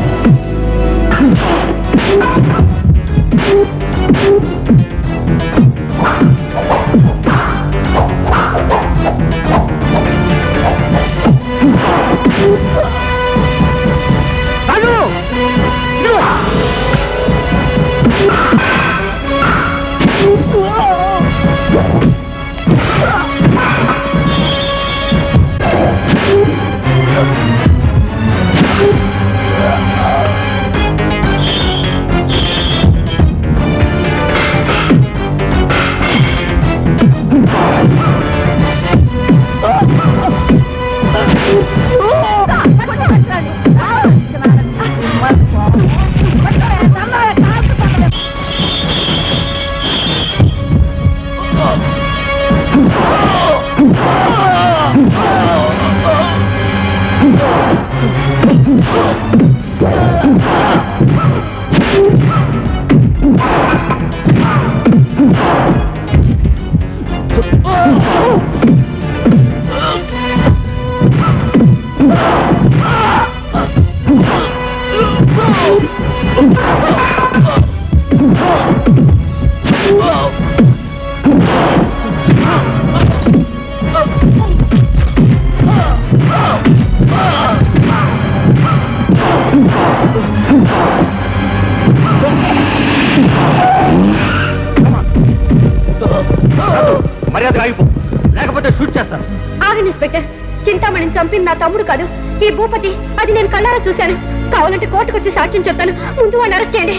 మర్యాద ఆగిపో లేకపోతే షూట్ చేస్తాను ఆగండి ఇన్స్పెక్టర్ చింతామణిని చంపింది నా తమ్ముడు కాదు ఈ భూపతి అది నేను కళ్ళారా చూశాను కావాలంటే కోర్టుకు వచ్చి సాక్ష్యం చెప్తాను ముందు వాడిని అరెస్ట్ చేయండి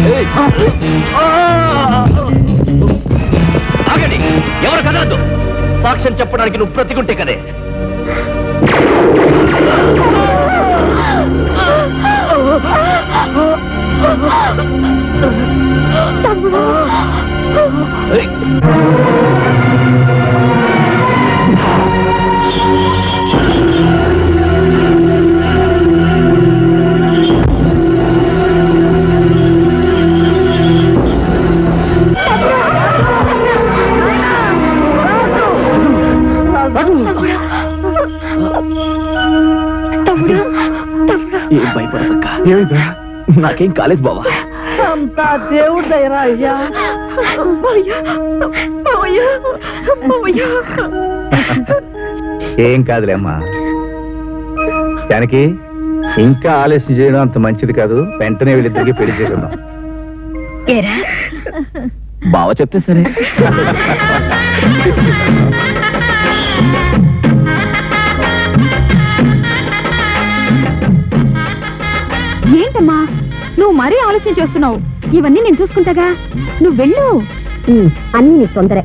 ఆగండి ఎవరు కదలద్దు సాక్ష్యం చెప్పడానికి నువ్వు బ్రతికుంటే కదే ఏం భయపడదక్క నాకేం కాలేదు బావా అంతా దేవుడు దయరా అయ్యా ఏం కాదులే అమ్మా దానికి ఇంకా ఆలస్యం చేయడం అంత మంచిది కాదు వెంటనే వీళ్ళిద్దరికి పెళ్లి చేసేద్దాం ఏరా బావ చెప్తే సరే ఏంటమ్మా నువ్వు మరీ ఆలోచన చేస్తున్నావు ఇవన్నీ నేను చూసుకుంటాగా నువ్వు వెళ్ళు అన్ని నీ తొందరే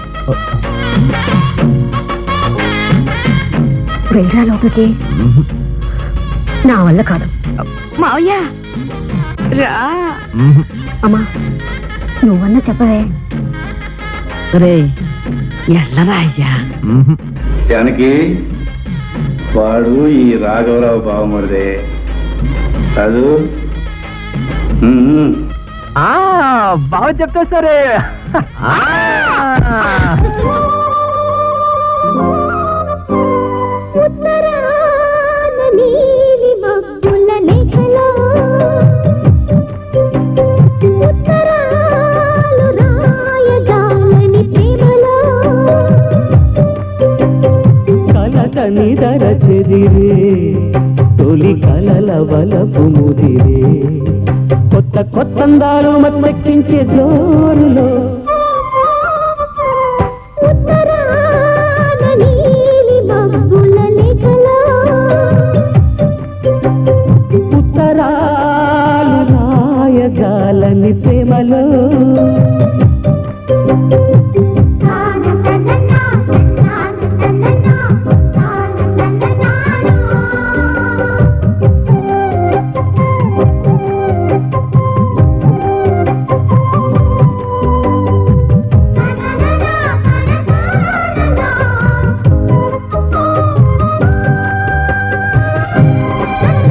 వెళ్ళరా లోపలికి నా వల్ల కాదు మావయ్య రా అమ్మా నువ్వన్నా చెప్పవే రే ఎల్లరా అయ్యా జానకి వాడు ఈ రాఘవరావు బావమరిదే కాదు బావ చెప్తే సరే నీలి మబ్బుల లేఖలో ఉత్తరాలు రాయగాలని ప్రేమలో కలకని దర చెదిరే తొలి కలల వలపు ముదిరే కొత్త కొత్తందాలు మత్తెక్కించే జోరులో ఉత్తరాన నీలి మబ్బుల లేఖలో ఉత్తరాలు రాయగాలని ప్రేమలో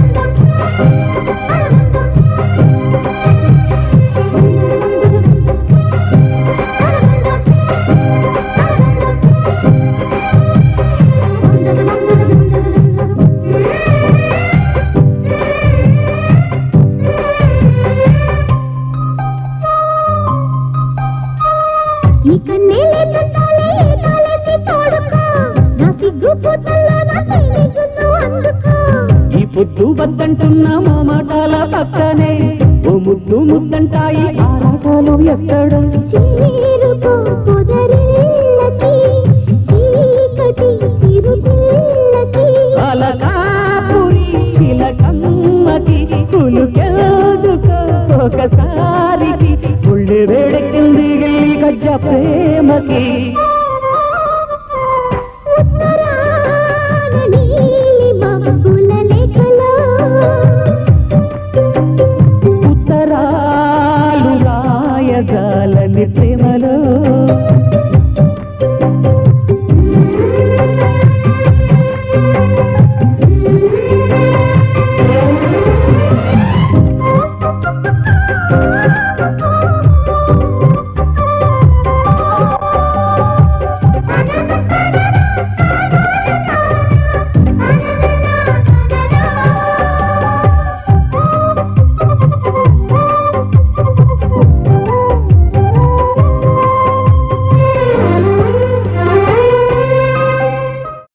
ఆ ముద్దంటున్న మోమాటాల పక్కనే ఓ ముద్దు ముద్దంటాయి ఆరాటాలు ఎక్కడ చీరుకో పొదరిల్లకి చీకటి చిరుపిల్లకి అలకాపురి చిలకమ్మకి పులుకెదుకో ఒకసారికి ఉళ్ళి వేడెక్కింది గల్లి గజ్జ ప్రేమకి